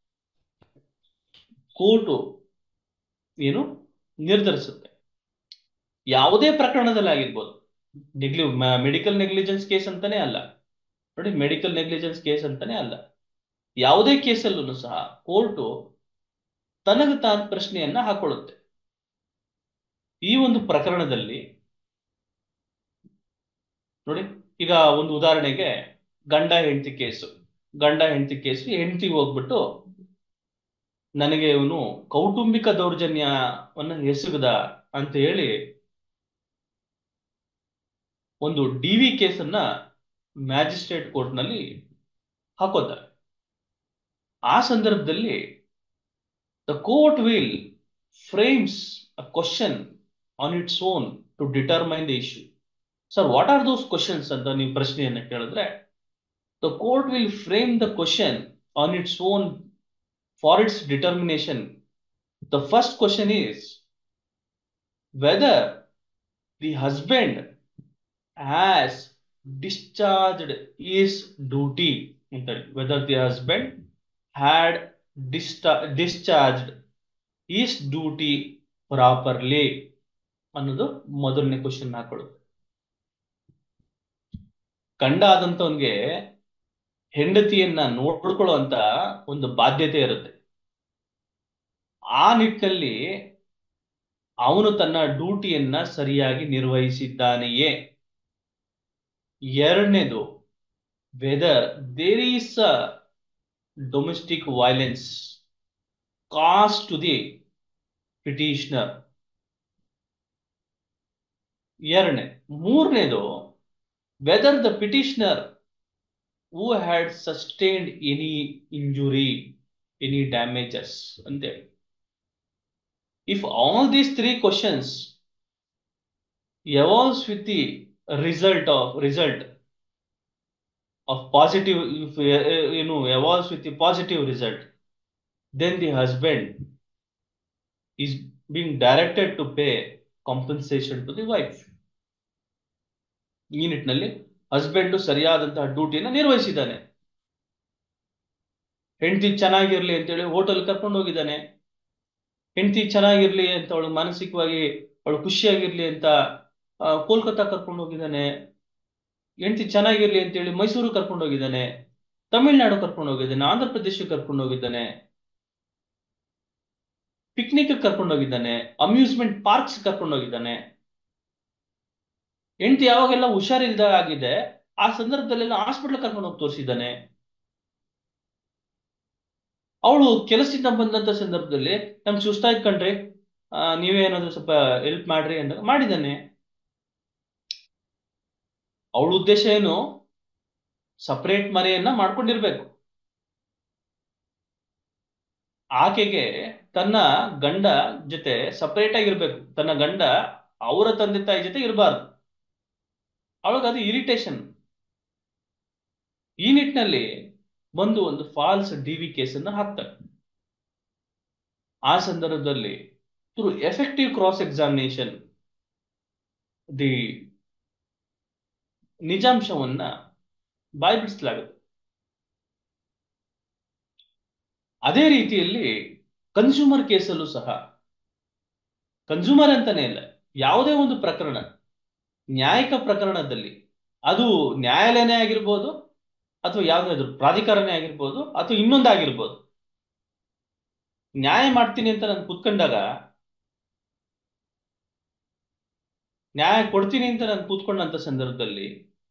court ಏನು ನಿರ್ಧರಿಸುತ್ತೆ ಯಾವುದೇ ಪ್ರಕರಣದಲ್ಲಿ ಆಗಿರ್ಬೋದು ನೆಗ್ಲಿ ಮೆಡಿಕಲ್ ನೆಗ್ಲಿಜೆನ್ಸ್ ಕೇಸ್ ಅಂತಾನೆ ಅಲ್ಲ ನೋಡಿ ಮೆಡಿಕಲ್ ನೆಗ್ಲಿಜೆನ್ಸ್ ಕೇಸ್ ಅಂತಾನೆ ಅಲ್ಲ ಯಾವುದೇ ಕೇಸಲ್ಲೂ ಸಹ ಕೋರ್ಟು ತನಗೆ ತಾನು ಪ್ರಶ್ನೆಯನ್ನ ಹಾಕೊಳ್ಳುತ್ತೆ ಈ ಒಂದು ಪ್ರಕರಣದಲ್ಲಿ ನೋಡಿ ಈಗ ಒಂದು ಉದಾಹರಣೆಗೆ ಗಂಡ ಹೆಂಡತಿ ಕೇಸು ಗಂಡ ಹೆಂಡತಿ ಕೇಸು ಹೆಂಡತಿ ಹೋಗ್ಬಿಟ್ಟು ನನಗೆ ಇವನು ಕೌಟುಂಬಿಕ ದೌರ್ಜನ್ಯವನ್ನ ಎಸಗದ ಅಂತ ಹೇಳಿ ಒಂದು ಡಿ ವಿ ಕೇಸನ್ನ ಮ್ಯಾಜಿಸ್ಟ್ರೇಟ್ ಕೋರ್ಟ್ನಲ್ಲಿ ಹಾಕೋತಾರೆ ಆ ಸಂದರ್ಭದಲ್ಲಿ the court will frames a question on its own to determine the issue sir what are those questions ಅಂತ ನೀವು ಪ್ರಶ್ನೆಯನ್ನ ಕೇಳಿದ್ರೆ the court will frame the question on its own for its determination the first question is whether the husband has discharged his duty ಅಂತ whether the husband had discharged his duty properly ಅನ್ನೋದು ಮೊದಲನೇ question ಹಾಕೊಳ್ಳೋದು ಗಂಡ ಆದಂತವನ್ಗೆ ಹೆಂಡತಿಯನ್ನ ನೋಡ್ಕೊಳ್ಳೋ ಅಂತ ಒಂದು ಬಾಧ್ಯತೆ ಇರುತ್ತೆ ಆ ನಿಟ್ಟಿನಲ್ಲಿ ಅವನು ತನ್ನ ಡ್ಯೂಟಿಯನ್ನ ಸರಿಯಾಗಿ ನಿರ್ವಹಿಸಿದ್ದಾನೆಯೇ ಎರಡನೇದು whether there is a domestic violence caused to the petitioner ಎರಡನೇ ಮೂರನೇದು whether the petitioner who had sustained any injury any damages ಅಂತೇಳಿ if all these three questions evolves with the result of result of positive if uh, you know evolves with the positive result then the husband is being directed to pay compensation to the wife ಈ ನಿಟ್ಟಿನಲ್ಲಿ husband ಸರಿಯಾದಂತಹ ಡ್ಯೂಟಿನ ನಿರ್ವಹಿಸಿದ್ದಾನೆ ಹೆಂಡತಿ ಚೆನ್ನಾಗಿರ್ಲಿ ಅಂತೇಳಿ hotel ಕರ್ಕೊಂಡು ಹೋಗಿದ್ದಾನೆ ಹೆಂಡತಿ ಚೆನ್ನಾಗಿರ್ಲಿ ಅಂತ ಅವಳು ಮಾನಸಿಕವಾಗಿ ಅವಳು ಖುಷಿಯಾಗಿರ್ಲಿ ಅಂತ ಕೋಲ್ಕತ್ತಾ ಕರ್ಕೊಂಡು ಹೋಗಿದ್ದಾನೆ ಹೆಂಡತಿ ಚೆನ್ನಾಗಿರ್ಲಿ ಅಂತೇಳಿ ಮೈಸೂರು ಕರ್ಕೊಂಡು ಹೋಗಿದ್ದಾನೆ ತಮಿಳ್ನಾಡು ಕರ್ಕೊಂಡು ಹೋಗಿದ್ದಾನೆ ಆಂಧ್ರ ಪ್ರದೇಶ ಕರ್ಕೊಂಡು ಹೋಗಿದ್ದಾನೆ ಪಿಕ್ನಿಕ್ ಕರ್ಕೊಂಡು ಹೋಗಿದ್ದಾನೆ ಅಮ್ಯೂಸ್ಮೆಂಟ್ ಪಾರ್ಕ್ಸ್ ಕರ್ಕೊಂಡು ಹೋಗಿದ್ದಾನೆ ಹೆಂಡತಿ ಯಾವಾಗೆಲ್ಲ ಹುಷಾರಿಲ್ದ ಆಗಿದೆ ಆ ಸಂದರ್ಭದಲ್ಲೆಲ್ಲ ಹಾಸ್ಪಿಟಲ್ ಕರ್ಕೊಂಡು ಹೋಗಿ ತೋರಿಸಿದ್ದಾನೆ ಅವಳು ಕೆಲಸದಿಂದ ಬಂದಂತ ಸಂದರ್ಭದಲ್ಲಿ ನಮ್ಗೆ ಸುಸ್ತಾಯ್ತು ಕಣ್ರಿ ನೀವೇ ಏನಾದ್ರು ಸ್ವಲ್ಪ ಹೆಲ್ಪ್ ಮಾಡ್ರಿ ಅಂದಾಗ ಮಾಡಿದ್ದಾನೆ ಅವಳ ಉದ್ದೇಶ ಏನು ಸಪರೇಟ್ ಮನೆಯನ್ನ ಮಾಡ್ಕೊಂಡಿರ್ಬೇಕು ಆಕೆಗೆ ತನ್ನ ಗಂಡ ಜೊತೆ ಸಪರೇಟ್ ಆಗಿರ್ಬೇಕು ತನ್ನ ಗಂಡ ಅವರ ತಂದೆ ತಾಯಿ ಜೊತೆ ಇರಬಾರ್ದು ಅವಳಿಗೆ ಅದು ಇರಿಟೇಷನ್ ಈ ನಿಟ್ಟಿನಲ್ಲಿ ಬಂದು ಒಂದು ಫಾಲ್ಸ್ ಡಿ ವಿ ಕೇಸನ್ನು ಹಾಕ್ತಾರೆ ಆ ಸಂದರ್ಭದಲ್ಲಿ through effective cross examination the ನಿಜಾಂಶವನ್ನ ಬಾಯ್ಬಿಡಿಸಲಾಗುತ್ತೆ ಅದೇ ರೀತಿಯಲ್ಲಿ ಕನ್ಸ್ಯೂಮರ್ ಕೇಸಲ್ಲೂ ಸಹ ಕನ್ಸ್ಯೂಮರ್ ಅಂತಾನೆ ಇಲ್ಲ ಯಾವುದೇ ಒಂದು ಪ್ರಕರಣ ನ್ಯಾಯಿಕ ಪ್ರಕರಣದಲ್ಲಿ ಅದು ನ್ಯಾಯಾಲಯನೇ ಆಗಿರ್ಬೋದು ಅಥವಾ ಯಾವುದಾದ್ರು ಪ್ರಾಧಿಕಾರನೇ ಆಗಿರ್ಬೋದು ಅಥವಾ ಇನ್ನೊಂದಾಗಿರ್ಬೋದು ನ್ಯಾಯ ಮಾಡ್ತೀನಿ ಅಂತ ನಾನು ಕೂತ್ಕೊಂಡಾಗ ನ್ಯಾಯ ಕೊಡ್ತೀನಿ ಅಂತ ನಾನು ಕೂತ್ಕೊಂಡಂತ ಸಂದರ್ಭದಲ್ಲಿ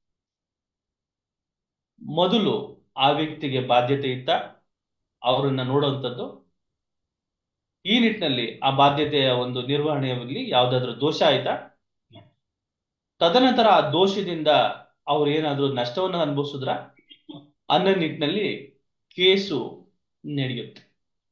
ಮೊದಲು ಆ ವ್ಯಕ್ತಿಗೆ ಬಾಧ್ಯತೆ ಇತ್ತ ಅವರನ್ನ ನೋಡುವಂಥದ್ದು ಈ ನಿಟ್ಟಿನಲ್ಲಿ ಆ ಬಾಧ್ಯತೆಯ ಒಂದು ನಿರ್ವಹಣೆಯಲ್ಲಿ ಯಾವ್ದಾದ್ರು ದೋಷ ಆಯ್ತಾ ತದನಂತರ ಆ ದೋಷದಿಂದ ಅವ್ರು ಏನಾದ್ರು ನಷ್ಟವನ್ನು ಅನುಭವಿಸಿದ್ರ ಅನ್ನೋ ನಿಟ್ಟಿನಲ್ಲಿ ಕೇಸು ನಡೆಯುತ್ತೆ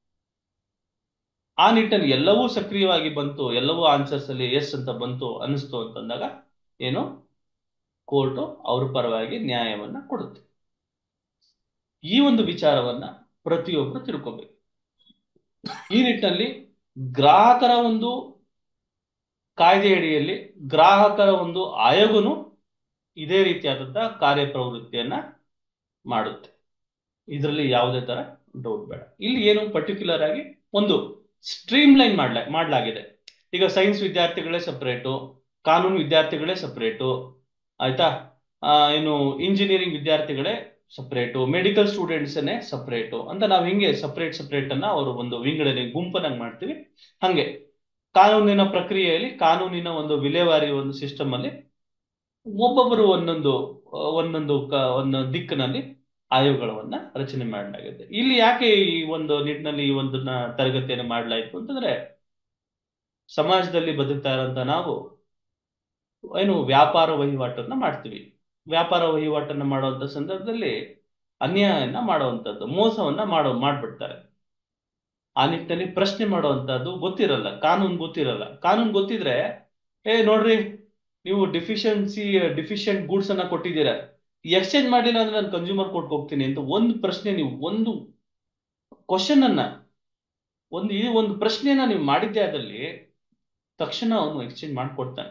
ಆ ನಿಟ್ಟಿನಲ್ಲಿ ಎಲ್ಲವೂ ಸಕ್ರಿಯವಾಗಿ ಬಂತು ಎಲ್ಲವೂ ಆನ್ಸರ್ಸ್ ಅಲ್ಲಿ ಎಸ್ ಅಂತ ಬಂತು ಅನಿಸ್ತು ಅಂತಂದಾಗ ಏನು ಕೋರ್ಟು ಅವ್ರ ಪರವಾಗಿ ನ್ಯಾಯವನ್ನ ಕೊಡುತ್ತೆ ಈ ಒಂದು ವಿಚಾರವನ್ನ ಪ್ರತಿಯೊಬ್ಬರು ತಿಳ್ಕೋಬೇಕು ಈ ನಿಟ್ಟಿನಲ್ಲಿ ಗ್ರಾಹಕರ ಒಂದು ಕಾಯ್ದೆ ಅಡಿಯಲ್ಲಿ ಗ್ರಾಹಕರ ಒಂದು ಆಯೋಗನು ಇದೇ ರೀತಿಯಾದಂತಹ ಕಾರ್ಯಪ್ರವೃತ್ತಿಯನ್ನ ಮಾಡುತ್ತೆ ಇದರಲ್ಲಿ ಯಾವುದೇ ತರ ಡೌಟ್ ಬೇಡ ಇಲ್ಲಿ ಏನು ಪರ್ಟಿಕ್ಯುಲರ್ ಆಗಿ ಒಂದು ಸ್ಟ್ರೀಮ್ ಲೈನ್ ಮಾಡ್ಲಾ ಮಾಡ್ಲಾಗಿದೆ ಈಗ ಸೈನ್ಸ್ ವಿದ್ಯಾರ್ಥಿಗಳೇ ಸಪರೇಟು ಕಾನೂನು ವಿದ್ಯಾರ್ಥಿಗಳೇ ಸಪರೇಟು ಆಯ್ತಾ ಆ, ಏನು ಇಂಜಿನಿಯರಿಂಗ್ ವಿದ್ಯಾರ್ಥಿಗಳೇ ಸಪ್ರೇಟು ಮೆಡಿಕಲ್ ಸ್ಟೂಡೆಂಟ್ಸ್ನೇ ಸಪ್ರೇಟು ಅಂತ ನಾವು ಹಿಂಗೆ ಸಪ್ರೇಟ್ ಸಪ್ರೇಟ್ ಅನ್ನ ಅವರು ಒಂದು ವಿಂಗಡಣೆ ಗುಂಪನ್ನಾಗಿ ಮಾಡ್ತೀವಿ ಹಂಗೆ ಕಾನೂನಿನ ಪ್ರಕ್ರಿಯೆಯಲ್ಲಿ ಕಾನೂನಿನ ಒಂದು ವಿಲೇವಾರಿ ಒಂದು ಸಿಸ್ಟಮ್ ಅಲ್ಲಿ ಒಬ್ಬೊಬ್ಬರು ಒಂದೊಂದು ಆ, ಒಂದೊಂದು ಕ- ಒಂದೊಂದು ದಿಕ್ಕಿನಲ್ಲಿ ಆಯೋಗಗಳನ್ನ ರಚನೆ ಮಾಡಲಾಗಿದೆ ಇಲ್ಲಿ ಯಾಕೆ ಈ ಒಂದು ನಿಟ್ಟಿನಲ್ಲಿ ಈ ಒಂದು ತರಗತಿಯನ್ನು ಮಾಡಲಾಯಿತು ಅಂತಂದ್ರೆ ಸಮಾಜದಲ್ಲಿ ಬದುಕ್ತಾ ಇರೋಂಥ ನಾವು ಏನು ವ್ಯಾಪಾರ ವಹಿವಾಟನ್ನ ಮಾಡ್ತೀವಿ ವ್ಯಾಪಾರ ವಹಿವಾಟನ್ನ ಮಾಡುವಂತ ಸಂದರ್ಭದಲ್ಲಿ ಅನ್ಯಾಯನ ಮಾಡುವಂಥದ್ದು ಮೋಸವನ್ನ ಮಾಡೋ ಮಾಡ್ಬಿಡ್ತಾರೆ ಆ ನಿಟ್ಟಿನಲ್ಲಿ ಪ್ರಶ್ನೆ ಮಾಡುವಂತದ್ದು ಗೊತ್ತಿರಲ್ಲ ಕಾನೂನು ಗೊತ್ತಿರಲ್ಲ ಕಾನೂನು ಗೊತ್ತಿದ್ರೆ ಏ ನೋಡ್ರಿ ನೀವು ಡಿಫಿಷಿಯನ್ಸಿ ಡಿಫಿಷಿಯಂಟ್ ಗೂಡ್ಸ್ ಅನ್ನ ಕೊಟ್ಟಿದ್ದೀರಾ ಎಕ್ಸ್ಚೇಂಜ್ ಮಾಡಿಲ್ಲ ಅಂದ್ರೆ ನಾನು ಕನ್ಸ್ಯೂಮರ್ ಕೋರ್ಟ್ ಹೋಗ್ತೀನಿ ಅಂತ ಒಂದು ಪ್ರಶ್ನೆ ನೀವು ಒಂದು ಕ್ವಶನ್ ಅನ್ನ ಒಂದು ಈ ಒಂದು ಪ್ರಶ್ನೆಯನ್ನ ನೀವು ಮಾಡಿದ್ದೆ ಆದಲ್ಲಿ ತಕ್ಷಣ ಅವನು ಎಕ್ಸ್ಚೇಂಜ್ ಮಾಡ್ಕೊಡ್ತಾನೆ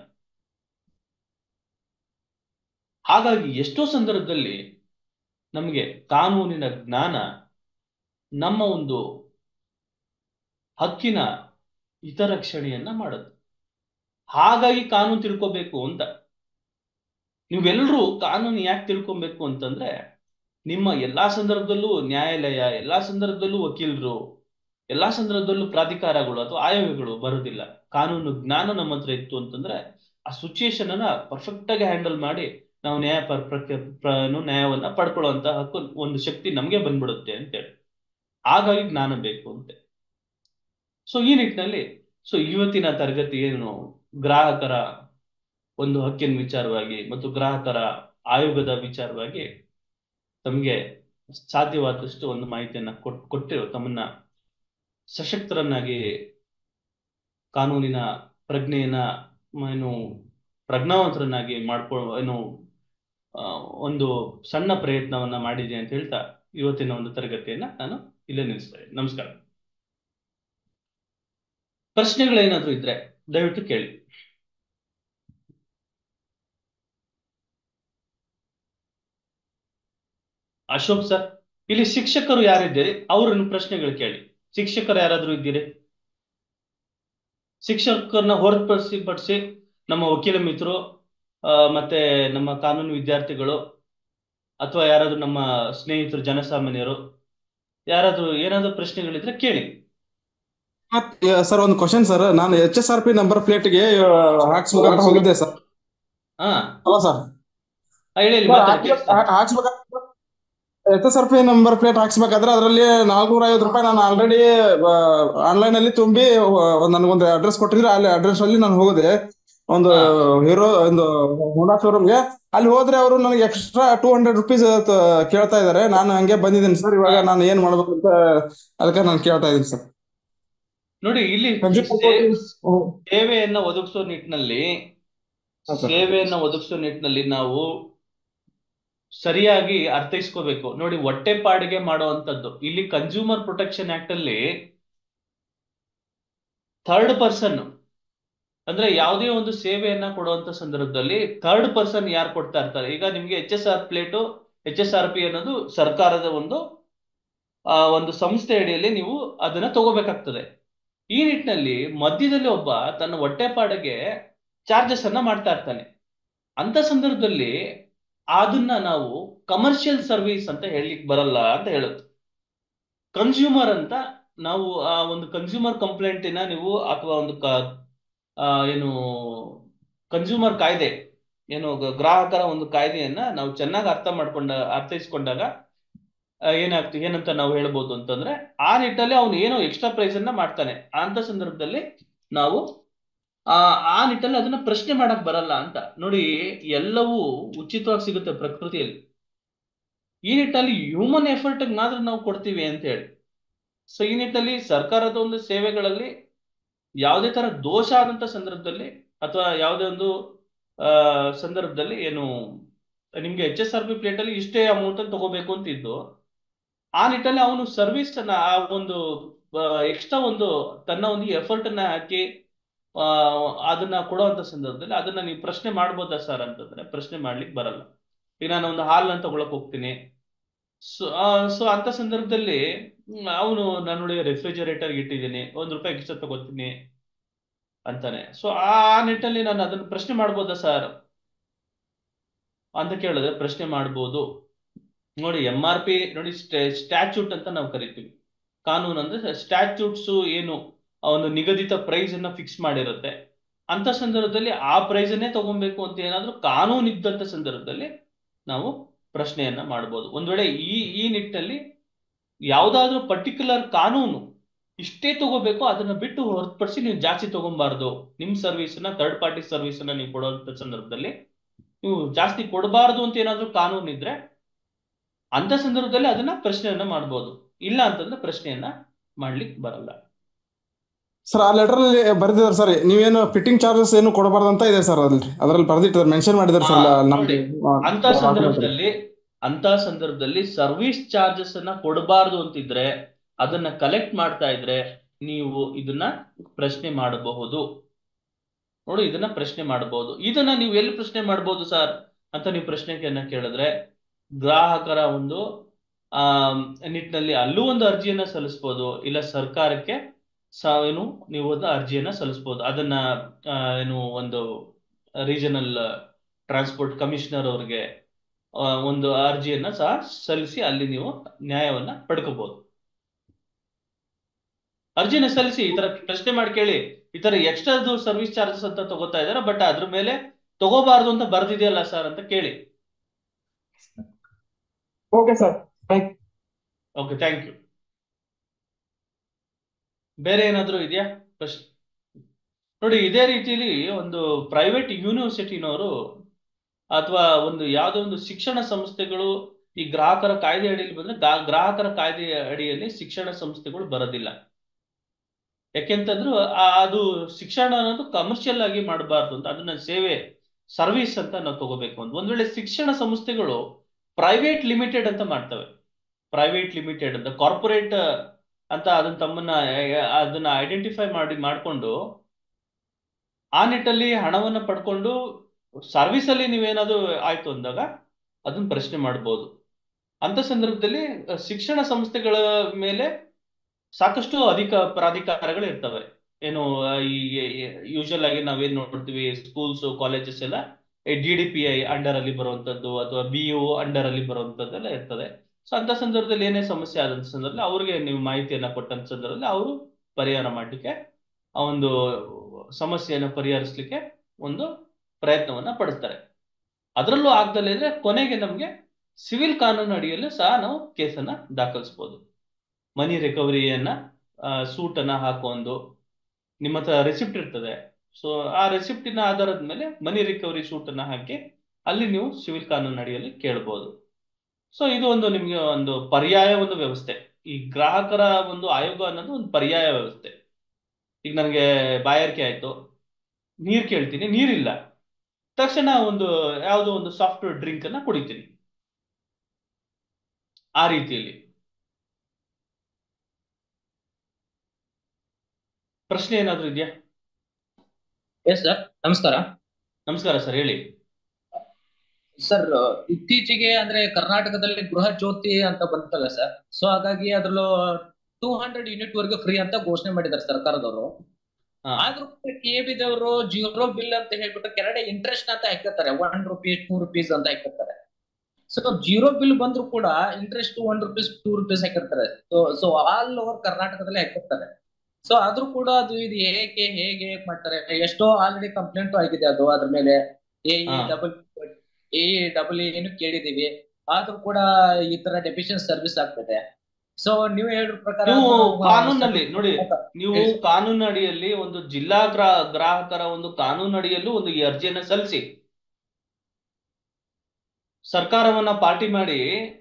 ಹಾಗಾಗಿ ಎಷ್ಟೋ ಸಂದರ್ಭದಲ್ಲಿ ನಮಗೆ ಕಾನೂನಿನ ಜ್ಞಾನ ನಮ್ಮ ಒಂದು ಹಕ್ಕಿನ ಹಿತರಕ್ಷಣೆಯನ್ನ ಮಾಡುತ್ತೆ ಹಾಗಾಗಿ ಕಾನೂನು ತಿಳ್ಕೋಬೇಕು ಅಂತ ನೀವೆಲ್ಲರೂ ಕಾನೂನು ಯಾಕೆ ತಿಳ್ಕೊಬೇಕು ಅಂತಂದ್ರೆ ನಿಮ್ಮ ಎಲ್ಲಾ ಸಂದರ್ಭದಲ್ಲೂ ನ್ಯಾಯಾಲಯ ಎಲ್ಲಾ ಸಂದರ್ಭದಲ್ಲೂ ವಕೀಲರು ಎಲ್ಲಾ ಸಂದರ್ಭದಲ್ಲೂ ಪ್ರಾಧಿಕಾರಗಳು ಅಥವಾ ಆಯೋಗಗಳು ಬರೋದಿಲ್ಲ ಕಾನೂನು ಜ್ಞಾನ ನಮ್ಮ ಹತ್ರ ಇತ್ತು ಅಂತಂದ್ರೆ ಆ ಸಿಚುಯೇಷನ್ ಅನ್ನ ಪರ್ಫೆಕ್ಟ್ ಆಗಿ ಹ್ಯಾಂಡಲ್ ಮಾಡಿ ನಾವು ನ್ಯಾಯ ಪ್ರ- ಪ್ರಕ್ರಿಯೆ ಪ್ರ- ಏನು ನ್ಯಾಯವನ್ನ ಪಡ್ಕೊಳ್ಳುವಂತ ಹಕ್ಕು ಒಂದು ಶಕ್ತಿ ನಮಗೆ ಬಂದ್ಬಿಡುತ್ತೆ ಅಂತೇಳಿ ಹಾಗಾಗಿ ಜ್ಞಾನ ಬೇಕು ಅಂತೆ ಸೊ ಈ ನಿಟ್ಟಿನಲ್ಲಿ ಸೊ ಇವತ್ತಿನ ತರಗತಿ ಏನು ಗ್ರಾಹಕರ ಒಂದು ಹಕ್ಕಿನ ವಿಚಾರವಾಗಿ ಮತ್ತು ಗ್ರಾಹಕರ ಆಯೋಗದ ವಿಚಾರವಾಗಿ ತಮಗೆ ಸಾಧ್ಯವಾದಷ್ಟು ಒಂದು ಮಾಹಿತಿಯನ್ನ ಕೊಟ್ ಕೊಟ್ಟು ತಮ್ಮನ್ನ ಸಶಕ್ತರನ್ನಾಗಿ ಕಾನೂನಿನ ಪ್ರಜ್ಞೆಯನ್ನ ಮ- ಏನು ಪ್ರಜ್ಞಾವಂತರನ್ನಾಗಿ ಮಾಡ್ಕೊ ಏನು ಆ, ಒಂದು ಸಣ್ಣ ಪ್ರಯತ್ನವನ್ನ ಮಾಡಿದೆ ಅಂತ ಹೇಳ್ತಾ ಇವತ್ತಿನ ಒಂದು ತರಗತಿಯನ್ನ ನಾನು ಇಲ್ಲೇ ನಿಲ್ಲಿಸ್ತೇನೆ ನಮಸ್ಕಾರ ಪ್ರಶ್ನೆಗಳೇನಾದ್ರೂ ಇದ್ರೆ ದಯವಿಟ್ಟು ಕೇಳಿ ಅಶೋಕ್ ಸರ್ ಇಲ್ಲಿ ಶಿಕ್ಷಕರು ಯಾರಿದ್ದೀರಿ ಅವರನ್ನು ಪ್ರಶ್ನೆಗಳು ಕೇಳಿ ಶಿಕ್ಷಕರು ಯಾರಾದ್ರೂ ಇದ್ದೀರಿ ಶಿಕ್ಷಕರನ್ನ ಹೊರತುಪಡಿಸಿ ಪಡಿಸಿ ನಮ್ಮ ವಕೀಲ ಮಿತ್ರರು ಆ, ಮತ್ತೆ ನಮ್ಮ ಕಾನೂನು ವಿದ್ಯಾರ್ಥಿಗಳು ಅಥವಾ ಯಾರಾದ್ರೂ ನಮ್ಮ ಸ್ನೇಹಿತರು ಜನಸಾಮಾನ್ಯರು ಯಾರಾದ್ರೂ ಏನಾದ್ರೂ ಪ್ರಶ್ನೆಗಳಿದ್ರೆ ಕೇಳಿ ಸರ್ ಒಂದು ಕ್ವಶನ್ ಸರ್ ನಾನು H S R P number ಪ್ಲೇಟ್ಗೆ ಹಾಕ್ಸ್ಬೇಕಂತ ಹೋಗಿದ್ದೆ ಸರ್ ಹಾ ಅಲ್ಲ ಸರ್ ಹೇಳಿ ಹೇಳಿ ಮಾತಾಡಿ ಕೇಳಿಸ್ತಾ ಇದೆ. ಹಾಕ್ಸ್ಬೇಕ H S R P number plate ಹಾಕ್ಸ್ಬೇಕಾದ್ರೆ ಅದರಲ್ಲಿ ನಾಲ್ಕುನೂರ ಐವತ್ತು ರೂಪಾಯಿ ನಾನು ಆಲ್ರೆಡಿ ಆನ್ಲೈನ್ ಅಲ್ಲಿ ತುಂಬಿ ಆ, ನನಗೊಂದು ಅಡ್ರೆಸ್ ಕೊಟ್ಟಿದ್ರೆ ಅಲ್ಲಿ ಅಡ್ರೆಸ್ ಅಲ್ಲಿ ನಾನು ಹೋಗಿದೆ ಒಂದು ಹಾ. ಹೀರೋ ಒಂದು ಹೋಂಡಾ ಶೋರೂಮ್ಗೆ ಅಲ್ಲಿ ಹೋದ್ರೆ ಅವರು ನನಗೆ ಎಕ್ಸ್ಟ್ರಾ ಟೂ ಹಂಡ್ರೆಡ್ ರುಪೀಸ್ ಕೇಳ್ತಾ ಇದಾರೆ ನಾನು ಹಂಗೆ ಬಂದಿದ್ದೀನಿ ಸರ್ ಇವಾಗ ನಾನು ಏನ್ ಮಾಡ್ಬೇಕು ಅಂತ ಅದಕ್ಕೆ ನಾನು ಕೇಳ್ತಾ ಇದ್ದೀನಿ ಸರ್ ನೋಡಿ ಇಲ್ಲಿ Consumer ಸೇ- court- ಸೇವೆಯನ್ನ ಒದಗಿಸೋ ನಿಟ್ಟಿನಲ್ಲಿ ಹಾ, ಸರ್. ಸೇವೆಯನ್ನ ಒದಗಿಸೋ ನಿಟ್ಟಿನಲ್ಲಿ ನಾವು ಸರಿಯಾಗಿ ಅರ್ಥೈಸ್ಕೋಬೇಕು ನೋಡಿ ಹೊಟ್ಟೆಪಾಡಿಗೆ ಮಾಡುವಂತದ್ದು ಇಲ್ಲಿ ಕನ್ಸ್ಯೂಮರ್ ಪ್ರೊಟೆಕ್ಷನ್ ಆಕ್ಟ್ ಅಲ್ಲಿ ಥರ್ಡ್ ಪರ್ಸನ್ ಅಂದ್ರೆ ಯಾವುದೇ ಒಂದು ಸೇವೆಯನ್ನ ಕೊಡುವಂತ ಸಂದರ್ಭದಲ್ಲಿ ಥರ್ಡ್ ಪರ್ಸನ್ ಯಾರು ಕೊಡ್ತಾ ಇರ್ತಾರೆ ಈಗ ನಿಮ್ಗೆ H S R plate H S R P ಅನ್ನೋದು ಸರ್ಕಾರದ ಒಂದು ಆ, ಒಂದು ಸಂಸ್ಥೆ ಅಡಿಯಲ್ಲಿ ನೀವು ಅದನ್ನ ತಗೋಬೇಕಾಗ್ತದೆ ಈ ನಿಟ್ಟಿನಲ್ಲಿ ಮಧ್ಯದಲ್ಲಿ ಒಬ್ಬ ತನ್ನ ಹೊಟ್ಟೆಪಾಡಿಗೆ ಚಾರ್ಜಸ್ ಅನ್ನ ಮಾಡ್ತಾ ಇರ್ತಾನೆ ಅಂತ ಸಂದರ್ಭದಲ್ಲಿ ಅದನ್ನ ನಾವು ಕಮರ್ಷಿಯಲ್ ಸರ್ವಿಸ್ ಅಂತ ಹೇಳಲಿಕ್ಕೆ ಬರಲ್ಲ ಅಂತ ಹೇಳುತ್ತೆ ಕನ್ಸ್ಯೂಮರ್ ಅಂತ ನಾವು ಆ ಒಂದು ಕನ್ಸ್ಯೂಮರ್ ಕಂಪ್ಲೇಂಟಿನ ನೀವು ಅಥವಾ ಒಂದು ಕ ಆ, ಏನು ಕನ್ಸ್ಯೂಮರ್ ಕಾಯ್ದೆ ಏನು ಗ- ಗ್ರಾಹಕರ ಒಂದು ಕಾಯ್ದೆಯನ್ನ ನಾವು ಚೆನ್ನಾಗಿ ಅರ್ಥ ಮಾಡ್ಕೊಂಡ ಅರ್ಥೈಸ್ಕೊಂಡಾಗ ಆ, ಏನಾಗ್ತದೆ ಏನಂತ ನಾವು ಹೇಳ್ಬೋದು ಅಂತಂದ್ರೆ ಆ ನಿಟ್ಟಲ್ಲಿ ಅವನು ಏನೋ ಎಕ್ಸ್ಟ್ರಾ ಪ್ರೈಸ್ ಅನ್ನ ಮಾಡ್ತಾನೆ ಅಂತ ಸಂದರ್ಭದಲ್ಲಿ ನಾವು ಆ ಆ ನಿಟ್ಟಲ್ಲಿ ಅದನ್ನ ಪ್ರಶ್ನೆ ಮಾಡಕ್ ಬರಲ್ಲ ಅಂತ ನೋಡಿ ಎಲ್ಲವೂ ಉಚಿತವಾಗಿ ಸಿಗುತ್ತೆ ಪ್ರಕೃತಿಯಲ್ಲಿ ಈ ನಿಟ್ಟಲ್ಲಿ ಹ್ಯೂಮನ್ ಎಫರ್ಟ್ ಮಾತ್ರ ನಾವು ಕೊಡ್ತೀವಿ ಅಂತ ಹೇಳಿ ಸೊ ಈ ನಿಟ್ಟಲ್ಲಿ ಸರ್ಕಾರದ ಒಂದು ಸೇವೆಗಳಲ್ಲಿ ಯಾವುದೇ ತರ ದೋಷ ಆದಂತ ಸಂದರ್ಭದಲ್ಲಿ ಅಥವಾ ಯಾವುದೇ ಒಂದು ಆ ಸಂದರ್ಭದಲ್ಲಿ ಏನು ನಿಮ್ಗೆ H S R P plate ಅಲ್ಲಿ ಇಷ್ಟೇ ಅಮೌಂಟ್ ಅಂತ ತಗೋಬೇಕು ಅಂತ ಇದ್ದು ಆ ನಿಟ್ಟಲ್ಲಿ ಅವನು ಸರ್ವಿಸ್ ಅನ್ನ ಆ ಒಂದು ಎಕ್ಸ್ಟ್ರಾ ಒಂದು ತನ್ನ ಒಂದು ಎಫರ್ಟ್ ಅನ್ನ ಹಾಕಿ ಆ, ಅದನ್ನ ಕೊಡುವಂತ ಸಂದರ್ಭದಲ್ಲಿ ಅದನ್ನ ನೀವು ಪ್ರಶ್ನೆ ಮಾಡ್ಬೋದಾ ಸರ್ ಅಂತಂದ್ರೆ ಪ್ರಶ್ನೆ ಮಾಡ್ಲಿಕ್ಕೆ ಬರಲ್ಲ ಈಗ ನಾನು ಒಂದು ಹಾಲನ್ನ ತಗೊಳಕ್ ಹೋಗ್ತೀನಿ ಸೊ ಸೊ ಅಂತ ಸಂದರ್ಭದಲ್ಲಿ ಅವನು ನಾನು ನೋಡಿ ರೆಫ್ರಿಜರೇಟರ್ ಇಟ್ಟಿದ್ದೀನಿ ಒಂದ್ ರೂಪಾಯಿ ಎಕ್ಸ್ಟ್ರಾ ತಗೋತೀನಿ ಅಂತಾನೆ ಸೊ ಆ ನಿಟ್ಟಲ್ಲಿ ನಾನು ಅದನ್ನ ಪ್ರಶ್ನೆ ಮಾಡ್ಬೋದಾ ಸರ್ ಅಂತ ಕೇಳಿದ್ರೆ ಪ್ರಶ್ನೆ ಮಾಡ್ಬೋದು ನೋಡಿ ಎಂ ಆರ್ ಪಿ ನೋಡಿ ಸ್ಟ್ಯಾಚ್ಯೂಟ್ ಅಂತ ನಾವು ಕರಿತೀವಿ ಕಾನೂನು ಅಂದ್ರೆ ಸ್ಟ್ಯಾಚ್ಯೂಟ್ಸ್ ಏನು ಆ ಒಂದು ನಿಗದಿತ ಪ್ರೈಸ್ ಅನ್ನ ಫಿಕ್ಸ್ ಮಾಡಿರುತ್ತೆ ಅಂತ ಸಂದರ್ಭದಲ್ಲಿ ಆ ಪ್ರೈಸ್ ಅನ್ನೇ ತಗೊಬೇಕು ಅಂತ ಏನಾದ್ರೂ ಕಾನೂನು ಇದ್ದಂತ ಸಂದರ್ಭದಲ್ಲಿ ನಾವು ಪ್ರಶ್ನೆಯನ್ನ ಮಾಡ್ಬೋದು ಒಂದ್ ವೇಳೆ ಈ ಈ ನಿಟ್ಟಿನಲ್ಲಿ ಯಾವ್ದಾದ್ರೂ ಪರ್ಟಿಕ್ಯುಲರ್ ಕಾನೂನು ಇಷ್ಟೇ ತಗೋಬೇಕು ಅದನ್ನ ಬಿಟ್ಟು ಹೊರತುಪಡಿಸಿ ನೀವು ಜಾಸ್ತಿ ತಗೊಬಾರ್ದು ನಿಮ್ ಸರ್ವಿಸ್ ನ ಥರ್ಡ್ ಪಾರ್ಟಿ ಸರ್ವಿಸ್ ಅನ್ನ ನೀವು ಕೊಡುವಂತ ಸಂದರ್ಭದಲ್ಲಿ ನೀವು ಜಾಸ್ತಿ ಕೊಡಬಾರ್ದು ಅಂತ ಏನಾದ್ರೂ ಕಾನೂನು ಇದ್ರೆ ಅಂತ ಸಂದರ್ಭದಲ್ಲಿ ಅದನ್ನ ಪ್ರಶ್ನೆಯನ್ನ ಮಾಡ್ಬೋದು ಇಲ್ಲ ಅಂತಂದ್ರೆ ಪ್ರಶ್ನೆಯನ್ನ ಮಾಡ್ಲಿಕ್ಕೆ ಬರಲ್ಲ ಸರ್ ಆ ಲೆಟರ್ ಅಲ್ಲಿ ಬರ್ದಿದ್ದಾರೆ ಸರ್ ನೀವೇನು ಫಿಟ್ಟಿಂಗ್ ಚಾರ್ಜಸ್ ಏನು ಕೊಡಬಾರ್ದು ಅಂತ ಇದೆ ಸರ್ ಅದ್ರಲ್ಲಿ ಅದ್ರಲ್ಲಿ ಬರ್ದಿಟ್ಟಿದ್ದಾರೆ ಮೆನ್ಷನ್ ಮಾಡಿದ್ದಾರೆ ಸರ್ ಹಾ, ನಮ್ಗೆ ನೋಡಿ. ಅಂತ ಸಂದರ್ಭದಲ್ಲಿ ಅಂತ ಸಂದರ್ಭದಲ್ಲಿ ಸರ್ವಿಸ್ ಚಾರ್ಜಸ್ ಅನ್ನ ಕೊಡಬಾರ್ದು ಅಂತಿದ್ರೆ ಅದನ್ನ ಕಲೆಕ್ಟ್ ಮಾಡ್ತಾ ಇದ್ರೆ ನೀವು ಇದನ್ನ ಪ್ರಶ್ನೆ ಮಾಡಬಹುದು ನೋಡಿ ಇದನ್ನ ಪ್ರಶ್ನೆ ಮಾಡಬಹುದು ಇದನ್ನ ನೀವು ಎಲ್ಲಿ ಪ್ರಶ್ನೆ ಮಾಡಬಹುದು ಸರ್ ಅಂತ ನೀವು ಪ್ರಶ್ನೆಯನ್ನ ಕೇಳಿದ್ರೆ ಗ್ರಾಹಕರ ಒಂದು ಆ ನಿಟ್ಟಿನಲ್ಲಿ ಅಲ್ಲೂ ಒಂದು ಅರ್ಜಿಯನ್ನ ಸಲ್ಲಿಸಬಹುದು ಇಲ್ಲ ಸರ್ಕಾರಕ್ಕೆ ಸ ಏನು ನೀವು ಒಂದು ಅರ್ಜಿಯನ್ನ ಸಲ್ಲಿಸಬಹುದು ಅದನ್ನ ಆ, ಏನು ಒಂದು ರೀಜನಲ್ ಟ್ರಾನ್ಸ್ಪೋರ್ಟ್ ಕಮಿಷನರ್ ಅವ್ರಿಗೆ ಆ, ಒಂದು ಅರ್ಜಿಯನ್ನ ಸಹ ಸಲ್ಲಿಸಿ ಅಲ್ಲಿ ನೀವು ನ್ಯಾಯವನ್ನ ಪಡ್ಕೋಬಹುದು ಅರ್ಜಿನ ಸಲ್ಲಿಸಿ ಈ ತರ ಪ್ರಶ್ನೆ ಮಾಡಿ ಕೇಳಿ ಈ ತರ ಎಕ್ಸ್ಟ್ರಾದು ಸರ್ವಿಸ್ ಚಾರ್ಜಸ್ ಅಂತ ತಗೋತಾ ಇದಾರೆ ಬಟ್ ಅದ್ರ ಮೇಲೆ ತಗೋಬಾರ್ದು ಅಂತ ಬರ್ದಿದೆಯಲ್ಲ ಸರ್ ಅಂತ ಕೇಳಿ okay sir okay thank you ಬೇರೆ ಏನಾದ್ರೂ ಇದೆಯಾ ಪ್ರಶ್ನೆ ನೋಡಿ ಇದೇ ರೀತಿಲಿ ಒಂದು ಪ್ರೈವೇಟ್ ಯೂನಿವರ್ಸಿಟಿನವರು ಅಥವಾ ಒಂದು ಯಾವುದೋ ಒಂದು ಶಿಕ್ಷಣ ಸಂಸ್ಥೆಗಳು ಈ ಗ್ರಾಹಕರ ಕಾಯ್ದೆ ಅಡಿಯಲ್ಲಿ ಬಂದ್ರೆ ಗಾ- ಗ್ರಾಹಕರ ಕಾಯ್ದೆ ಅಡಿಯಲ್ಲಿ ಶಿಕ್ಷಣ ಸಂಸ್ಥೆಗಳು ಬರೋದಿಲ್ಲ ಯಾಕೆಂತಂದ್ರು ಆ- ಅದು ಶಿಕ್ಷಣ ಅನ್ನೋದು ಕಮರ್ಷಿಯಲ್ ಆಗಿ ಮಾಡಬಾರ್ದು ಅಂತ ಅದನ್ನ ಸೇವೆ ಸರ್ವಿಸ್ ಅಂತ ನಾವು ತಗೋಬೇಕು ಅಂತ ಒಂದ್ ವೇಳೆ ಶಿಕ್ಷಣ ಸಂಸ್ಥೆಗಳು ಪ್ರೈವೇಟ್ ಲಿಮಿಟೆಡ್ ಅಂತ ಮಾಡ್ತವೆ ಪ್ರೈವೇಟ್ ಲಿಮಿಟೆಡ್ ಅಂತ ಕಾರ್ಪೊರೇಟ್ ಅಂತ ಅದನ್ನ ತಮ್ಮನ್ನ ಆ- ಅದನ್ನ ಐಡೆಂಟಿಫೈ ಮಾಡಿ ಮಾಡ್ಕೊಂಡು ಆ ನಿಟ್ಟಲ್ಲಿ ಹಣವನ್ನ ಪಡ್ಕೊಂಡು ಸರ್ವಿಸ್ ಅಲ್ಲಿ ನೀವೇನಾದ್ರು ಆಯ್ತು ಅಂದಾಗ ಅದನ್ನ ಪ್ರಶ್ನೆ ಮಾಡ್ಬೋದು ಅಂತ ಸಂದರ್ಭದಲ್ಲಿ ಅ, ಶಿಕ್ಷಣ ಸಂಸ್ಥೆಗಳ ಮೇಲೆ ಸಾಕಷ್ಟು ಅಧಿಕ ಪ್ರಾಧಿಕಾರಗಳು ಇರ್ತವೆ ಏನು ಆ, ಈ ಯೂಶಲ್ ಆಗಿ ನಾವೇನ್ ನೋಡ್ತೀವಿ ಸ್ಕೂಲ್ಸ್ ಕಾಲೇಜಸ್ ಎಲ್ಲ D D P I under ಅಲ್ಲಿ ಬರುವಂತದ್ದು ಅಥವಾ ಬಿ ಯು ಅಂಡರ್ ಅಲ್ಲಿ ಬರುವಂತದ್ದೆಲ್ಲ ಇರ್ತದೆ ಸೊ ಅಂತ ಸಂದರ್ಭದಲ್ಲಿ ಏನೇ ಸಮಸ್ಯೆ ಆದಂತ ಸಂದರ್ಭದಲ್ಲಿ ಅವ್ರಿಗೆ ನೀವು ಮಾಹಿತಿಯನ್ನ ಕೊಟ್ಟಂತ ಸಂದರ್ಭದಲ್ಲಿ ಅವರು ಪರಿಹಾರ ಮಾಡ್ಲಿಕ್ಕೆ ಆ ಒಂದು ಸಮಸ್ಯೆಯನ್ನು ಪರಿಹರಿಸಲಿಕ್ಕೆ ಒಂದು ಪ್ರಯತ್ನವನ್ನ ಪಡಿಸ್ತಾರೆ ಅದರಲ್ಲೂ ಆಗ್ದಲೇ ಇದ್ರೆ ಕೊನೆಗೆ ನಮ್ಗೆ ಸಿವಿಲ್ ಕಾನೂನು ಅಡಿಯಲ್ಲೂ ಸಹ ನಾವು ಕೇಸನ್ನ ದಾಖಲಿಸಬಹುದು ಮನಿ ರಿಕವರಿಯನ್ನ ಸೂಟ್ ಅನ್ನ ಹಾಕೊಂಡು ನಿಮ್ಮ ಹತ್ರ ರೆಸಿಪ್ಟ್ ಇರ್ತದೆ ಸೊ ಆ ರೆಸಿಪ್ಟಿನ ಆಧಾರದ ಮೇಲೆ ಮನಿ ರಿಕವರಿ ಸೂಟ್ ಅನ್ನ ಹಾಕಿ ಅಲ್ಲಿ ನೀವು ಸಿವಿಲ್ ಕಾನೂನು ಅಡಿಯಲ್ಲಿ ಕೇಳಬಹುದು ಸೊ ಇದು ಒಂದು ನಿಮ್ಗೆ ಒಂದು ಪರ್ಯಾಯ ಒಂದು ವ್ಯವಸ್ಥೆ ಈ ಗ್ರಾಹಕರ ಒಂದು ಆಯೋಗ ಅನ್ನೋದು ಒಂದು ಪರ್ಯಾಯ ವ್ಯವಸ್ಥೆ ಈಗ ನನಗೆ ಬಾಯಾರಿಕೆ ಆಯ್ತು ನೀರ್ ಕೇಳ್ತೀನಿ ನೀರಿಲ್ಲ ತಕ್ಷಣ ಒಂದು ಯಾವುದೋ ಒಂದು ಸಾಫ್ಟ್ ಡ್ರಿಂಕ್ ಅನ್ನ ಕುಡಿತೀನಿ ಆ ರೀತಿಯಲ್ಲಿ ಪ್ರಶ್ನೆ ಏನಾದ್ರೂ ಇದೆಯಾ ಎಸ್ ಸರ್ ನಮಸ್ಕಾರ ನಮಸ್ಕಾರ ಸರ್ ಹೇಳಿ ಸರ್ ಇತ್ತೀಚೆಗೆ ಅಂದ್ರೆ ಕರ್ನಾಟಕದಲ್ಲಿ ಗೃಹ ಜ್ಯೋತಿ ಅಂತ ಬಂತಲ್ಲ ಸರ್ ಸೊ ಹಾಗಾಗಿ ಅದ್ರಲ್ಲೂ ಟೂ ಹಂಡ್ರೆಡ್ ಯೂನಿಟ್ ವರೆಗೂ ಫ್ರೀ ಅಂತ ಘೋಷಣೆ ಮಾಡಿದ್ದಾರೆ ಸರ್ಕಾರದವರು ಹಾ. ಆದ್ರೂ ಕೆ ಬಿ ದವರು ಜೀರೋ ಬಿಲ್ ಅಂತ ಹೇಳ್ಬಿಟ್ಟು ಕೆಳಗಡೆ ಇಂಟ್ರೆಸ್ಟ್ ಅಂತ ಹಾಕಿರ್ತಾರೆ ಒನ್ ರುಪೀಸ್ ಟೂ ರುಪೀಸ್ ಅಂತ ಹಾಕಿರ್ತಾರೆ ಸೊ ಜೀರೋ ಬಿಲ್ ಬಂದ್ರು ಕೂಡ interest one rupees two rupees ಹಾಕಿರ್ತಾರೆ ಸೊ ಸೊ ಆಲ್ ಓವರ್ ಕರ್ನಾಟಕದಲ್ಲಿ ಹಾಕಿರ್ತಾರೆ ಸೊ ಆದ್ರೂ ಕೂಡ ಅದು ಇದು ಏಕೆ ಹೇಗೆ ಮಾಡ್ತಾರೆ ಎಷ್ಟೋ ಆಲ್ರೆಡಿ ಕಂಪ್ಲೇಂಟ್ ಆಗಿದೆ ಅದು ಅದ್ರ ಮೇಲೆ ಎ ಹಾ. ಡಬಲ್ ಎ ಡಬಲ್ ಏನು ಕೇಳಿದೀವಿ ಆದ್ರೂ ಕೂಡ ಈ ತರ ಡೆಫಿಷಿಯನ್ ಸರ್ವಿಸ್ ಆಗ್ತದೆ ಸೊ ನೀವು ಹೇಳಿದ ಪ್ರಕಾರ ನೀವು ನಾವು, ಆ, ಕಾನೂನಲ್ಲಿ ನೋಡಿ ನೀವು ಹೇಳಿ. ಕಾನೂನು ಅಡಿಯಲ್ಲಿ ಒಂದು ಜಿಲ್ಲಾ ಗ್ರಾ ಗ್ರಾಹಕರ ಒಂದು ಕಾನೂನು ಅಡಿಯಲ್ಲೂ ಒಂದು ಈ ಅರ್ಜಿಯನ್ನ ಸಲ್ಲಿಸಿ ಸರ್ಕಾರವನ್ನ ಪಾರ್ಟಿ ಮಾಡಿ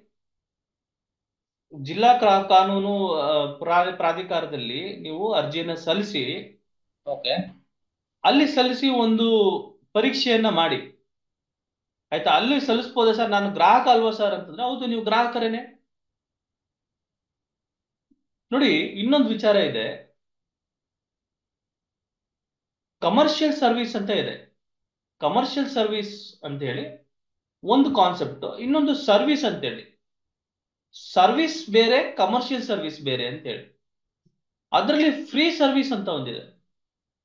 ಜಿಲ್ಲಾ ಕ್ರಾ- ಕಾನೂನು ಆ, ಪ್ರಾ- ಪ್ರಾಧಿಕಾರದಲ್ಲಿ ನೀವು ಅರ್ಜಿಯನ್ನ ಸಲ್ಲಿಸಿ ಓಕೆ ಅಲ್ಲಿ ಸಲ್ಲಿಸಿ ಒಂದು ಪರೀಕ್ಷೆಯನ್ನ ಮಾಡಿ ಆಯ್ತಾ ಅಲ್ಲಿ ಸಲ್ಲಿಸ್ಬೋದಾ ಸರ್ ನಾನು ಗ್ರಾಹಕ ಅಲ್ವಾ ಸರ್ ಅಂತಂದ್ರೆ ಹೌದು ನೀವು ಗ್ರಾಹಕರೇನೆ ನೋಡಿ ಇನ್ನೊಂದು ವಿಚಾರ ಇದೆ ಕಮರ್ಷಿಯಲ್ ಸರ್ವಿಸ್ ಅಂತ ಇದೆ ಕಮರ್ಷಿಯಲ್ ಸರ್ವಿಸ್ ಅಂತ ಹೇಳಿ ಒಂದು ಕಾನ್ಸೆಪ್ಟ್ ಇನ್ನೊಂದು ಸರ್ವಿಸ್ ಅಂತ ಹೇಳಿ ಸರ್ವಿಸ್ ಬೇರೆ ಕಮರ್ಷಿಯಲ್ ಸರ್ವಿಸ್ ಬೇರೆ ಅಂತ ಹೇಳಿ ಅದರಲ್ಲಿ ಫ್ರೀ ಸರ್ವಿಸ್ ಅಂತ ಒಂದಿದೆ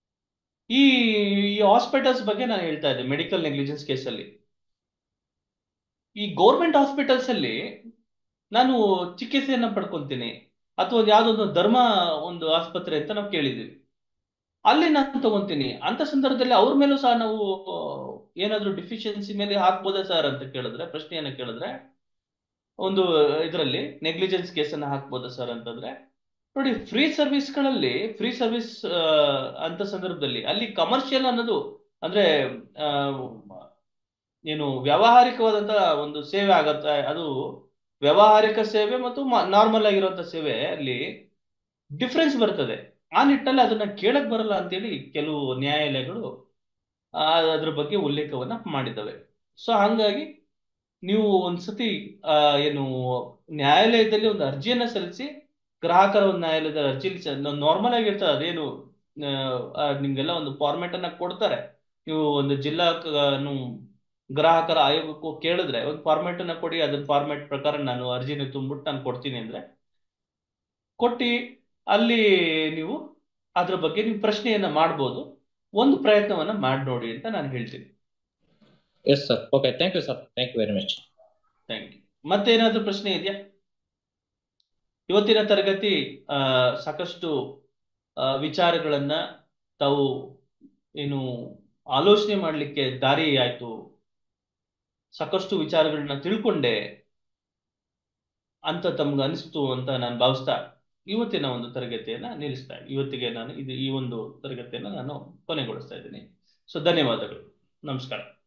ಈ ಈ ಹಾಸ್ಪಿಟಲ್ಸ್ ಬಗ್ಗೆ ನಾನು ಹೇಳ್ತಾ ಇದ್ದೆ ಮೆಡಿಕಲ್ ನೆಗ್ಲಿಜೆನ್ಸ್ ಕೇಸಲ್ಲಿ ಈ ಗೌರ್ಮೆಂಟ್ ಹಾಸ್ಪಿಟಲ್ಸ್ ಅಲ್ಲಿ ನಾನು ಚಿಕಿತ್ಸೆಯನ್ನ ಪಡ್ಕೊಂತೀನಿ ಅಥವಾ ಒಂದು ಯಾವ್ದೊಂದು ಧರ್ಮ ಒಂದು ಆಸ್ಪತ್ರೆ ಅಂತ ನಾವು ಕೇಳಿದೀವಿ ಅಲ್ಲಿ ನಾನು ತಗೊಂತೀನಿ ಅಂತ ಸಂದರ್ಭದಲ್ಲಿ ಅವ್ರ ಮೇಲೂ ಸಹ ನಾವು ಏನಾದ್ರೂ ಡಿಫಿಷಿಯನ್ಸಿ ಮೇಲೆ ಹಾಕ್ಬೋದಾ ಸರ್ ಅಂತ ಕೇಳಿದ್ರೆ ಪ್ರಶ್ನೆಯನ್ನ ಕೇಳಿದ್ರೆ ಒಂದು ಇದರಲ್ಲಿ ನೆಗ್ಲಿಜೆನ್ಸ್ ಕೇಸನ್ನ ಹಾಕ್ಬೋದಾ ಸರ್ ಅಂತಂದ್ರೆ ನೋಡಿ ಫ್ರೀ ಸರ್ವಿಸ್ಗಳಲ್ಲಿ ಫ್ರೀ ಸರ್ವಿಸ್ ಅಂತ ಸಂದರ್ಭದಲ್ಲಿ ಅಲ್ಲಿ ಕಮರ್ಷಿಯಲ್ ಅನ್ನೋದು ಅಂದ್ರೆ ಆ, ಏನು ವ್ಯಾವಹಾರಿಕವಾದಂತ ಒಂದು ಸೇವೆ ಆಗತ್ತೆ ಅದು ವ್ಯಾವಹಾರಿಕ ಸೇವೆ ಮತ್ತು ನಾರ್ಮಲ್ ಆಗಿರುವಂತ ಸೇವೆ ಅಲ್ಲಿ ಡಿಫ್ರೆನ್ಸ್ ಬರ್ತದೆ ಆ ನಿಟ್ಟಲ್ಲಿ ಅದನ್ನ ಕೇಳಕ್ ಬರಲ್ಲ ಅಂತೇಳಿ ಕೆಲವು ನ್ಯಾಯಾಲಯಗಳು ಆ, ಅದ್ರ ಬಗ್ಗೆ ಉಲ್ಲೇಖವನ್ನ ಮಾಡಿದ್ದಾವೆ ಸೊ ಹಂಗಾಗಿ ನೀವು ಒಂದ್ಸತಿ ಆ, ಏನು ನ್ಯಾಯಾಲಯದಲ್ಲಿ ಒಂದು ಅರ್ಜಿಯನ್ನ ಸಲ್ಲಿಸಿ ಗ್ರಾಹಕರ ಒಂದು ನ್ಯಾಯಾಲಯದ ಅರ್ಜಿ ನಾರ್ಮಲ್ ಆಗಿರ್ತದೆ ಅದೇನು ಆ, ಆ, ನಿಮ್ಗೆಲ್ಲ ಒಂದು ಫಾರ್ಮೆಟ್ ಅನ್ನ ಕೊಡ್ತಾರೆ ನೀವು ಒಂದು ಜಿಲ್ಲಾ ಕ- ನು ಗ್ರಾಹಕರ ಆಯೋಗಕ್ಕೂ ಕೇಳಿದ್ರೆ ಒಂದು ಫಾರ್ಮೆಟ್ ಅನ್ನ ಕೊಡಿ ಅದನ್ನ ಫಾರ್ಮೆಟ್ ಪ್ರಕಾರ ನಾನು ಅರ್ಜಿನ ತುಂಬಿಟ್ಟು ನಾನು ಕೊಡ್ತೀನಿ ಅಂದ್ರೆ ಕೊಟ್ಟು ಅಲ್ಲಿ ನೀವು ಅದ್ರ ಬಗ್ಗೆ ನೀವು ಪ್ರಶ್ನೆಯನ್ನ ಮಾಡ್ಬೋದು ಒಂದು ಪ್ರಯತ್ನವನ್ನ ಮಾಡಿ ನೋಡಿ ಅಂತ ನಾನು ಹೇಳ್ತೀನಿ yes sir okay thank you sir thank you very much thank you ಮತ್ತೇನಾದ್ರೂ ಪ್ರಶ್ನೆ ಇದೆಯಾ ಇವತ್ತಿನ ತರಗತಿ ಆ, ಸಾಕಷ್ಟು ಆ, ವಿಚಾರಗಳನ್ನ ತಾವು ಏನು ಆಲೋಚನೆ ಮಾಡಲಿಕ್ಕೆ ದಾರಿ ಆಯ್ತು ಸಾಕಷ್ಟು ವಿಚಾರಗಳನ್ನ ತಿಳ್ಕೊಂಡೆ ಅಂತ ತಮ್ಗೆ ಅನಿಸ್ತು ಅಂತ ನಾನು ಭಾವಿಸ್ತಾ ಇವತ್ತಿನ ಒಂದು ತರಗತಿಯನ್ನ ನಿಲ್ಲಿಸ್ತಾ ಇವತ್ತಿಗೆ ನಾನು ಇದು ಈ ಒಂದು ತರಗತಿಯನ್ನ ನಾನು ಕೊನೆಗೊಳಿಸ್ತಾ ಇದ್ದೀನಿ ಸೊ ಧನ್ಯವಾದಗಳು ನಮಸ್ಕಾರ